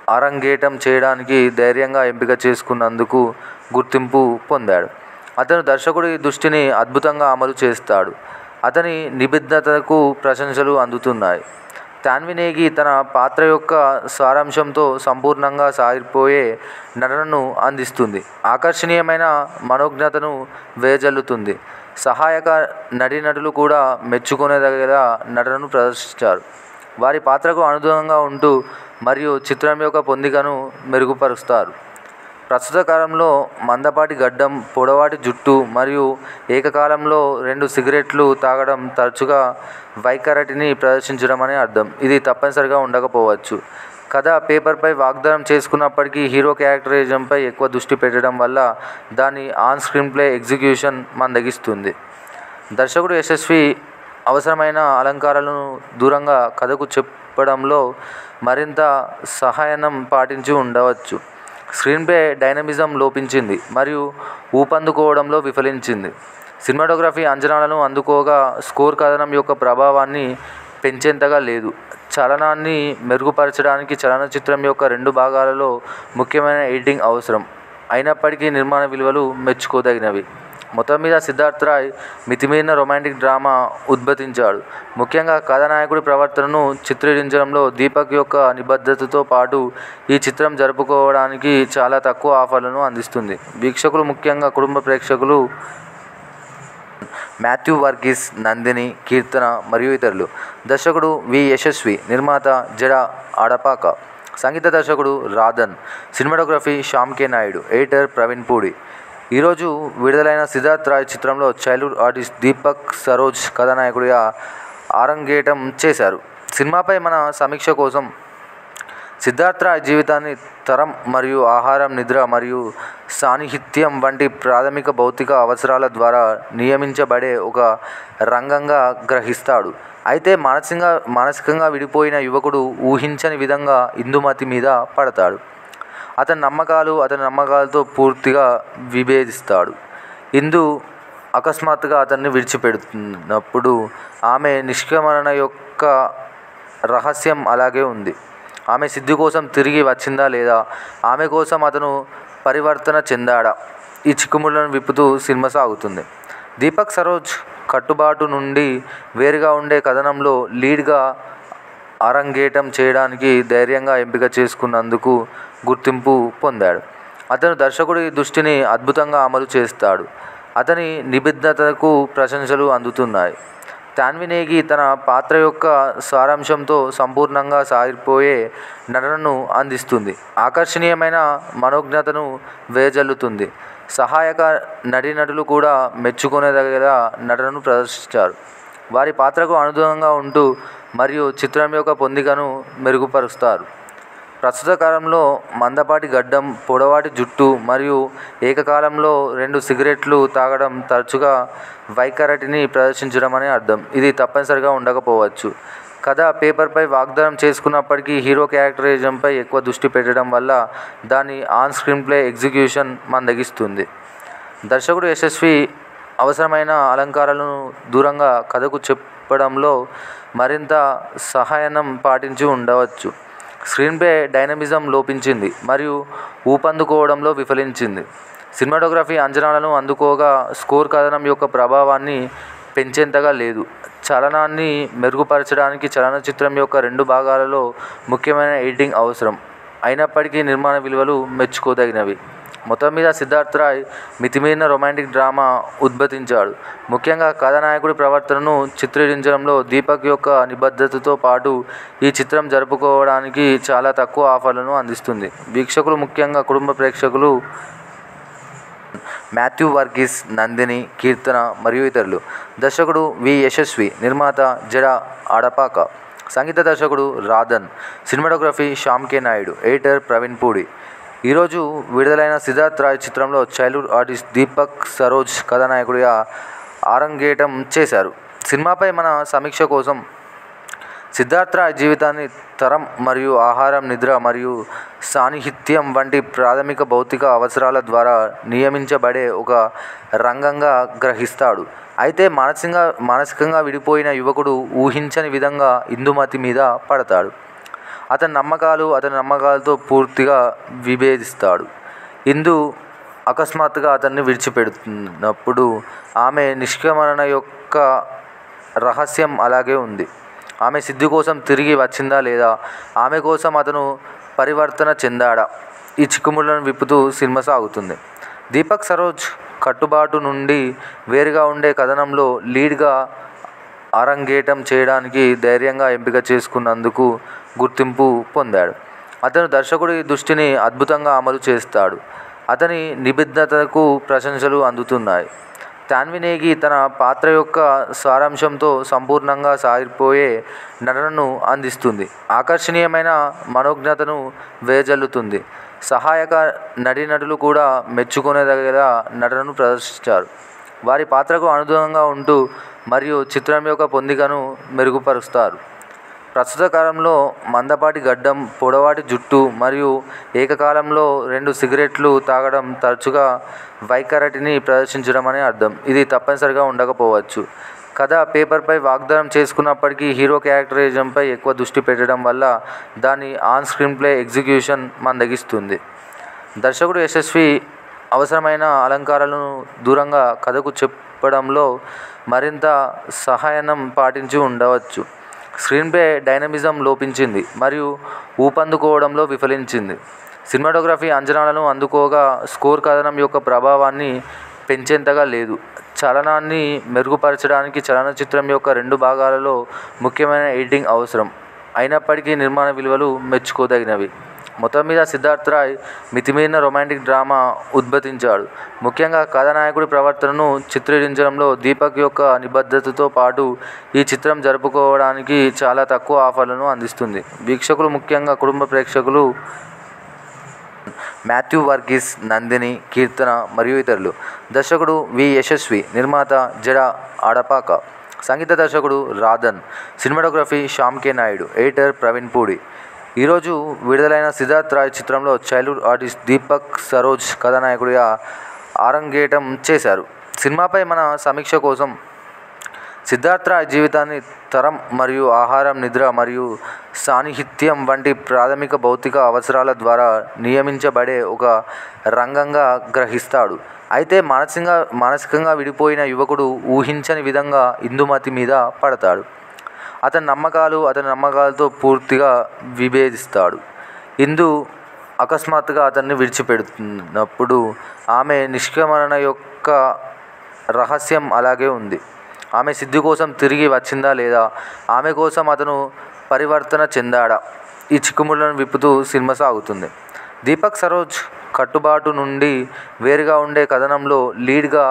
అరంగేటం చేయడానికి ధైర్యంగా ఎంపిక చేసుకున్నందుకు గుర్తింపు పొందాడు అతను దర్శకుడి దృష్టిని అద్భుతంగా అమలు చేస్తాడు అతని నిబద్ధతకు ప్రశంసలు అందుతున్నాయి తాన్వినేగి తన పాత్ర యొక్క సారాంశంతో సంపూర్ణంగా సాగిపోయే నటనను అందిస్తుంది ఆకర్షణీయమైన మనోజ్ఞతను వేజల్లుతుంది సహాయక నటీనటులు కూడా మెచ్చుకునేదగల నటనను ప్రదర్శించారు వారి పాత్రకు అనుగుణంగా ఉంటూ మరియు చిత్రం యొక్క పొందికను మెరుగుపరుస్తారు ప్రస్తుత కాలంలో మందపాటి గడ్డం పొడవాటి జుట్టు మరియు ఏకకాలంలో రెండు సిగరెట్లు తాగడం తరచుగా వైఖరిని ప్రదర్శించడం అని అర్థం ఇది తప్పనిసరిగా ఉండకపోవచ్చు కథ పేపర్పై వాగ్దానం చేసుకున్నప్పటికీ హీరో క్యారెక్టరిజంపై ఎక్కువ దృష్టి పెట్టడం వల్ల దాని ఆన్ స్క్రీన్ ప్లే ఎగ్జిక్యూషన్ మందగిస్తుంది దర్శకుడు యశస్వి అవసరమైన అలంకారాలను దూరంగా కథకు చెప్పడంలో మరింత సహాయనం పాటించి ఉండవచ్చు స్క్రీన్ ప్లే డైనమిజం లోపించింది మరియు ఊపందుకోవడంలో విఫలించింది సినిమాటోగ్రఫీ అంచనాలను అందుకోగా స్కోర్ కథనం యొక్క ప్రభావాన్ని పెంచేంతగా లేదు చలనాన్ని మెరుగుపరచడానికి చలనచిత్రం యొక్క రెండు భాగాలలో ముఖ్యమైన ఎడిటింగ్ అవసరం అయినప్పటికీ నిర్మాణ విలువలు మెచ్చుకోదగినవి మొత్తం మీద సిద్ధార్థ్ రాయ్ మితిమీరిన రొమాంటిక్ డ్రామా ఉద్భవించాడు ముఖ్యంగా కథానాయకుడి ప్రవర్తనను చిత్రీకరించడంలో దీపక్ యొక్క నిబద్ధతతో పాటు ఈ చిత్రం జరుపుకోవడానికి చాలా తక్కువ ఆఫర్లను అందిస్తుంది వీక్షకులు ముఖ్యంగా కుటుంబ ప్రేక్షకులు మాథ్యూ వర్గీస్ నందిని కీర్తన మరియు ఇతరులు దర్శకుడు వి యశస్వి నిర్మాత జడ ఆడపాక సంగీత దర్శకుడు Radhan cinematography Shyam K Naidu editor Praveen Pudi ఈరోజు విడుదలైన సిద్ధార్థ్ రాయ్ చిత్రంలో చైల్డ్హుడ్ ఆర్టిస్ట్ దీపక్ సరోజ్ కథానాయకుడిగా ఆరంగేటం చేశారు సినిమాపై మన సమీక్ష కోసం సిద్ధార్థ్ రాయ్ జీవితాన్ని తరం మరియు ఆహారం నిద్ర మరియు సాన్నిహిత్యం వంటి ప్రాథమిక భౌతిక అవసరాల ద్వారా నియమించబడే ఒక రంగంగా గ్రహిస్తాడు అయితే మానసికంగా మానసికంగా విడిపోయిన యువకుడు ఊహించని విధంగా ఇందుమతి మీద పడతాడు అతని నమ్మకాలు అతని నమ్మకాలతో పూర్తిగా విభేదిస్తాడు ఇందు అకస్మాత్తుగా అతన్ని విడిచిపెడుతున్నప్పుడు ఆమె నిష్క్రమణ యొక్క రహస్యం అలాగే ఉంది ఆమె సిద్ధి కోసం తిరిగి వచ్చిందా లేదా ఆమె కోసం అతను పరివర్తన చెందాడా ఈ చిక్కుముళ్ళను విప్పుతూ సినిమా సాగుతుంది దీపక్ సరోజ్ కట్టుబాటు నుండి వేరుగా ఉండే కథనంలో లీడ్గా అరంగేటం చేయడానికి ధైర్యంగా ఎంపిక చేసుకున్నందుకు గుర్తింపు పొందాడు అతను దర్శకుడి దృష్టిని అద్భుతంగా అమలు చేస్తాడు అతని నిబద్ధతకు ప్రశంసలు అందుతున్నాయి తాన్వినేగి తన పాత్ర యొక్క సారాంశంతో సంపూర్ణంగా సాగిపోయే నటనను అందిస్తుంది ఆకర్షణీయమైన మనోజ్ఞతను వేజల్లుతుంది సహాయక నటీనటులు కూడా మెచ్చుకునేదగల నటనను ప్రదర్శించారు వారి పాత్రకు అనుగుణంగా ఉంటూ మరియు చిత్రం యొక్క పొందికను మెరుగుపరుస్తారు ప్రస్తుత కాలంలో మందపాటి గడ్డం పొడవాటి జుట్టు మరియు ఏకకాలంలో రెండు సిగరెట్లు తాగడం తరచుగా వైఖరిని ప్రదర్శించడం అని అర్థం ఇది తప్పనిసరిగా ఉండకపోవచ్చు కథ పేపర్పై వాగ్దానం చేసుకున్నప్పటికీ హీరో క్యారెక్టరిజంపై ఎక్కువ దృష్టి పెట్టడం వల్ల దాని ఆన్ స్క్రీన్ ప్లే ఎగ్జిక్యూషన్ మందగిస్తుంది దర్శకుడు యశస్వి అవసరమైన అలంకారాలను దూరంగా కథకు చెప్పడంలో మరింత సహాయనం పాటించి ఉండవచ్చు స్క్రీన్ ప్లే డైనమిజం లోపించింది మరియు ఊపందుకోవడంలో విఫలించింది సినిమాటోగ్రఫీ అంచనాలను అందుకోగా స్కోర్ కథనం యొక్క ప్రభావాన్ని పెంచేంతగా లేదు చలనాన్ని మెరుగుపరచడానికి చలనచిత్రం యొక్క రెండు భాగాలలో ముఖ్యమైన ఎడిటింగ్ అవసరం అయినప్పటికీ నిర్మాణ విలువలు మెచ్చుకోదగినవి మొత్తం మీద సిద్ధార్థ్ రాయ్ మితిమీరిన రొమాంటిక్ డ్రామా ఉద్భవించాడు ముఖ్యంగా కథానాయకుడి ప్రవర్తనను చిత్రీకరించడంలో దీపక్ యొక్క నిబద్ధతతో పాటు ఈ చిత్రం జరుపుకోవడానికి చాలా తక్కువ ఆఫర్లను అందిస్తుంది వీక్షకులు ముఖ్యంగా కుటుంబ ప్రేక్షకులు మాథ్యూ వర్గీస్ నందిని కీర్తన మరియు ఇతరులు దర్శకుడు వి యశస్వి నిర్మాత జడ ఆడపాక సంగీత దర్శకుడు Radhan cinematography Shyam K Naidu editor Praveen Pudi ఈరోజు విడుదలైన సిద్ధార్థ్ రాయ్ చిత్రంలో చైల్డ్హుడ్ ఆర్టిస్ట్ దీపక్ సరోజ్ కథానాయకుడిగా ఆరంగేటం చేశారు సినిమాపై మన సమీక్ష కోసం సిద్ధార్థ్ రాయ్ జీవితాన్ని తరం మరియు ఆహారం నిద్ర మరియు సాన్నిహిత్యం వంటి ప్రాథమిక భౌతిక అవసరాల ద్వారా నియమించబడే ఒక రంగంగా గ్రహిస్తాడు అయితే మానసికంగా మానసికంగా విడిపోయిన యువకుడు ఊహించని విధంగా ఇందుమతి మీద పడతాడు అతని నమ్మకాలు అతని నమ్మకాలతో పూర్తిగా విభేదిస్తాడు ఇందు అకస్మాత్తుగా అతన్ని విడిచిపెడుతున్నప్పుడు ఆమె నిష్క్రమణ యొక్క రహస్యం అలాగే ఉంది ఆమె సిద్ధి కోసం తిరిగి వచ్చిందా లేదా ఆమె కోసం అతను పరివర్తన చెందాడా ఈ చిక్కుముళ్ళను విప్పుతూ సినిమా సాగుతుంది దీపక్ సరోజ్ కట్టుబాటు నుండి వేరుగా ఉండే కథనంలో లీడ్గా అరంగేటం చేయడానికి ధైర్యంగా ఎంపిక చేసుకున్నందుకు గుర్తింపు పొందాడు అతను దర్శకుడి దృష్టిని అద్భుతంగా అమలు చేస్తాడు అతని నిబద్ధతకు ప్రశంసలు అందుతున్నాయి తాన్వినేగి తన పాత్ర యొక్క సారాంశంతో సంపూర్ణంగా సాగిపోయే నటనను అందిస్తుంది ఆకర్షణీయమైన మనోజ్ఞతను వేజల్లుతుంది సహాయక నటీనటులు కూడా మెచ్చుకునేదగిన నటనను ప్రదర్శించారు వారి పాత్రకు అనుగుణంగా ఉంటూ మరియు చిత్రం యొక్క పొందికను మెరుగుపరుస్తారు ప్రస్తుత కాలంలో మందపాటి గడ్డం పొడవాటి జుట్టు మరియు ఏకకాలంలో రెండు సిగరెట్లు తాగడం తరచుగా వైఖరటిని ప్రదర్శించడం అని అర్థం ఇది తప్పనిసరిగా ఉండకపోవచ్చు కథ పేపర్పై వాగ్దానం చేసుకున్నప్పటికీ హీరో క్యారెక్టరిజంపై ఎక్కువ దృష్టి పెట్టడం వల్ల దాని ఆన్ స్క్రీన్ ప్లే ఎగ్జిక్యూషన్ మందగిస్తుంది దర్శకుడు యశస్వి అవసరమైన అలంకారాలను దూరంగా కథకు చెప్పడంలో మరింత సహాయనం పాటించి ఉండవచ్చు స్క్రీన్ ప్లే డైనమిజం లోపించింది మరియు ఊపందుకోవడంలో విఫలించింది సినిమాటోగ్రఫీ అంచనాలను అందుకోగా స్కోర్ కథనం యొక్క ప్రభావాన్ని పెంచేంతగా లేదు చలనాన్ని మెరుగుపరచడానికి చలనచిత్రం యొక్క రెండు భాగాలలో ముఖ్యమైన ఎడిటింగ్ అవసరం అయినప్పటికీ నిర్మాణ విలువలు మెచ్చుకోదగినవి మొత్తం మీద సిద్ధార్థ్ రాయ్ మితిమీరిన రొమాంటిక్ డ్రామా ఉద్భవించాడు ముఖ్యంగా కథానాయకుడి ప్రవర్తనను చిత్రీకరించడంలో దీపక్ యొక్క నిబద్ధతతో పాటు ఈ చిత్రం జరుపుకోవడానికి చాలా తక్కువ ఆఫర్లను అందిస్తుంది వీక్షకులు ముఖ్యంగా కుటుంబ ప్రేక్షకులు మాథ్యూ వర్గీస్ నందిని కీర్తన మరియు ఇతరులు దర్శకుడు వి యశస్వి నిర్మాత జడ ఆడపాక సంగీత దర్శకుడు Radhan cinematography Shyam K Naidu editor Praveen Pudi ఈరోజు విడుదలైన సిద్ధార్థ్ రాయ్ చిత్రంలో చైల్డ్హుడ్ ఆర్టిస్ట్ దీపక్ సరోజ్ కథానాయకుడిగా ఆరంగేటం చేశారు సినిమాపై మన సమీక్ష కోసం సిద్ధార్థ్ రాయ్ జీవితాన్ని తరం మరియు ఆహారం నిద్ర మరియు సాన్నిహిత్యం వంటి ప్రాథమిక భౌతిక అవసరాల ద్వారా నియమించబడే ఒక రంగంగా గ్రహిస్తాడు అయితే మానసికంగా మానసికంగా విడిపోయిన యువకుడు ఊహించని విధంగా ఇందుమతి మీద పడతాడు అతని నమ్మకాలు అతని నమ్మకాలతో పూర్తిగా విభేదిస్తాడు ఇందు అకస్మాత్తుగా అతన్ని విడిచిపెడుతున్నప్పుడు ఆమె నిష్క్రమణ యొక్క రహస్యం అలాగే ఉంది ఆమె సిద్ధి కోసం తిరిగి వచ్చిందా లేదా ఆమె కోసం అతను పరివర్తన చెందాడా ఈ చిక్కుముళ్ళను విప్పుతూ సినిమా సాగుతుంది దీపక్ సరోజ్ కట్టుబాటు నుండి వేరుగా ఉండే కథనంలో లీడ్గా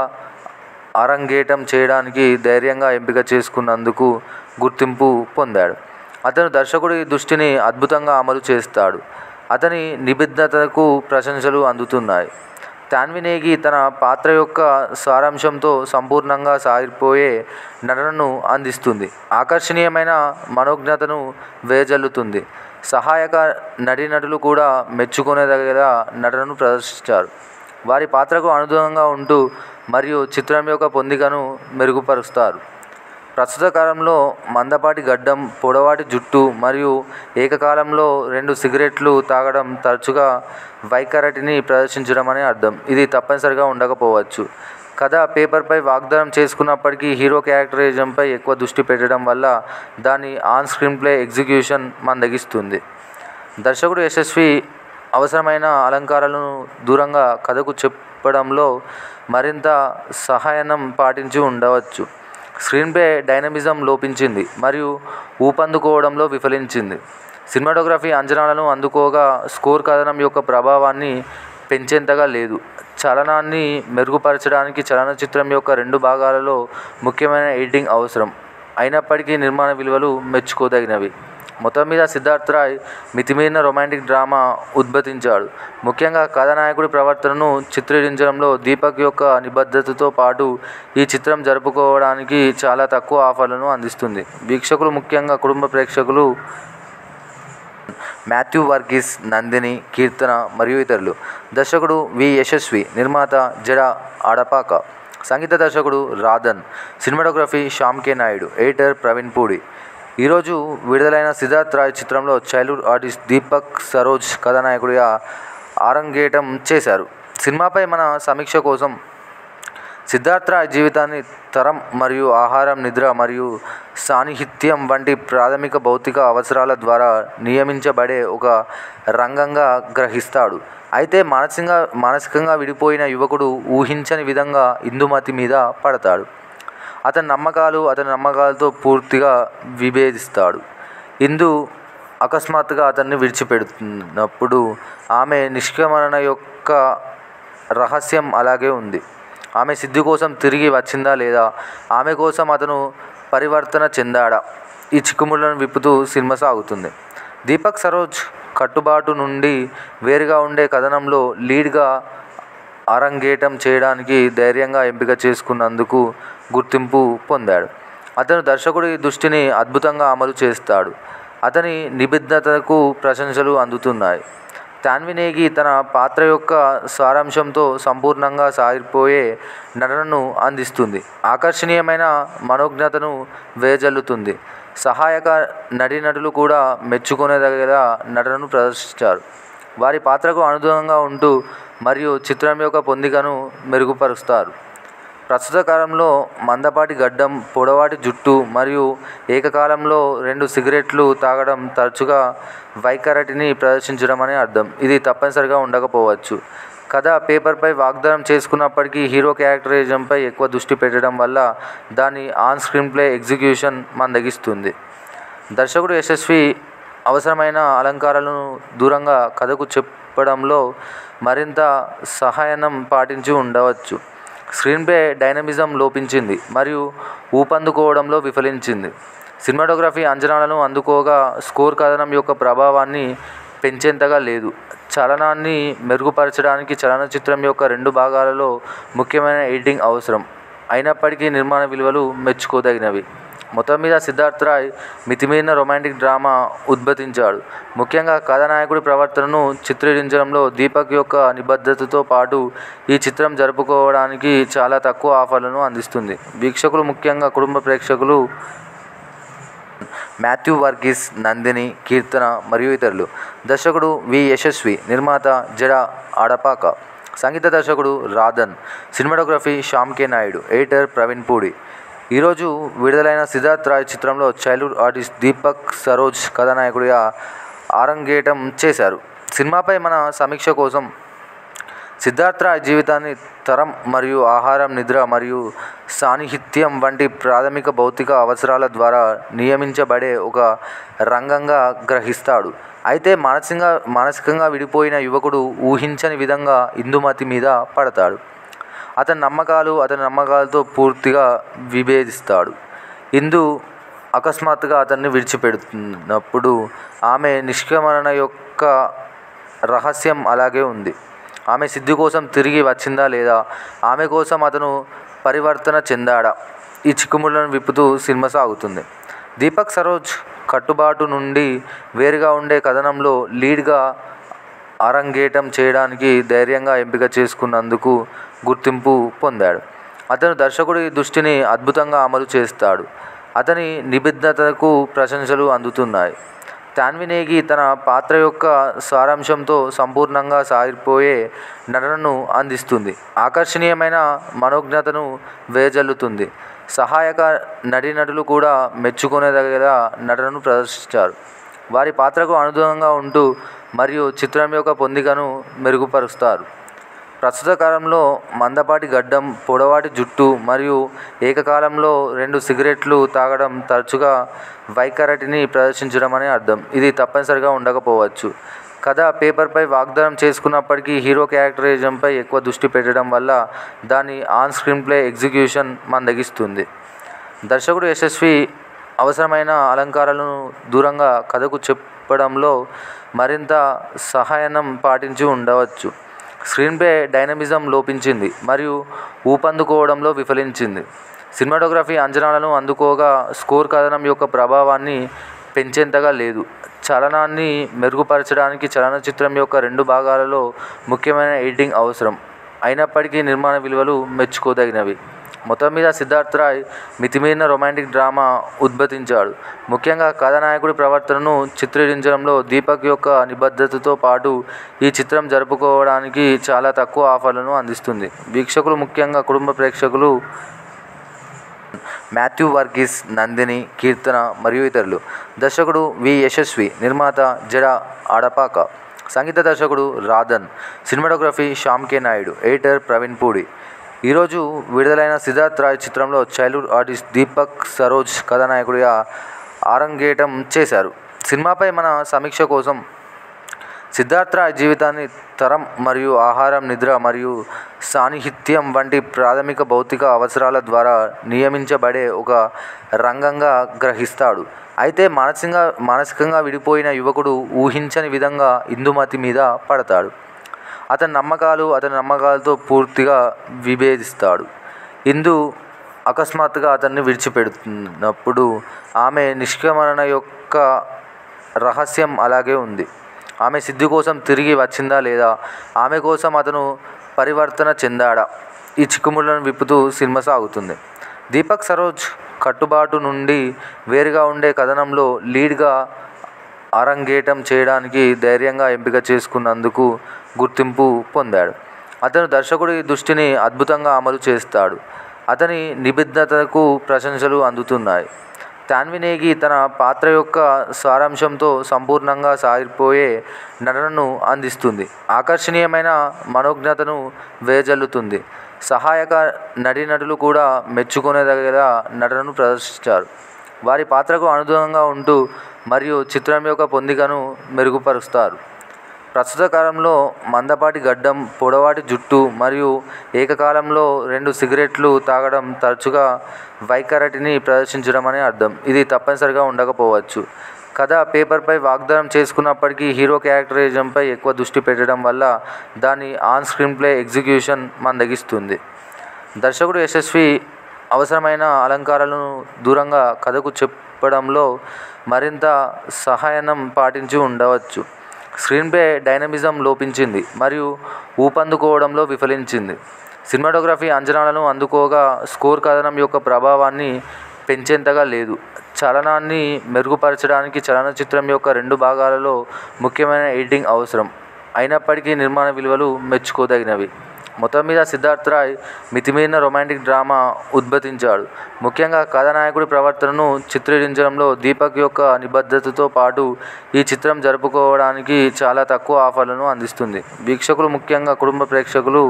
అరంగేటం చేయడానికి ధైర్యంగా ఎంపిక చేసుకున్నందుకు గుర్తింపు పొందాడు అతను దర్శకుడి దృష్టిని అద్భుతంగా అమలు చేస్తాడు అతని నిబద్ధతకు ప్రశంసలు అందుతున్నాయి తాన్వినేగి తన పాత్ర యొక్క సారాంశంతో సంపూర్ణంగా సాగిపోయే నటనను అందిస్తుంది ఆకర్షణీయమైన మనోజ్ఞతను వేజల్లుతుంది సహాయక నటీనటులు కూడా మెచ్చుకునేదగిన నటనను ప్రదర్శించారు వారి పాత్రకు అనుగుణంగా ఉంటూ మరియు చిత్రం యొక్క పొందికను మెరుగుపరుస్తారు ప్రస్తుత కాలంలో మందపాటి గడ్డం పొడవాటి జుట్టు మరియు ఏకకాలంలో రెండు సిగరెట్లు తాగడం తరచుగా వైఖరటిని ప్రదర్శించడం అని అర్థం ఇది తప్పనిసరిగా ఉండకపోవచ్చు కథ పేపర్పై వాగ్దానం చేసుకున్నప్పటికీ హీరో క్యారెక్టరిజంపై ఎక్కువ దృష్టి పెట్టడం వల్ల దాని ఆన్ స్క్రీన్ ప్లే ఎగ్జిక్యూషన్ మందగిస్తుంది దర్శకుడు యశస్వి అవసరమైన అలంకారాలను దూరంగా కథకు చెప్పడంలో మరింత సహాయనం పాటించి ఉండవచ్చు స్క్రీన్ ప్లే డైనమిజం లోపించింది మరియు ఊపందుకోవడంలో విఫలించింది సినిమాటోగ్రఫీ అంచనాలను అందుకోగా స్కోర్ కథనం యొక్క ప్రభావాన్ని పెంచేంతగా లేదు చలనాన్ని మెరుగుపరచడానికి చలనచిత్రం యొక్క రెండు భాగాలలో ముఖ్యమైన ఎడిటింగ్ అవసరం అయినప్పటికీ నిర్మాణ విలువలు మెచ్చుకోదగినవి మొత్తం మీద సిద్ధార్థ్ రాయ్ మితిమీరిన రొమాంటిక్ డ్రామా ఉద్భవించాడు ముఖ్యంగా కథానాయకుడి ప్రవర్తనను చిత్రీకరించడంలో దీపక్ యొక్క నిబద్ధతతో పాటు ఈ చిత్రం జరుపుకోవడానికి చాలా తక్కువ ఆఫర్లను అందిస్తుంది వీక్షకులు ముఖ్యంగా కుటుంబ ప్రేక్షకులు మాథ్యూ వర్గీస్ నందిని కీర్తన మరియు ఇతరులు దర్శకుడు వి యశస్వి నిర్మాత జడ ఆడపాక సంగీత దర్శకుడు Radhan cinematography Shyam K Naidu editor Praveen Pudi ఈరోజు విడుదలైన సిద్ధార్థ్ రాయ్ చిత్రంలో చైల్డ్హుడ్ ఆర్టిస్ట్ దీపక్ సరోజ్ కథానాయకుడిగా ఆరంగేటం చేశారు సినిమాపై మన సమీక్ష కోసం సిద్ధార్థ్ రాయ్ జీవితాన్ని తరం మరియు ఆహారం నిద్ర మరియు సాన్నిహిత్యం వంటి ప్రాథమిక భౌతిక అవసరాల ద్వారా నియమించబడే ఒక రంగంగా గ్రహిస్తాడు అయితే మానసికంగా మానసికంగా విడిపోయిన యువకుడు ఊహించని విధంగా ఇందుమతి మీద పడతాడు అతని నమ్మకాలు అతని నమ్మకాలతో పూర్తిగా విభేదిస్తాడు ఇందు అకస్మాత్తుగా అతన్ని విడిచిపెడుతున్నప్పుడు ఆమె నిష్క్రమణ యొక్క రహస్యం అలాగే ఉంది ఆమె సిద్ధి కోసం తిరిగి వచ్చిందా లేదా ఆమె కోసం అతను పరివర్తన చెందాడా ఈ చిక్కుముళ్ళను విప్పుతూ సినిమా సాగుతుంది దీపక్ సరోజ్ కట్టుబాటు నుండి వేరుగా ఉండే కథనంలో లీడ్గా అరంగేటం చేయడానికి ధైర్యంగా ఎంపిక చేసుకున్నందుకు గుర్తింపు పొందాడు అతను దర్శకుడి దృష్టిని అద్భుతంగా అమలు చేస్తాడు అతని నిబద్ధతకు ప్రశంసలు అందుతున్నాయి తాన్వినేగి తన పాత్ర యొక్క సారాంశంతో సంపూర్ణంగా సాగిపోయే నటనను అందిస్తుంది ఆకర్షణీయమైన మనోజ్ఞతను వేజల్లుతుంది సహాయక నటీనటులు కూడా మెచ్చుకునేదగేలా నటనను ప్రదర్శించారు వారి పాత్రకు అనుగుణంగా ఉంటూ మరియు చిత్రం యొక్క పొందికను మెరుగుపరుస్తారు ప్రస్తుత కాలంలో మందపాటి గడ్డం పొడవాటి జుట్టు మరియు ఏకకాలంలో రెండు సిగరెట్లు తాగడం తరచుగా వైఖరిని ప్రదర్శించడం అని అర్థం ఇది తప్పనిసరిగా ఉండకపోవచ్చు కథ పేపర్పై వాగ్దానం చేసుకున్నప్పటికీ హీరో క్యారెక్టరిజంపై ఎక్కువ దృష్టి పెట్టడం వల్ల దాని ఆన్ స్క్రీన్ ప్లే ఎగ్జిక్యూషన్ మందగిస్తుంది దర్శకుడు యశస్వి అవసరమైన అలంకారాలను దూరంగా కథకు చెప్పడంలో మరింత సహాయనం పాటించి ఉండవచ్చు స్క్రీన్ ప్లే డైనమిజం లోపించింది మరియు ఊపందుకోవడంలో విఫలించింది సినిమాటోగ్రఫీ అంచనాలను అందుకోగా స్కోర్ కథనం యొక్క ప్రభావాన్ని పెంచేంతగా లేదు చలనాన్ని మెరుగుపరచడానికి చలనచిత్రం యొక్క రెండు భాగాలలో ముఖ్యమైన ఎడిటింగ్ అవసరం అయినప్పటికీ నిర్మాణ విలువలు మెచ్చుకోదగినవి మొత్తం మీద సిద్ధార్థ్ రాయ్ మితిమీరిన రొమాంటిక్ డ్రామా ఉద్భవించాడు ముఖ్యంగా కథానాయకుడి ప్రవర్తనను చిత్రీకరించడంలో దీపక్ యొక్క నిబద్ధతతో పాటు ఈ చిత్రం జరుపుకోవడానికి చాలా తక్కువ ఆఫర్లను అందిస్తుంది వీక్షకులు ముఖ్యంగా కుటుంబ ప్రేక్షకులు మాథ్యూ వర్గీస్ నందిని కీర్తన మరియు ఇతరులు దర్శకుడు వి యశస్వి నిర్మాత జడ ఆడపాక సంగీత దర్శకుడు Radhan cinematography Shyam K Naidu editor Praveen Pudi ఈరోజు విడుదలైన సిద్ధార్థ్ రాయ్ చిత్రంలో చైల్డ్హుడ్ ఆర్టిస్ట్ దీపక్ సరోజ్ కథానాయకుడిగా ఆరంగేటం చేశారు సినిమాపై మన సమీక్ష కోసం సిద్ధార్థ్ రాయ్ జీవితాన్ని తరం మరియు ఆహారం నిద్ర మరియు సాన్నిహిత్యం వంటి ప్రాథమిక భౌతిక అవసరాల ద్వారా నియమించబడే ఒక రంగంగా గ్రహిస్తాడు అయితే మానసికంగా మానసికంగా విడిపోయిన యువకుడు ఊహించని విధంగా ఇందుమతి మీద పడతాడు అతని నమ్మకాలు అతని నమ్మకాలతో పూర్తిగా విభేదిస్తాడు ఇందు అకస్మాత్తుగా అతన్ని విడిచిపెడుతున్నప్పుడు ఆమె నిష్క్రమణ యొక్క రహస్యం అలాగే ఉంది ఆమె సిద్ధి కోసం తిరిగి వచ్చిందా లేదా ఆమె కోసం అతను పరివర్తన చెందాడా ఈ చిక్కుముళ్ళను విప్పుతూ సినిమా సాగుతుంది దీపక్ సరోజ్ కట్టుబాటు నుండి వేరుగా ఉండే కథనంలో లీడ్గా అరంగేటం చేయడానికి ధైర్యంగా ఎంపిక చేసుకున్నందుకు గుర్తింపు పొందాడు అతను దర్శకుడి దృష్టిని అద్భుతంగా అమలు చేస్తాడు అతని నిబద్ధతకు ప్రశంసలు అందుతున్నాయి తాన్వినేగి తన పాత్ర యొక్క సారాంశంతో సంపూర్ణంగా సాగిపోయే నటనను అందిస్తుంది ఆకర్షణీయమైన మనోజ్ఞతను వేజల్లుతుంది సహాయక నటీనటులు కూడా మెచ్చుకునేదగేలా నటనను ప్రదర్శించారు వారి పాత్రకు అనుగుణంగా ఉంటూ మరియు చిత్రం యొక్క పొందికను మెరుగుపరుస్తారు ప్రస్తుత కాలంలో మందపాటి గడ్డం పొడవాటి జుట్టు మరియు ఏకకాలంలో రెండు సిగరెట్లు తాగడం తరచుగా వైఖరిని ప్రదర్శించడం అని అర్థం ఇది తప్పనిసరిగా ఉండకపోవచ్చు కథ పేపర్పై వాగ్దానం చేసుకున్నప్పటికీ హీరో క్యారెక్టరిజంపై ఎక్కువ దృష్టి పెట్టడం వల్ల దాని ఆన్ స్క్రీన్ ప్లే ఎగ్జిక్యూషన్ మందగిస్తుంది దర్శకుడు యశస్వి అవసరమైన అలంకారాలను దూరంగా కథకు చెప్పడంలో మరింత సహాయనం పాటించి ఉండవచ్చు స్క్రీన్ ప్లే డైనమిజం లోపించింది మరియు ఊపందుకోవడంలో విఫలించింది సినిమాటోగ్రఫీ అంచనాలను అందుకోగా స్కోర్ కథనం యొక్క ప్రభావాన్ని పెంచేంతగా లేదు చలనాన్ని మెరుగుపరచడానికి చలనచిత్రం యొక్క రెండు భాగాలలో ముఖ్యమైన ఎడిటింగ్ అవసరం అయినప్పటికీ నిర్మాణ విలువలు మెచ్చుకోదగినవి మొత్తం మీద సిద్ధార్థ్ రాయ్ మితిమీరిన రొమాంటిక్ డ్రామా ఉద్భవించాడు ముఖ్యంగా కథానాయకుడి ప్రవర్తనను చిత్రీకరించడంలో దీపక్ యొక్క నిబద్ధతతో పాటు ఈ చిత్రం జరుపుకోవడానికి చాలా తక్కువ ఆఫర్లను అందిస్తుంది వీక్షకులు ముఖ్యంగా కుటుంబ ప్రేక్షకులు మాథ్యూ వర్గీస్ నందిని కీర్తన మరియు ఇతరులు దర్శకుడు వి యశస్వి నిర్మాత జడ ఆడపాక సంగీత దర్శకుడు Radhan cinematography Shyam K Naidu editor Praveen Pudi ఈరోజు విడుదలైన సిద్ధార్థ్ రాయ్ చిత్రంలో చైల్డ్హుడ్ ఆర్టిస్ట్ దీపక్ సరోజ్ కథానాయకుడిగా ఆరంగేటం చేశారు సినిమాపై మన సమీక్ష కోసం సిద్ధార్థ రాయ్ జీవితాన్ని తరం మరియు ఆహారం నిద్ర మరియు సాన్నిహిత్యం వంటి ప్రాథమిక భౌతిక అవసరాల ద్వారా నియమించబడే ఒక రంగంగా గ్రహిస్తాడు అయితే మానసికంగా మానసికంగా విడిపోయిన యువకుడు ఊహించని విధంగా ఇందుమతి మీద పడతాడు అతని నమ్మకాలు అతని నమ్మకాలతో పూర్తిగా విభేదిస్తాడు ఇందు అకస్మాత్తుగా అతన్ని విడిచిపెడుతున్నప్పుడు ఆమె నిష్క్రమణ యొక్క రహస్యం అలాగే ఉంది ఆమె సిద్ధి కోసం తిరిగి వచ్చిందా లేదా ఆమె కోసం అతను పరివర్తన చెందాడా ఈ చిక్కుముళ్లను విప్పుతూ సినిమా సాగుతుంది దీపక్ సరోజ్ కట్టుబాటు నుండి వేరుగా ఉండే కథనంలో లీడ్గా అరంగేటం చేయడానికి ధైర్యంగా ఎంపిక చేసుకున్నందుకు గుర్తింపు పొందాడు అతను దర్శకుడి దృష్టిని అద్భుతంగా అమలు చేస్తాడు అతని నిబద్ధతకు ప్రశంసలు అందుతున్నాయి తాన్వినేగి తన పాత్ర యొక్క సారాంశంతో సంపూర్ణంగా సాగిపోయే నటనను అందిస్తుంది ఆకర్షణీయమైన మనోజ్ఞతను వేజల్లుతుంది సహాయక నటీనటులు కూడా మెచ్చుకునేదగిన నటనను ప్రదర్శించారు వారి పాత్రకు అనుగుణంగా ఉంటూ మరియు చిత్రం యొక్క పొందికను మెరుగుపరుస్తారు ప్రస్తుత కాలంలో మందపాటి గడ్డం పొడవాటి జుట్టు మరియు ఏకకాలంలో రెండు సిగరెట్లు తాగడం తరచుగా వైఖరటిని ప్రదర్శించడం అని అర్థం ఇది తప్పనిసరిగా ఉండకపోవచ్చు కథ పేపర్పై వాగ్దానం చేసుకున్నప్పటికీ హీరో క్యారెక్టరిజంపై ఎక్కువ దృష్టి పెట్టడం వల్ల దాని ఆన్ స్క్రీన్ ప్లే ఎగ్జిక్యూషన్ మందగిస్తుంది దర్శకుడు యశస్వి అవసరమైన అలంకారాలను దూరంగా కథకు చెప్పడంలో మరింత సహాయనం పాటించి ఉండవచ్చు స్క్రీన్ ప్లే డైనమిజం లోపించింది మరియు ఊపందుకోవడంలో విఫలించింది సినిమాటోగ్రఫీ అంచనాలను అందుకోగా స్కోర్ కథనం యొక్క ప్రభావాన్ని పెంచేంతగా లేదు చలనాన్ని మెరుగుపరచడానికి చలనచిత్రం యొక్క రెండు భాగాలలో ముఖ్యమైన ఎడిటింగ్ అవసరం అయినప్పటికీ నిర్మాణ విలువలు మెచ్చుకోదగినవి మొత్తం మీద సిద్ధార్థ్ రాయ్ మితిమీరిన రొమాంటిక్ డ్రామా ఉద్భవించాడు ముఖ్యంగా కథానాయకుడి ప్రవర్తనను చిత్రీకరించడంలో దీపక్ యొక్క నిబద్ధతతో పాటు ఈ చిత్రం జరుపుకోవడానికి చాలా తక్కువ ఆఫర్లను అందిస్తుంది వీక్షకులు ముఖ్యంగా కుటుంబ ప్రేక్షకులు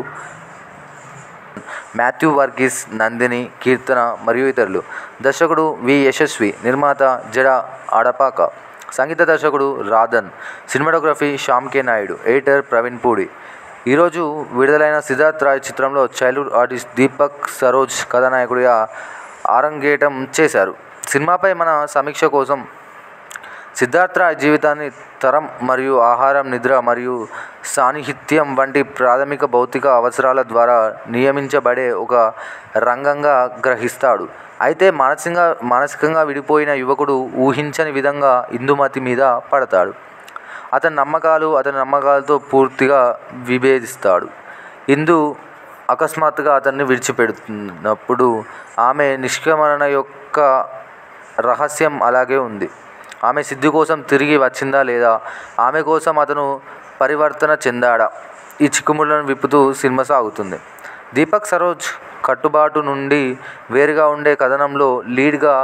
మాథ్యూ వర్గీస్ నందిని కీర్తన మరియు ఇతరులు దర్శకుడు వి యశస్వి నిర్మాత జడ ఆడపాక సంగీత దర్శకుడు Radhan cinematography Shyam K Naidu editor Praveen Pudi ఈరోజు విడుదలైన సిద్ధార్థ్ రాయ్ చిత్రంలో చైల్డ్హుడ్ ఆర్టిస్ట్ దీపక్ సరోజ్ కథానాయకుడిగా ఆరంగేటం చేశారు సినిమాపై మన సమీక్ష కోసం సిద్ధార్థ రాయ్ జీవితాన్ని తరం మరియు ఆహారం నిద్ర మరియు సాన్నిహిత్యం వంటి ప్రాథమిక భౌతిక అవసరాల ద్వారా నియమించబడే ఒక రంగంగా గ్రహిస్తాడు అయితే మానసికంగా మానసికంగా విడిపోయిన యువకుడు ఊహించని విధంగా ఇందుమతి మీద పడతాడు అతని నమ్మకాలు అతని నమ్మకాలతో పూర్తిగా విభేదిస్తాడు ఇందు అకస్మాత్తుగా అతన్ని విడిచిపెడుతున్నప్పుడు ఆమె నిష్క్రమణ యొక్క రహస్యం అలాగే ఉంది ఆమె సిద్ధి కోసం తిరిగి వచ్చిందా లేదా ఆమె కోసం అతను పరివర్తన చెందాడా ఈ చిక్కుముళ్లను విప్పుతూ సినిమా సాగుతుంది దీపక్ సరోజ్ కట్టుబాటు నుండి వేరుగా ఉండే కథనంలో లీడ్గా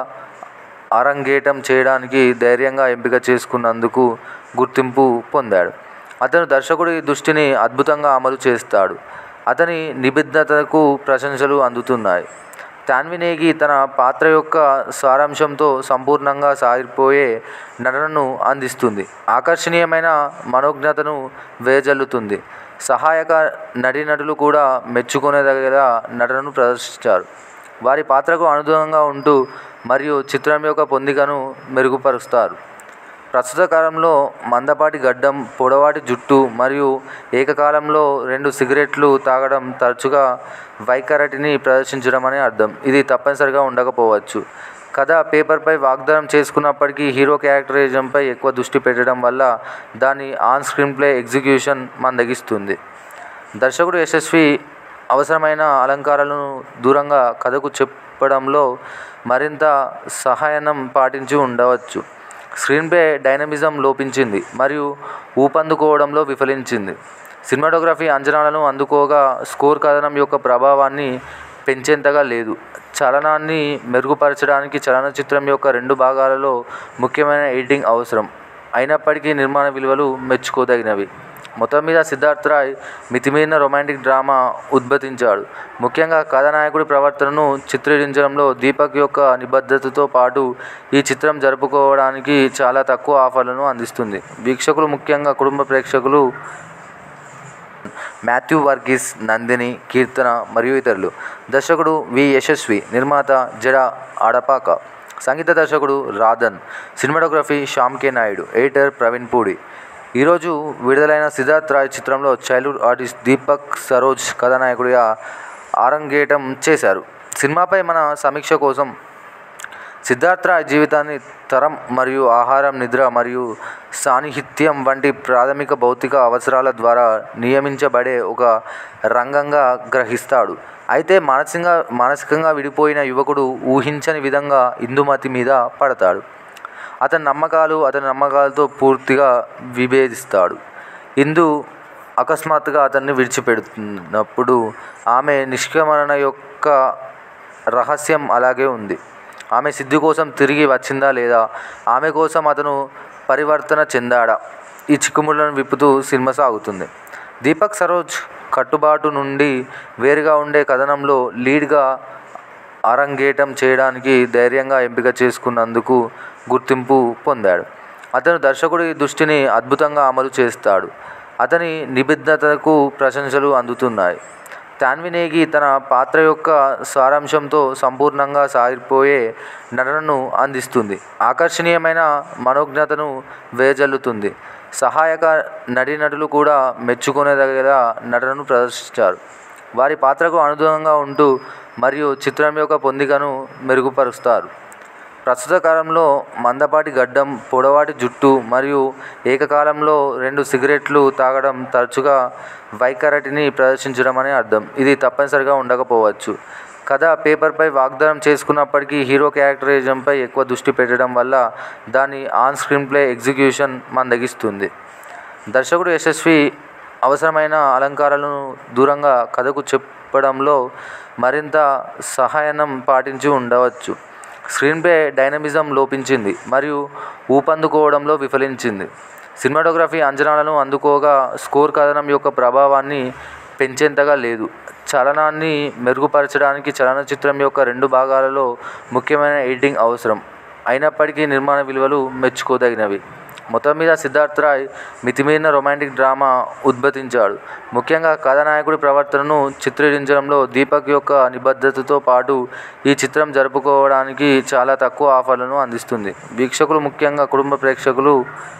అరంగేటం చేయడానికి ధైర్యంగా ఎంపిక చేసుకున్నందుకు గుర్తింపు పొందాడు అతను దర్శకుడి దృష్టిని అద్భుతంగా అమలు చేస్తాడు అతని నిబద్ధతకు ప్రశంసలు అందుతున్నాయి తాన్వినేగి తన పాత్ర యొక్క సారాంశంతో సంపూర్ణంగా సాగిపోయే నటనను అందిస్తుంది ఆకర్షణీయమైన మనోజ్ఞతను వేజల్లుతుంది సహాయక నటీనటులు కూడా మెచ్చుకునేదగిన నటనను ప్రదర్శించారు వారి పాత్రకు అనుగుణంగా ఉంటూ మరియు చిత్రం యొక్క పొందికను మెరుగుపరుస్తారు ప్రస్తుత కాలంలో మందపాటి గడ్డం పొడవాటి జుట్టు మరియు ఏకకాలంలో రెండు సిగరెట్లు తాగడం తరచుగా వైఖరటిని ప్రదర్శించడం అని అర్థం ఇది తప్పనిసరిగా ఉండకపోవచ్చు కథ పేపర్పై వాగ్దానం చేసుకున్నప్పటికీ హీరో క్యారెక్టరిజంపై ఎక్కువ దృష్టి పెట్టడం వల్ల దాని ఆన్ స్క్రీన్ ప్లే ఎగ్జిక్యూషన్ మందగిస్తుంది దర్శకుడు యశస్వి అవసరమైన అలంకారాలను దూరంగా కథకు చెప్పడంలో మరింత సహనం పాటించి ఉండవచ్చు స్క్రీన్పై డైనమిజం లోపించింది మరియు ఊపందుకోవడంలో విఫలించింది సినిమాటోగ్రఫీ అంచనాలను అందుకోగా స్కోర్ కథనం యొక్క ప్రభావాన్ని పెంచేంతగా లేదు చలనాన్ని మెరుగుపరచడానికి చలనచిత్రం యొక్క రెండు భాగాలలో ముఖ్యమైన ఎడిటింగ్ అవసరం అయినప్పటికీ నిర్మాణ విలువలు మెచ్చుకోదగినవి మొత్తం మీద సిద్ధార్థ్ రాయ్ మితిమీరిన రొమాంటిక్ డ్రామా ఉద్భవించాడు ముఖ్యంగా కథానాయకుడి ప్రవర్తనను చిత్రీకరించడంలో దీపక్ యొక్క నిబద్ధతతో పాటు ఈ చిత్రం జరుపుకోవడానికి చాలా తక్కువ ఆఫర్లను అందిస్తుంది వీక్షకులు ముఖ్యంగా కుటుంబ ప్రేక్షకులు మాథ్యూ వర్గీస్ నందిని కీర్తన మరియు ఇతరులు దర్శకుడు వి యశస్వి నిర్మాత జడ ఆడపాక సంగీత దర్శకుడు Radhan cinematography Shyam K Naidu editor Praveen Pudi ఈరోజు విడుదలైన సిద్ధార్థ్ రాయ్ చిత్రంలో చైల్డ్హుడ్ ఆర్టిస్ట్ దీపక్ సరోజ్ కథానాయకుడిగా ఆరంగేటం చేశారు సినిమాపై మన సమీక్ష కోసం సిద్ధార్థ్ రాయ్ జీవితాన్ని తరం మరియు ఆహారం నిద్ర మరియు సాన్నిహిత్యం వంటి ప్రాథమిక భౌతిక అవసరాల ద్వారా నియమించబడే ఒక రంగంగా గ్రహిస్తాడు అయితే మానసికంగా మానసికంగా విడిపోయిన యువకుడు ఊహించని విధంగా ఇందుమతి మీద పడతాడు అతని నమ్మకాలు అతని నమ్మకాలతో పూర్తిగా విభేదిస్తాడు ఇందు అకస్మాత్తుగా అతన్ని విడిచిపెడుతున్నప్పుడు ఆమె నిష్క్రమణ యొక్క రహస్యం అలాగే ఉంది ఆమె సిద్ధి కోసం తిరిగి వచ్చిందా లేదా ఆమె కోసం అతను పరివర్తన చెందాడా ఈ చిక్కుముళ్ళను విప్పుతూ సినిమా సాగుతుంది దీపక్ సరోజ్ కట్టుబాటు నుండి వేరుగా ఉండే కథనంలో లీడ్గా అరంగేటం చేయడానికి ధైర్యంగా ఎంపిక చేసుకున్నందుకు గుర్తింపు పొందాడు అతను దర్శకుడి దృష్టిని అద్భుతంగా అమలు చేస్తాడు అతని నిబద్ధతకు ప్రశంసలు అందుతున్నాయి తాన్వినేగి తన పాత్ర యొక్క సారాంశంతో సంపూర్ణంగా సాగిపోయే నటనను అందిస్తుంది ఆకర్షణీయమైన మనోజ్ఞతను వేజల్లుతుంది సహాయక నటీనటులు కూడా మెచ్చుకునేదగేలా నటనను ప్రదర్శించారు వారి పాత్రకు అనుగుణంగా ఉంటూ మరియు చిత్రం యొక్క పొందికను మెరుగుపరుస్తారు ప్రస్తుత కాలంలో మందపాటి గడ్డం పొడవాటి జుట్టు మరియు ఏకకాలంలో రెండు సిగరెట్లు తాగడం తరచుగా వైఖరిని ప్రదర్శించడం అని అర్థం ఇది తప్పనిసరిగా ఉండకపోవచ్చు కథ పేపర్పై వాగ్దానం చేసుకున్నప్పటికీ హీరో క్యారెక్టరిజంపై ఎక్కువ దృష్టి పెట్టడం వల్ల దాని ఆన్ స్క్రీన్ ప్లే ఎగ్జిక్యూషన్ మందగిస్తుంది దర్శకుడు యశస్వి అవసరమైన అలంకారాలను దూరంగా కథకు చెప్పడంలో మరింత సహనం పాటించి ఉండవచ్చు స్క్రీన్పై డైనమిజం లోపించింది మరియు ఊపందుకోవడంలో విఫలించింది సినిమాటోగ్రఫీ అంచనాలను అందుకోగా స్కోర్ కథనం యొక్క ప్రభావాన్ని పెంచేంతగా లేదు చలనాన్ని మెరుగుపరచడానికి చలనచిత్రం యొక్క రెండు భాగాలలో ముఖ్యమైన ఎడిటింగ్ అవసరం అయినప్పటికీ నిర్మాణ విలువలు మెచ్చుకోదగినవి మొత్తం మీద సిద్ధార్థ్ రాయ్ మితిమీరిన రొమాంటిక్ డ్రామా ఉద్భవించాడు ముఖ్యంగా కథానాయకుడి ప్రవర్తనను చిత్రీకరించడంలో దీపక్ యొక్క నిబద్ధతతో పాటు ఈ చిత్రం జరుపుకోవడానికి చాలా తక్కువ ఆఫర్లను అందిస్తుంది వీక్షకులు ముఖ్యంగా కుటుంబ ప్రేక్షకులు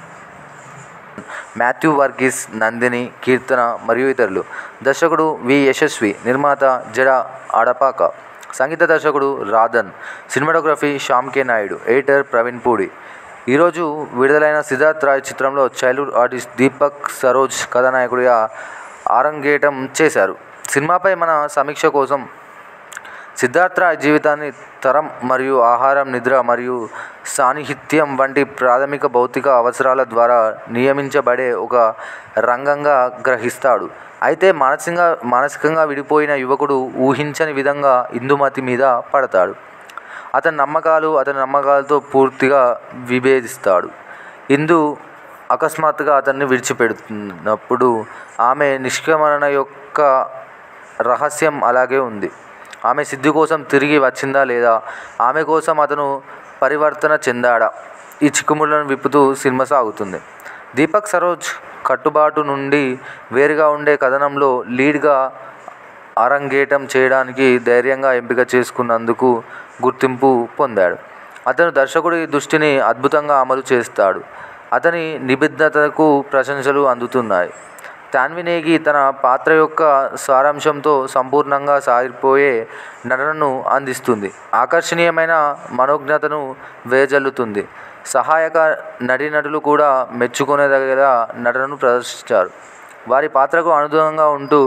మాథ్యూ వర్గీస్ నందిని కీర్తన మరియు ఇతరులు దర్శకుడు వి యశస్వి నిర్మాత జడ ఆడపాక సంగీత దర్శకుడు Radhan cinematography Shyam K Naidu editor Praveen Pudi ఈరోజు విడుదలైన సిద్ధార్థ్ రాయ్ చిత్రంలో చైల్డ్హుడ్ ఆర్టిస్ట్ దీపక్ సరోజ్ కథానాయకుడిగా ఆరంగేటం చేశారు సినిమాపై మన సమీక్ష కోసం సిద్ధార్థ్ రాయ్ జీవితాన్ని తరం మరియు ఆహారం నిద్ర మరియు సాన్నిహిత్యం వంటి ప్రాథమిక భౌతిక అవసరాల ద్వారా నియమించబడే ఒక రంగంగా గ్రహిస్తాడు అయితే మానసికంగా మానసికంగా విడిపోయిన యువకుడు ఊహించని విధంగా ఇందుమతి మీద పడతాడు అతని నమ్మకాలు అతని నమ్మకాలతో పూర్తిగా విభేదిస్తాడు ఇందు అకస్మాత్తుగా అతన్ని విడిచిపెడుతున్నప్పుడు ఆమె నిష్క్రమణ యొక్క రహస్యం అలాగే ఉంది ఆమె సిద్ధి కోసం తిరిగి వచ్చిందా లేదా ఆమె కోసం అతను పరివర్తన చెందాడా ఈ చిక్కుముళ్ళను విప్పుతూ సినిమా సాగుతుంది దీపక్ సరోజ్ కట్టుబాటు నుండి వేరుగా ఉండే కథనంలో లీడ్గా అరంగేటం చేయడానికి ధైర్యంగా ఎంపిక చేసుకున్నందుకు గుర్తింపు పొందాడు అతను దర్శకుడి దృష్టిని అద్భుతంగా అమలు చేస్తాడు అతని నిబద్ధతకు ప్రశంసలు అందుతున్నాయి తాన్వినేగి తన పాత్ర యొక్క సారాంశంతో సంపూర్ణంగా సాగిపోయే నటనను అందిస్తుంది ఆకర్షణీయమైన మనోజ్ఞతను వేజల్లుతుంది సహాయక నటీనటులు కూడా మెచ్చుకునేదగేలా నటనను ప్రదర్శించారు వారి పాత్రకు అనుగుణంగా ఉంటూ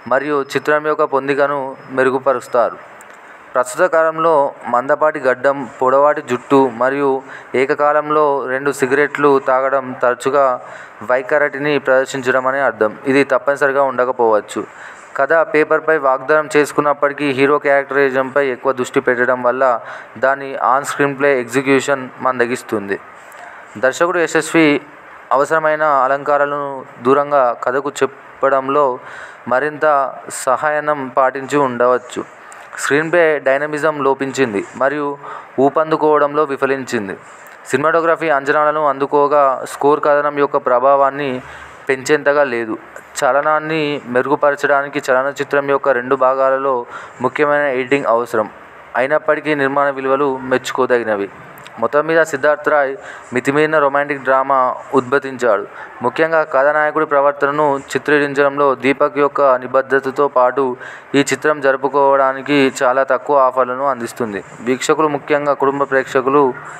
మరియు చిత్రం యొక్క పొందికను మెరుగుపరుస్తారు ప్రస్తుత కాలంలో మందపాటి గడ్డం పొడవాటి జుట్టు మరియు ఏకకాలంలో రెండు సిగరెట్లు తాగడం తరచుగా వైఖరిని ప్రదర్శించడం అని అర్థం ఇది తప్పనిసరిగా ఉండకపోవచ్చు కథ పేపర్పై వాగ్దానం చేసుకున్నప్పటికీ హీరో క్యారెక్టరైజంపై ఎక్కువ దృష్టి పెట్టడం వల్ల దాని ఆన్ స్క్రీన్ ప్లే ఎగ్జిక్యూషన్ మందగిస్తుంది దర్శకుడు యశస్వి అవసరమైన అలంకారాలను దూరంగా కథకు చెప్పడంలో మరింత సహాయనం పాటించి ఉండవచ్చు స్క్రీన్ ప్లే డైనమిజం లోపించింది మరియు ఊపందుకోవడంలో విఫలించింది సినిమాటోగ్రఫీ అంచనాలను అందుకోగా స్కోర్ కథనం యొక్క ప్రభావాన్ని పెంచేంతగా లేదు చలనాన్ని మెరుగుపరచడానికి చలనచిత్రం యొక్క రెండు భాగాలలో ముఖ్యమైన ఎడిటింగ్ అవసరం అయినప్పటికీ నిర్మాణ విలువలు మెచ్చుకోదగినవి మొత్తం మీద సిద్ధార్థ్ రాయ్ మితిమీరిన రొమాంటిక్ డ్రామా ఉద్భవించాడు ముఖ్యంగా కథానాయకుడి ప్రవర్తనను చిత్రీకరించడంలో దీపక్ యొక్క నిబద్ధతతో పాటు ఈ చిత్రం జరుపుకోవడానికి చాలా తక్కువ ఆఫర్లను అందిస్తుంది వీక్షకులు ముఖ్యంగా కుటుంబ ప్రేక్షకులు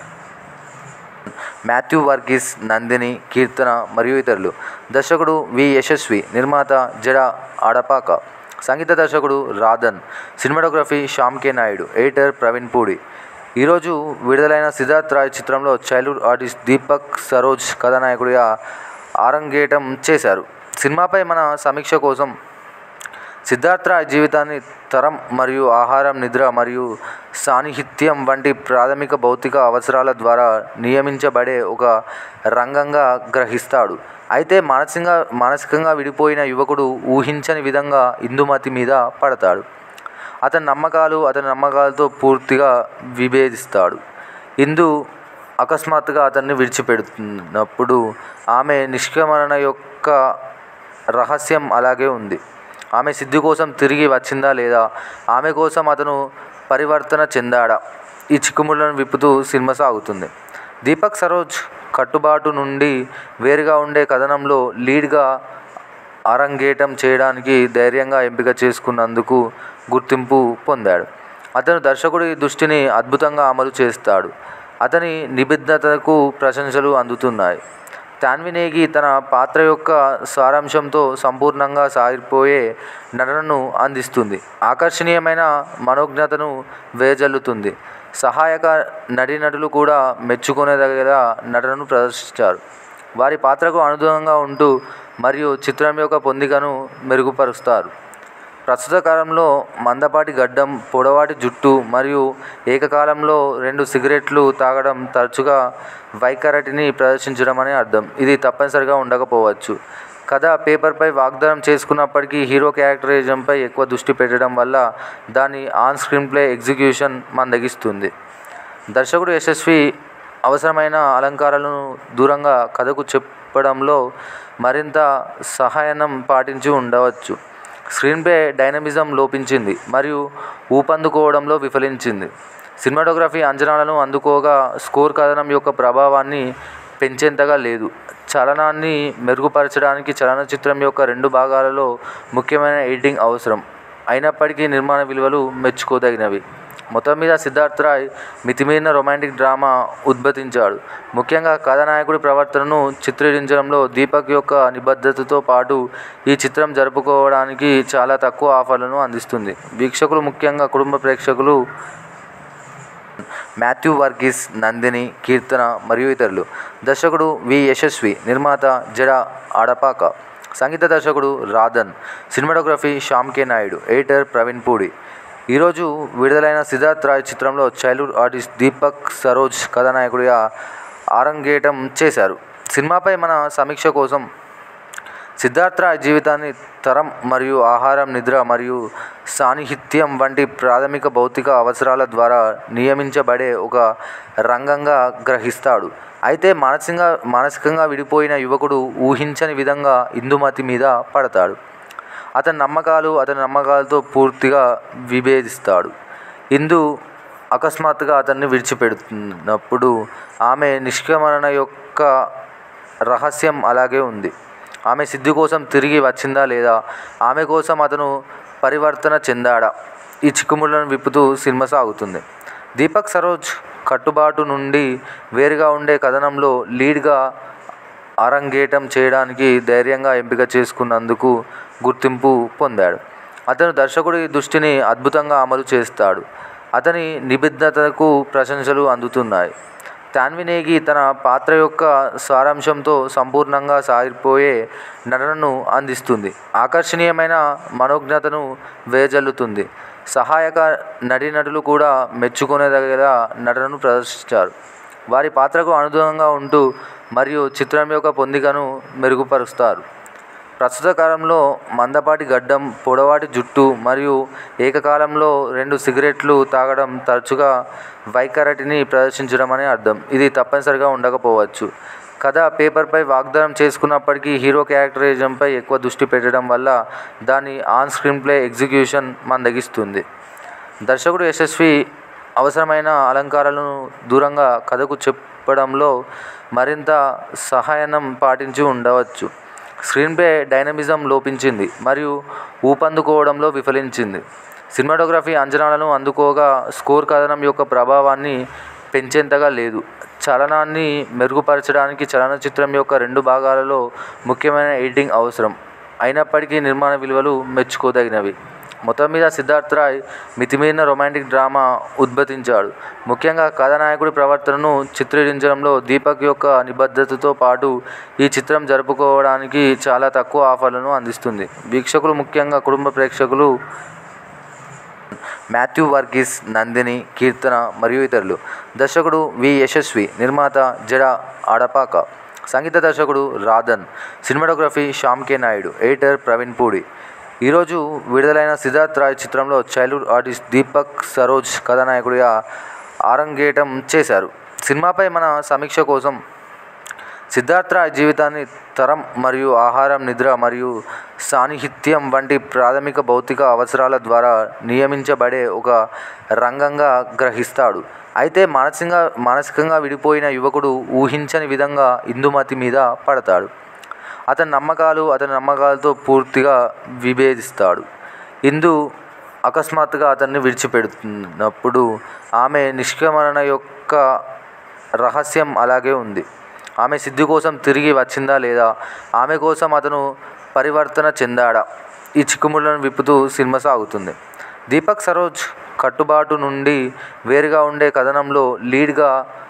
మాథ్యూ వర్గీస్ నందిని కీర్తన మరియు ఇతరులు దర్శకుడు వి యశస్వి నిర్మాత జడ ఆడపాక సంగీత దర్శకుడు Radhan cinematography Shyam K Naidu editor Praveen Pudi ఈరోజు విడుదలైన సిద్ధార్థ్ రాయ్ చిత్రంలో చైల్డ్హుడ్ ఆర్టిస్ట్ దీపక్ సరోజ్ కథానాయకుడిగా ఆరంగేటం చేశారు సినిమాపై మన సమీక్ష కోసం సిద్ధార్థ్ రాయ్ జీవితాన్ని తరం మరియు ఆహారం నిద్ర మరియు సాన్నిహిత్యం వంటి ప్రాథమిక భౌతిక అవసరాల ద్వారా నియమించబడే ఒక రంగంగా గ్రహిస్తాడు అయితే మానసికంగా మానసికంగా విడిపోయిన యువకుడు ఊహించని విధంగా ఇందుమతి మీద పడతాడు అతని నమ్మకాలు అతని నమ్మకాలతో పూర్తిగా విభేదిస్తాడు ఇందు అకస్మాత్తుగా అతన్ని విడిచిపెడుతున్నప్పుడు ఆమె నిష్క్రమణ యొక్క రహస్యం అలాగే ఉంది ఆమె సిద్ధి కోసం తిరిగి వచ్చిందా లేదా ఆమె కోసం అతను పరివర్తన చెందాడా ఈ చిక్కుముళ్లను విప్పుతూ సినిమా సాగుతుంది దీపక్ సరోజ్ కట్టుబాటు నుండి వేరుగా ఉండే కథనంలో లీడ్గా అరంగేటం చేయడానికి ధైర్యంగా ఎంపిక చేసుకున్నందుకు గుర్తింపు పొందాడు అతను దర్శకుడి దృష్టిని అద్భుతంగా అమలు చేస్తాడు అతని నిబద్ధతకు ప్రశంసలు అందుతున్నాయి తాన్వినేగి తన పాత్ర యొక్క సారాంశంతో సంపూర్ణంగా సాగిపోయే నటనను అందిస్తుంది ఆకర్షణీయమైన మనోజ్ఞతను వేజల్లుతుంది సహాయక నటీనటులు కూడా మెచ్చుకునేదగిన నటనను ప్రదర్శించారు వారి పాత్రకు అనుగుణంగా ఉంటూ మరియు చిత్రం యొక్క పొందికను మెరుగుపరుస్తారు ప్రస్తుత కాలంలో మందపాటి గడ్డం పొడవాటి జుట్టు మరియు ఏకకాలంలో రెండు సిగరెట్లు తాగడం తరచుగా వైఖరిని ప్రదర్శించడం అని అర్థం ఇది తప్పనిసరిగా ఉండకపోవచ్చు కథ పేపర్పై వాగ్దానం చేసుకున్నప్పటికీ హీరో క్యారెక్టరైజంపై ఎక్కువ దృష్టి పెట్టడం వల్ల దాని ఆన్ స్క్రీన్ ప్లే ఎగ్జిక్యూషన్ మందగిస్తుంది దర్శకుడు యశస్వి అవసరమైన అలంకారాలను దూరంగా కథకు చెప్పడంలో మరింత సహాయనం పాటించి ఉండవచ్చు స్క్రీన్ ప్లే డైనమిజం లోపించింది మరియు ఊపందుకోవడంలో విఫలించింది సినిమాటోగ్రఫీ అంచనాలను అందుకోగా స్కోర్ కథనం యొక్క ప్రభావాన్ని పెంచేంతగా లేదు చలనాన్ని మెరుగుపరచడానికి చలనచిత్రం యొక్క రెండు భాగాలలో ముఖ్యమైన ఎడిటింగ్ అవసరం అయినప్పటికీ నిర్మాణ విలువలు మెచ్చుకోదగినవి మొత్తం మీద సిద్ధార్థ్ రాయ్ మితిమీరిన రొమాంటిక్ డ్రామా ఉద్భవించాడు ముఖ్యంగా కథానాయకుడి ప్రవర్తనను చిత్రీకరించడంలో దీపక్ యొక్క నిబద్ధతతో పాటు ఈ చిత్రం జరుపుకోవడానికి చాలా తక్కువ ఆఫర్లను అందిస్తుంది వీక్షకులు ముఖ్యంగా కుటుంబ ప్రేక్షకులు మాథ్యూ వర్గీస్ నందిని కీర్తన మరియు ఇతరులు దర్శకుడు వి యశస్వి నిర్మాత జడ ఆడపాక సంగీత దర్శకుడు Radhan cinematography Shyam K Naidu editor Praveen Pudi ఈరోజు విడుదలైన సిద్ధార్థ్ రాయ్ చిత్రంలో చైల్డ్హుడ్ ఆర్టిస్ట్ దీపక్ సరోజ్ కథానాయకుడిగా ఆరంగేటం చేశారు సినిమాపై మన సమీక్ష కోసం సిద్ధార్థ్ రాయ్ జీవితాన్ని తరం మరియు ఆహారం నిద్ర మరియు సాన్నిహిత్యం వంటి ప్రాథమిక భౌతిక అవసరాల ద్వారా నియమించబడే ఒక రంగంగా గ్రహిస్తాడు అయితే మానసికంగా మానసికంగా విడిపోయిన యువకుడు ఊహించని విధంగా ఇందుమతి మీద పడతాడు అతని నమ్మకాలు అతని నమ్మకాలతో పూర్తిగా విభేదిస్తాడు ఇందు అకస్మాత్తుగా అతన్ని విడిచిపెడుతున్నప్పుడు ఆమె నిష్క్రమణ యొక్క రహస్యం అలాగే ఉంది ఆమె సిద్ధి కోసం తిరిగి వచ్చిందా లేదా ఆమె కోసం అతను పరివర్తన చెందాడా ఈ చిక్కుముళ్లను విప్పుతూ సినిమా సాగుతుంది దీపక్ సరోజ్ కట్టుబాటు నుండి వేరుగా ఉండే కథనంలో లీడ్గా అరంగేటం చేయడానికి ధైర్యంగా ఎంపిక చేసుకున్నందుకు గుర్తింపు పొందాడు అతను దర్శకుడి దృష్టిని అద్భుతంగా అమలు చేస్తాడు అతని నిబద్ధతకు ప్రశంసలు అందుతున్నాయి తాన్వినేగి తన పాత్ర యొక్క సారాంశంతో సంపూర్ణంగా సాగిపోయే నటనను అందిస్తుంది ఆకర్షణీయమైన మనోజ్ఞతను వేజల్లుతుంది సహాయక నటీనటులు కూడా మెచ్చుకునేదగేలా నటనను ప్రదర్శించారు వారి పాత్రకు అనుగుణంగా ఉంటూ మరియు చిత్రం యొక్క పొందికను మెరుగుపరుస్తారు ప్రస్తుత కాలంలో మందపాటి గడ్డం పొడవాటి జుట్టు మరియు ఏకకాలంలో రెండు సిగరెట్లు తాగడం తరచుగా వైఖరిని ప్రదర్శించడం అని అర్థం ఇది తప్పనిసరిగా ఉండకపోవచ్చు కథ పేపర్పై వాగ్దానం చేసుకున్నప్పటికీ హీరో క్యారెక్టరిజంపై ఎక్కువ దృష్టి పెట్టడం వల్ల దాని ఆన్ స్క్రీన్ ప్లే ఎగ్జిక్యూషన్ మందగిస్తుంది దర్శకుడు యశస్వి అవసరమైన అలంకారాలను దూరంగా కథకు చెప్పడంలో మరింత సహాయనం పాటించి ఉండవచ్చు స్క్రీన్ ప్లే డైనమిజం లోపించింది మరియు ఊపందుకోవడంలో విఫలించింది సినిమాటోగ్రఫీ అంచనాలను అందుకోగా స్కోర్ కథనం యొక్క ప్రభావాన్ని పెంచేంతగా లేదు చలనాన్ని మెరుగుపరచడానికి చలనచిత్రం యొక్క రెండు భాగాలలో ముఖ్యమైన ఎడిటింగ్ అవసరం అయినప్పటికీ నిర్మాణ విలువలు మెచ్చుకోదగినవి మొత్తం మీద సిద్ధార్థ్ రాయ్ మితిమీరిన రొమాంటిక్ డ్రామా ఉద్భవించాడు ముఖ్యంగా కథానాయకుడి ప్రవర్తనను చిత్రీకరించడంలో దీపక్ యొక్క నిబద్ధతతో పాటు ఈ చిత్రం జరుపుకోవడానికి చాలా తక్కువ ఆఫర్లను అందిస్తుంది వీక్షకులు ముఖ్యంగా కుటుంబ ప్రేక్షకులు మాథ్యూ వర్గీస్ నందిని కీర్తన మరియు ఇతరులు దర్శకుడు వి యశస్వి నిర్మాత జడ ఆడపాక సంగీత దర్శకుడు Radhan cinematography Shyam K Naidu editor Praveen Pudi ఈరోజు విడుదలైన సిద్ధార్థ్ రాయ్ చిత్రంలో చైల్డ్హుడ్ ఆర్టిస్ట్ దీపక్ సరోజ్ కథానాయకుడిగా ఆరంగేటం చేశారు సినిమాపై మన సమీక్ష కోసం సిద్ధార్థ్ రాయ్ జీవితాన్ని తరం మరియు ఆహారం నిద్ర మరియు సాన్నిహిత్యం వంటి ప్రాథమిక భౌతిక అవసరాల ద్వారా నియమించబడే ఒక రంగంగా గ్రహిస్తాడు అయితే మానసికంగా మానసికంగా విడిపోయిన యువకుడు ఊహించని విధంగా ఇందుమతి మీద పడతాడు అతని నమ్మకాలు అతని నమ్మకాలతో పూర్తిగా విభేదిస్తాడు ఇందు అకస్మాత్తుగా అతన్ని విడిచిపెడుతున్నప్పుడు ఆమె నిష్క్రమణ యొక్క రహస్యం అలాగే ఉంది ఆమె సిద్ధి కోసం తిరిగి వచ్చిందా లేదా ఆమె కోసం అతను పరివర్తన చెందాడా ఈ చిక్కుముళ్ళను విప్పుతూ సినిమా సాగుతుంది దీపక్ సరోజ్ కట్టుబాటు నుండి వేరుగా ఉండే కథనంలో లీడ్గా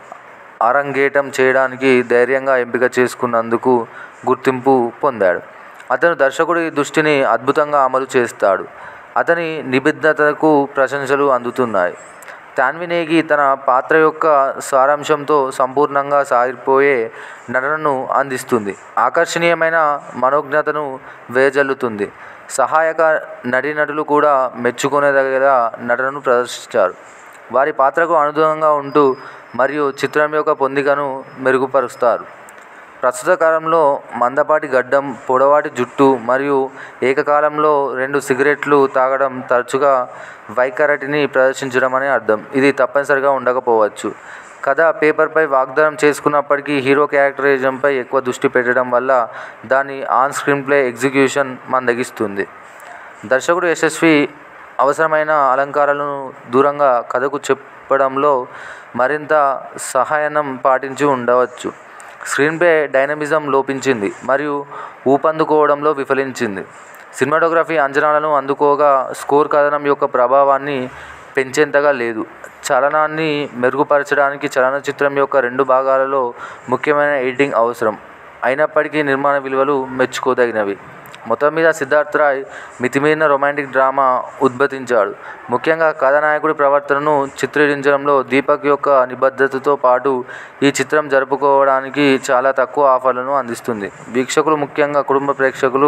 అరంగేటం చేయడానికి ధైర్యంగా ఎంపిక చేసుకున్నందుకు గుర్తింపు పొందాడు అతను దర్శకుడి దృష్టిని అద్భుతంగా అమలు చేస్తాడు అతని నిబద్ధతకు ప్రశంసలు అందుతున్నాయి తాన్వినేగి తన పాత్ర యొక్క సారాంశంతో సంపూర్ణంగా సాగిపోయే నటనను అందిస్తుంది ఆకర్షణీయమైన మనోజ్ఞతను వేజల్లుతుంది సహాయక నటీనటులు కూడా మెచ్చుకునేదగేలా నటనను ప్రదర్శించారు వారి పాత్రకు అనుగుణంగా ఉంటూ మరియు చిత్రం యొక్క పొందికను మెరుగుపరుస్తారు ప్రస్తుత కాలంలో మందపాటి గడ్డం పొడవాటి జుట్టు మరియు ఏకకాలంలో రెండు సిగరెట్లు తాగడం తరచుగా వైఖరిని ప్రదర్శించడం అని అర్థం ఇది తప్పనిసరిగా ఉండకపోవచ్చు కథ పేపర్పై వాగ్దానం చేసుకున్నప్పటికీ హీరో క్యారెక్టరిజంపై ఎక్కువ దృష్టి పెట్టడం వల్ల దాని ఆన్ స్క్రీన్ ప్లే ఎగ్జిక్యూషన్ మందగిస్తుంది దర్శకుడు యశస్వి అవసరమైన అలంకారాలను దూరంగా కథకు చెప్పడంలో మరింత సహాయనం పాటించి ఉండవచ్చు స్క్రీన్ ప్లే డైనమిజం లోపించింది మరియు ఊపందుకోవడంలో విఫలించింది సినిమాటోగ్రఫీ అంచనాలను అందుకోగా స్కోర్ కథనం యొక్క ప్రభావాన్ని పెంచేంతగా లేదు చలనాన్ని మెరుగుపరచడానికి చలనచిత్రం యొక్క రెండు భాగాలలో ముఖ్యమైన ఎడిటింగ్ అవసరం అయినప్పటికీ నిర్మాణ విలువలు మెచ్చుకోదగినవి మొత్తం మీద సిద్ధార్థ్ రాయ్ మితిమీరిన రొమాంటిక్ డ్రామా ఉద్భవించాడు ముఖ్యంగా కథానాయకుడి ప్రవర్తనను చిత్రీకరించడంలో దీపక్ యొక్క నిబద్ధతతో పాటు ఈ చిత్రం జరుపుకోవడానికి చాలా తక్కువ ఆఫర్లను అందిస్తుంది వీక్షకులు ముఖ్యంగా కుటుంబ ప్రేక్షకులు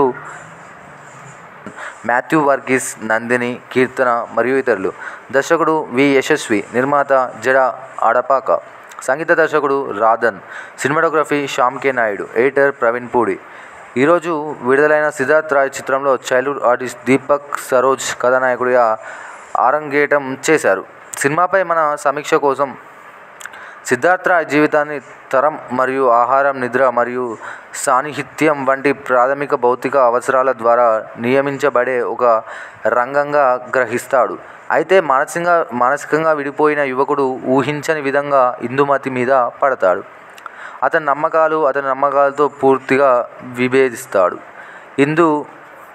మాథ్యూ వర్గీస్ నందిని కీర్తన మరియు ఇతరులు దర్శకుడు వి యశస్వి నిర్మాత జడ ఆడపాక సంగీత దర్శకుడు Radhan cinematography Shyam K Naidu editor Praveen Pudi ఈరోజు విడుదలైన సిద్ధార్థ్ రాయ్ చిత్రంలో చైల్డ్హుడ్ ఆర్టిస్ట్ దీపక్ సరోజ్ కథానాయకుడిగా ఆరంగేటం చేశారు సినిమాపై మన సమీక్ష కోసం సిద్ధార్థ్ రాయ్ జీవితాన్ని తరం మరియు ఆహారం నిద్ర మరియు సాన్నిహిత్యం వంటి ప్రాథమిక భౌతిక అవసరాల ద్వారా నియమించబడే ఒక రంగంగా గ్రహిస్తాడు అయితే మానసికంగా మానసికంగా విడిపోయిన యువకుడు ఊహించని విధంగా ఇందుమతి మీద పడతాడు అతని నమ్మకాలు అతని నమ్మకాలతో పూర్తిగా విభేదిస్తాడు ఇందు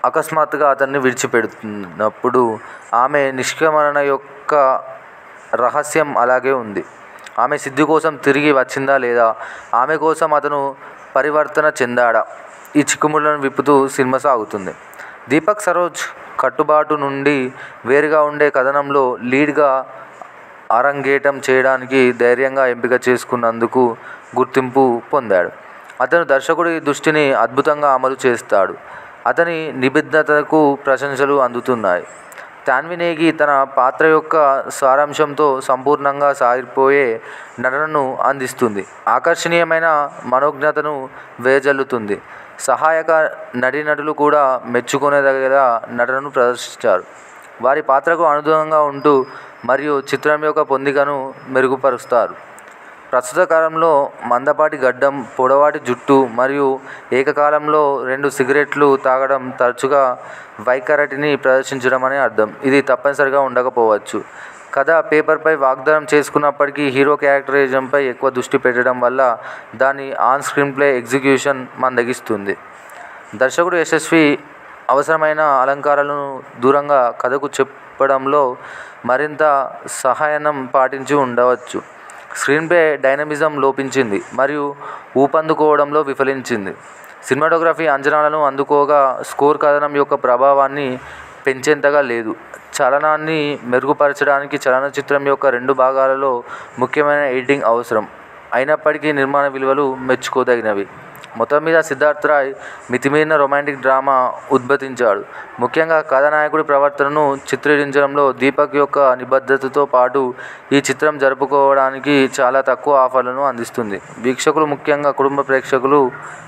అకస్మాత్తుగా అతన్ని విడిచిపెడుతున్నప్పుడు ఆమె నిష్క్రమణ యొక్క రహస్యం అలాగే ఉంది ఆమె సిద్ధు కోసం తిరిగి వచ్చిందా లేదా ఆమె కోసం అతను పరివర్తన చెందాడా ఈ చిక్కుముళ్లను విప్పుతూ సినిమా సాగుతుంది దీపక్ సరోజ్ కట్టుబాటు నుండి వేరుగా ఉండే కథనంలో లీడ్గా అరంగేటం చేయడానికి ధైర్యంగా ఎంపిక చేసుకున్నందుకు గుర్తింపు పొందాడు అతను దర్శకుడి దృష్టిని అద్భుతంగా అమలు చేస్తాడు అతని నిబద్ధతకు ప్రశంసలు అందుతున్నాయి తాన్వినేగి తన పాత్ర యొక్క సారాంశంతో సంపూర్ణంగా సాగిపోయే నటనను అందిస్తుంది ఆకర్షణీయమైన మనోజ్ఞతను వేజల్లుతుంది సహాయక నటీనటులు కూడా మెచ్చుకునేదగేలా నటనను ప్రదర్శించారు వారి పాత్రకు అనుగుణంగా ఉంటూ మరియు చిత్రం యొక్క పొందికను మెరుగుపరుస్తారు ప్రస్తుత కాలంలో మందపాటి గడ్డం పొడవాటి జుట్టు మరియు ఏకకాలంలో రెండు సిగరెట్లు తాగడం తరచుగా వైఖరిని ప్రదర్శించడం అని అర్థం ఇది తప్పనిసరిగా ఉండకపోవచ్చు కథ పేపర్పై వాగ్దానం చేసుకున్నప్పటికీ హీరో క్యారెక్టరైజంపై ఎక్కువ దృష్టి పెట్టడం వల్ల దాని ఆన్ స్క్రీన్ ప్లే ఎగ్జిక్యూషన్ మందగిస్తుంది దర్శకుడు యశస్వి అవసరమైన అలంకారాలను దూరంగా కథకు చెప్పడంలో మరింత సహాయనం పాటించి ఉండవచ్చు స్క్రీన్ ప్లే డైనమిజం లోపించింది మరియు ఊపందుకోవడంలో విఫలించింది సినిమాటోగ్రఫీ అంచనాలను అందుకోగా స్కోర్ కథనం యొక్క ప్రభావాన్ని పెంచేంతగా లేదు చలనాన్ని మెరుగుపరచడానికి చలనచిత్రం యొక్క రెండు భాగాలలో ముఖ్యమైన ఎడిటింగ్ అవసరం అయినప్పటికీ నిర్మాణ విలువలు మెచ్చుకోదగినవి మొత్తం మీద సిద్ధార్థ్ రాయ్ మితిమీరిన రొమాంటిక్ డ్రామా ఉద్భవించాడు ముఖ్యంగా కథానాయకుడి ప్రవర్తనను చిత్రీకరించడంలో దీపక్ యొక్క నిబద్ధతతో పాటు ఈ చిత్రం జరుపుకోవడానికి చాలా తక్కువ ఆఫర్లను అందిస్తుంది వీక్షకులు ముఖ్యంగా కుటుంబ ప్రేక్షకులు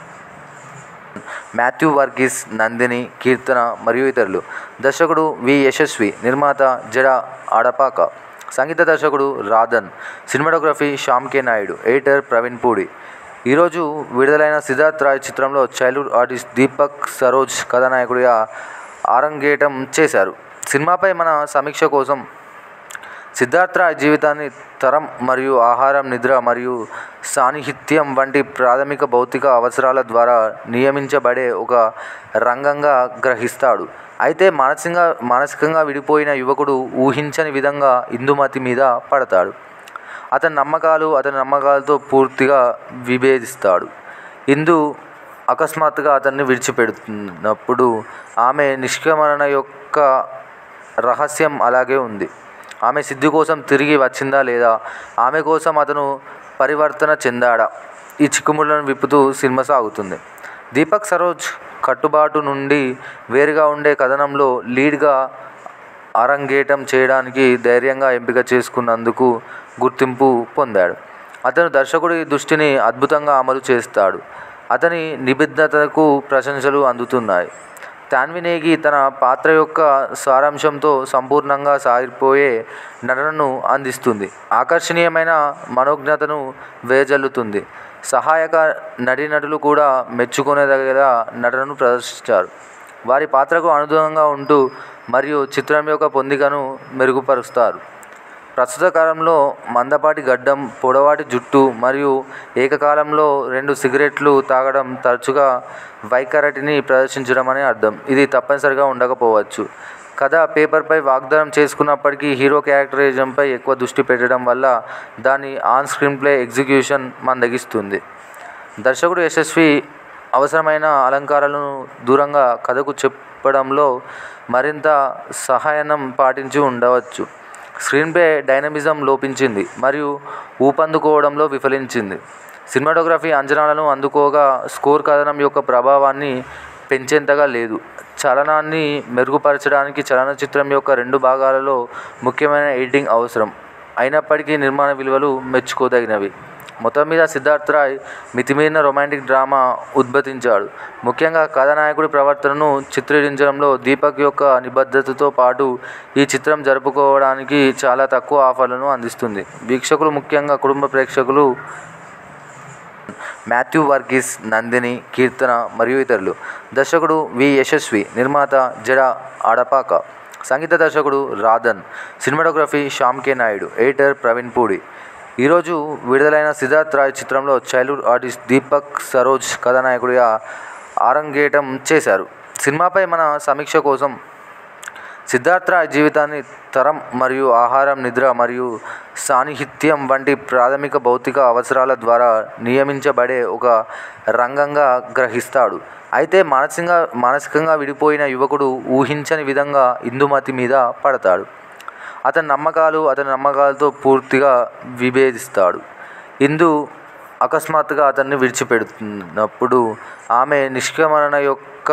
మాథ్యూ వర్గీస్ నందిని కీర్తన మరియు ఇతరులు దర్శకుడు వి యశస్వి నిర్మాత జడ ఆడపాక సంగీత దర్శకుడు Radhan cinematography Shyam K Naidu editor Praveen Pudi ఈరోజు విడుదలైన సిద్ధార్థ్ రాయ్ చిత్రంలో చైల్డ్హుడ్ ఆర్టిస్ట్ దీపక్ సరోజ్ కథానాయకుడిగా ఆరంగేటం చేశారు సినిమాపై మన సమీక్ష కోసం సిద్ధార్థ్ రాయ్ జీవితాన్ని తరం మరియు ఆహారం నిద్ర మరియు సాన్నిహిత్యం వంటి ప్రాథమిక భౌతిక అవసరాల ద్వారా నియమించబడే ఒక రంగంగా గ్రహిస్తాడు అయితే మానసికంగా మానసికంగా విడిపోయిన యువకుడు ఊహించని విధంగా ఇందుమతి మీద పడతాడు అతని నమ్మకాలు అతని నమ్మకాలతో పూర్తిగా విభేదిస్తాడు ఇందు అకస్మాత్తుగా అతన్ని విడిచిపెడుతున్నప్పుడు ఆమె నిష్క్రమణ యొక్క రహస్యం అలాగే ఉంది ఆమె సిద్ధు కోసం తిరిగి వచ్చిందా లేదా ఆమె కోసం అతను పరివర్తన చెందాడా ఈ చిక్కుముళ్లను విప్పుతూ సినిమా సాగుతుంది దీపక్ సరోజ్ కట్టుబాటు నుండి వేరుగా ఉండే కథనంలో లీడ్గా అరంగేటం చేయడానికి ధైర్యంగా ఎంపిక చేసుకున్నందుకు గుర్తింపు పొందాడు అతను దర్శకుడి దృష్టిని అద్భుతంగా అమలు చేస్తాడు అతని నిబద్ధతకు ప్రశంసలు అందుతున్నాయి తాన్వినేగి తన పాత్ర యొక్క సారాంశంతో సంపూర్ణంగా సాగిపోయే నటనను అందిస్తుంది ఆకర్షణీయమైన మనోజ్ఞతను వేజల్లుతుంది సహాయక నటీనటులు కూడా మెచ్చుకునేదగేలా నటనను ప్రదర్శించారు వారి పాత్రకు అనుగుణంగా ఉంటూ మరియు చిత్రం యొక్క పొందికను మెరుగుపరుస్తారు ప్రస్తుత కాలంలో మందపాటి గడ్డం పొడవాటి జుట్టు మరియు ఏకకాలంలో రెండు సిగరెట్లు తాగడం తరచుగా వైఖరిని ప్రదర్శించడం అని అర్థం ఇది తప్పనిసరిగా ఉండకపోవచ్చు కథ పేపర్పై వాగ్దానం చేసుకున్నప్పటికీ హీరో క్యారెక్టరైజంపై ఎక్కువ దృష్టి పెట్టడం వల్ల దాని ఆన్ స్క్రీన్ ప్లే ఎగ్జిక్యూషన్ మందగిస్తుంది దర్శకుడు యశస్వి అవసరమైన అలంకారాలను దూరంగా కథకు చెప్పడంలో మరింత సహాయనం పాటించి ఉండవచ్చు స్క్రీన్ ప్లే డైనమిజం లోపించింది మరియు ఊపందుకోవడంలో విఫలించింది సినిమాటోగ్రఫీ అంచనాలను అందుకోగా స్కోర్ కథనం యొక్క ప్రభావాన్ని పెంచేంతగా లేదు చలనాన్ని మెరుగుపరచడానికి చలనచిత్రం యొక్క రెండు భాగాలలో ముఖ్యమైన ఎడిటింగ్ అవసరం అయినప్పటికీ నిర్మాణ విలువలు మెచ్చుకోదగినవి మొత్తం మీద సిద్ధార్థ్ రాయ్ మితిమీరిన రొమాంటిక్ డ్రామా ఉద్భవించాడు ముఖ్యంగా కథానాయకుడి ప్రవర్తనను చిత్రీకరించడంలో దీపక్ యొక్క నిబద్ధతతో పాటు ఈ చిత్రం జరుపుకోవడానికి చాలా తక్కువ ఆఫర్లను అందిస్తుంది వీక్షకులు ముఖ్యంగా కుటుంబ ప్రేక్షకులు మాథ్యూ వర్గీస్ నందిని కీర్తన మరియు ఇతరులు దర్శకుడు వి యశస్వి నిర్మాత జడ ఆడపాక సంగీత దర్శకుడు Radhan cinematography Shyam K Naidu editor Praveen Pudi ఈరోజు విడుదలైన సిద్ధార్థ్ రాయ్ చిత్రంలో చైల్డ్హుడ్ ఆర్టిస్ట్ దీపక్ సరోజ్ కథానాయకుడిగా ఆరంగేటం చేశారు సినిమాపై మన సమీక్ష కోసం సిద్ధార్థ్ రాయ్ జీవితాన్ని తరం మరియు ఆహారం నిద్ర మరియు సాన్నిహిత్యం వంటి ప్రాథమిక భౌతిక అవసరాల ద్వారా నియమించబడే ఒక రంగంగా గ్రహిస్తాడు అయితే మానసికంగా మానసికంగా విడిపోయిన యువకుడు ఊహించని విధంగా ఇందుమతి మీద పడతాడు అతని నమ్మకాలు అతని నమ్మకాలతో పూర్తిగా విభేదిస్తాడు ఇందు అకస్మాత్తుగా అతన్ని విడిచిపెడుతున్నప్పుడు ఆమె నిష్క్రమణ యొక్క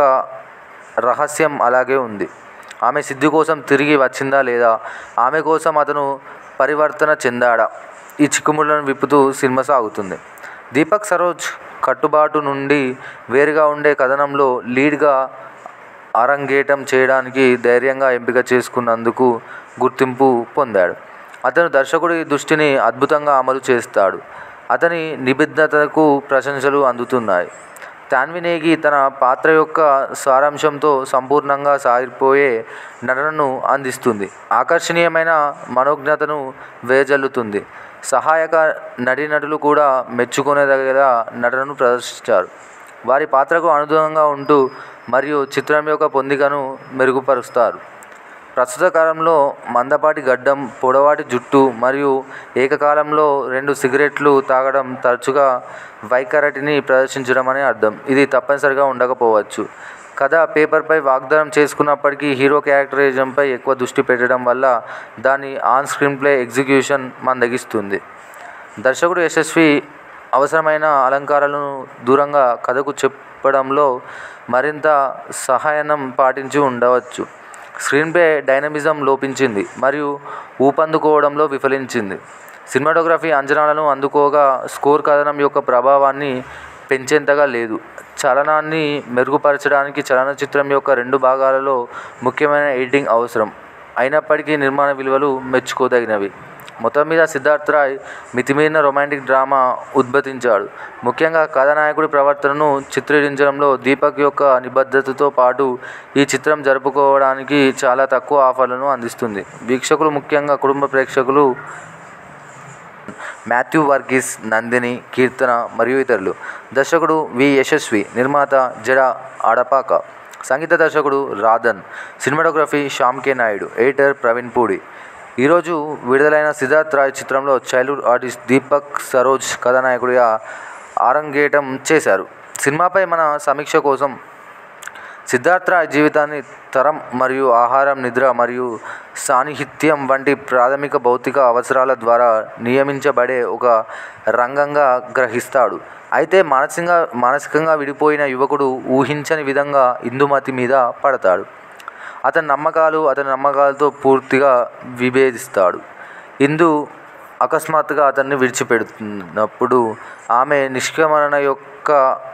రహస్యం అలాగే ఉంది ఆమె సిద్ధు కోసం తిరిగి వచ్చిందా లేదా ఆమె కోసం అతను పరివర్తన చెందాడా ఈ చిక్కుముళ్ళను విప్పుతూ సినిమా సాగుతుంది దీపక్ సరోజ్ కట్టుబాటు నుండి వేరుగా ఉండే కథనంలో లీడ్గా అరంగేటం చేయడానికి ధైర్యంగా ఎంపిక చేసుకున్నందుకు గుర్తింపు పొందాడు అతను దర్శకుడి దృష్టిని అద్భుతంగా అమలు చేస్తాడు అతని నిబద్ధతకు ప్రశంసలు అందుతున్నాయి తాన్వినేగి తన పాత్ర యొక్క సారాంశంతో సంపూర్ణంగా సాగిపోయే నటనను అందిస్తుంది ఆకర్షణీయమైన మనోజ్ఞతను వేజల్లుతుంది సహాయక నటీనటులు కూడా మెచ్చుకునేదగల నటనను ప్రదర్శించారు వారి పాత్రకు అనుగుణంగా ఉంటూ మరియు చిత్రం యొక్క పొందికను మెరుగుపరుస్తారు ప్రస్తుత కాలంలో మందపాటి గడ్డం పొడవాటి జుట్టు మరియు ఏకకాలంలో రెండు సిగరెట్లు తాగడం తరచుగా వైఖరిని ప్రదర్శించడం అని అర్థం ఇది తప్పనిసరిగా ఉండకపోవచ్చు కథ పేపర్పై వాగ్దానం చేసుకున్నప్పటికీ హీరో క్యారెక్టరిజంపై ఎక్కువ దృష్టి పెట్టడం వల్ల దాని ఆన్ స్క్రీన్ ప్లే ఎగ్జిక్యూషన్ మందగిస్తుంది దర్శకుడు యశస్వి అవసరమైన అలంకారాలను దూరంగా కథకు చెప్పడంలో మరింత సహాయనం పాటించి ఉండవచ్చు స్క్రీన్ ప్లే డైనమిజం లోపించింది మరియు ఊపందుకోవడంలో విఫలించింది సినిమాటోగ్రఫీ అంచనాలను అందుకోగా స్కోర్ కథనం యొక్క ప్రభావాన్ని పెంచేంతగా లేదు చలనాన్ని మెరుగుపరచడానికి చలనచిత్రం యొక్క రెండు భాగాలలో ముఖ్యమైన ఎడిటింగ్ అవసరం అయినప్పటికీ నిర్మాణ విలువలు మెచ్చుకోదగినవి మొత్తం మీద సిద్ధార్థ్ రాయ్ మితిమీరిన రొమాంటిక్ డ్రామా ఉద్భవించాడు ముఖ్యంగా కథానాయకుడి ప్రవర్తనను చిత్రీకరించడంలో దీపక్ యొక్క నిబద్ధతతో పాటు ఈ చిత్రం జరుపుకోవడానికి చాలా తక్కువ ఆఫర్లను అందిస్తుంది వీక్షకులు ముఖ్యంగా కుటుంబ ప్రేక్షకులు మాథ్యూ వర్గీస్ నందిని కీర్తన మరియు ఇతరులు దర్శకుడు వి యశస్వి నిర్మాత జడ ఆడపాక సంగీత దర్శకుడు Radhan cinematography Shyam K Naidu editor Praveen Pudi ఈరోజు విడుదలైన సిద్ధార్థ్ రాయ్ చిత్రంలో చైల్డ్హుడ్ ఆర్టిస్ట్ దీపక్ సరోజ్ కథానాయకుడిగా ఆరంగేటం చేశారు సినిమాపై మన సమీక్ష కోసం సిద్ధార్థ్ రాయ్ జీవితాన్ని తరం మరియు ఆహారం నిద్ర మరియు సాన్నిహిత్యం వంటి ప్రాథమిక భౌతిక అవసరాల ద్వారా నియమించబడే ఒక రంగంగా గ్రహిస్తాడు అయితే మానసికంగా మానసికంగా విడిపోయిన యువకుడు ఊహించని విధంగా ఇందుమతి మీద పడతాడు అతని నమ్మకాలు అతని నమ్మకాలతో పూర్తిగా విభేదిస్తాడు ఇందు అకస్మాత్తుగా అతన్ని విడిచిపెడుతున్నప్పుడు ఆమె నిష్క్రమణ యొక్క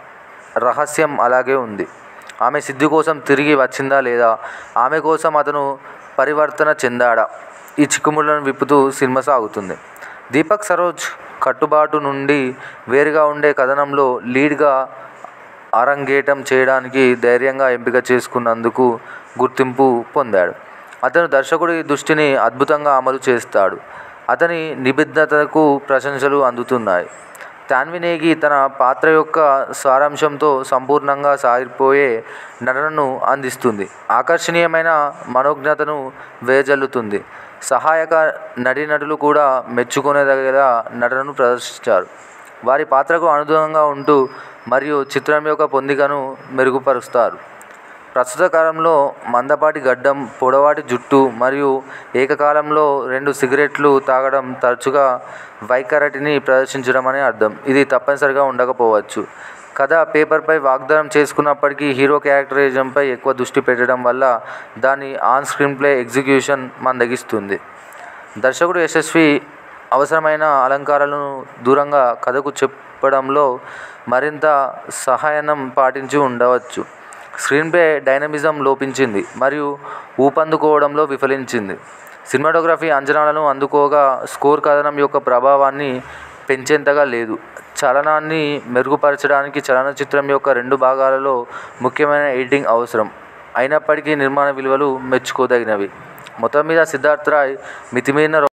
రహస్యం అలాగే ఉంది ఆమె సిద్ధు కోసం తిరిగి వచ్చిందా లేదా ఆమె కోసం అతను పరివర్తన చెందాడా ఈ చిక్కుముళ్ళను విప్పుతూ సినిమా సాగుతుంది దీపక్ సరోజ్ కట్టుబాటు నుండి వేరుగా ఉండే కథనంలో లీడ్గా అరంగేటం చేయడానికి ధైర్యంగా ఎంపిక చేసుకున్నందుకు గుర్తింపు పొందాడు అతను దర్శకుడి దృష్టిని అద్భుతంగా అమలు చేస్తాడు అతని నిబద్ధతకు ప్రశంసలు అందుతున్నాయి తాన్వినేగి తన పాత్ర యొక్క సారాంశంతో సంపూర్ణంగా సాగిపోయే నటనను అందిస్తుంది ఆకర్షణీయమైన మనోజ్ఞతను వేజల్లుతుంది సహాయక నటీనటులు కూడా మెచ్చుకునేదగల నటనను ప్రదర్శించారు వారి పాత్రకు అనుగుణంగా ఉంటూ మరియు చిత్రం యొక్క పొందికను మెరుగుపరుస్తారు ప్రస్తుత కాలంలో మందపాటి గడ్డం పొడవాటి జుట్టు మరియు ఏకకాలంలో రెండు సిగరెట్లు తాగడం తరచుగా వైఖరిని ప్రదర్శించడం అని అర్థం ఇది తప్పనిసరిగా ఉండకపోవచ్చు కథ పేపర్పై వాగ్దానం చేసుకున్నప్పటికీ హీరో క్యారెక్టరిజంపై ఎక్కువ దృష్టి పెట్టడం వల్ల దాని ఆన్ స్క్రీన్ ప్లే ఎగ్జిక్యూషన్ మందగిస్తుంది దర్శకుడు యశస్వి అవసరమైన అలంకారాలను దూరంగా కథకు చెప్పడంలో మరింత సహాయనం పాటించి ఉండవచ్చు స్క్రీన్ ప్లే డైనమిజం లోపించింది మరియు ఊపందుకోవడంలో విఫలించింది సినిమాటోగ్రఫీ అంచనాలను అందుకోగా స్కోర్ కథనం యొక్క ప్రభావాన్ని పెంచేంతగా లేదు చలనాన్ని మెరుగుపరచడానికి చలనచిత్రం యొక్క రెండు భాగాలలో ముఖ్యమైన ఎడిటింగ్ అవసరం అయినప్పటికీ నిర్మాణ విలువలు మెచ్చుకోదగినవి మొత్తం మీద సిద్ధార్థ్ రాయ్ మితిమీరిన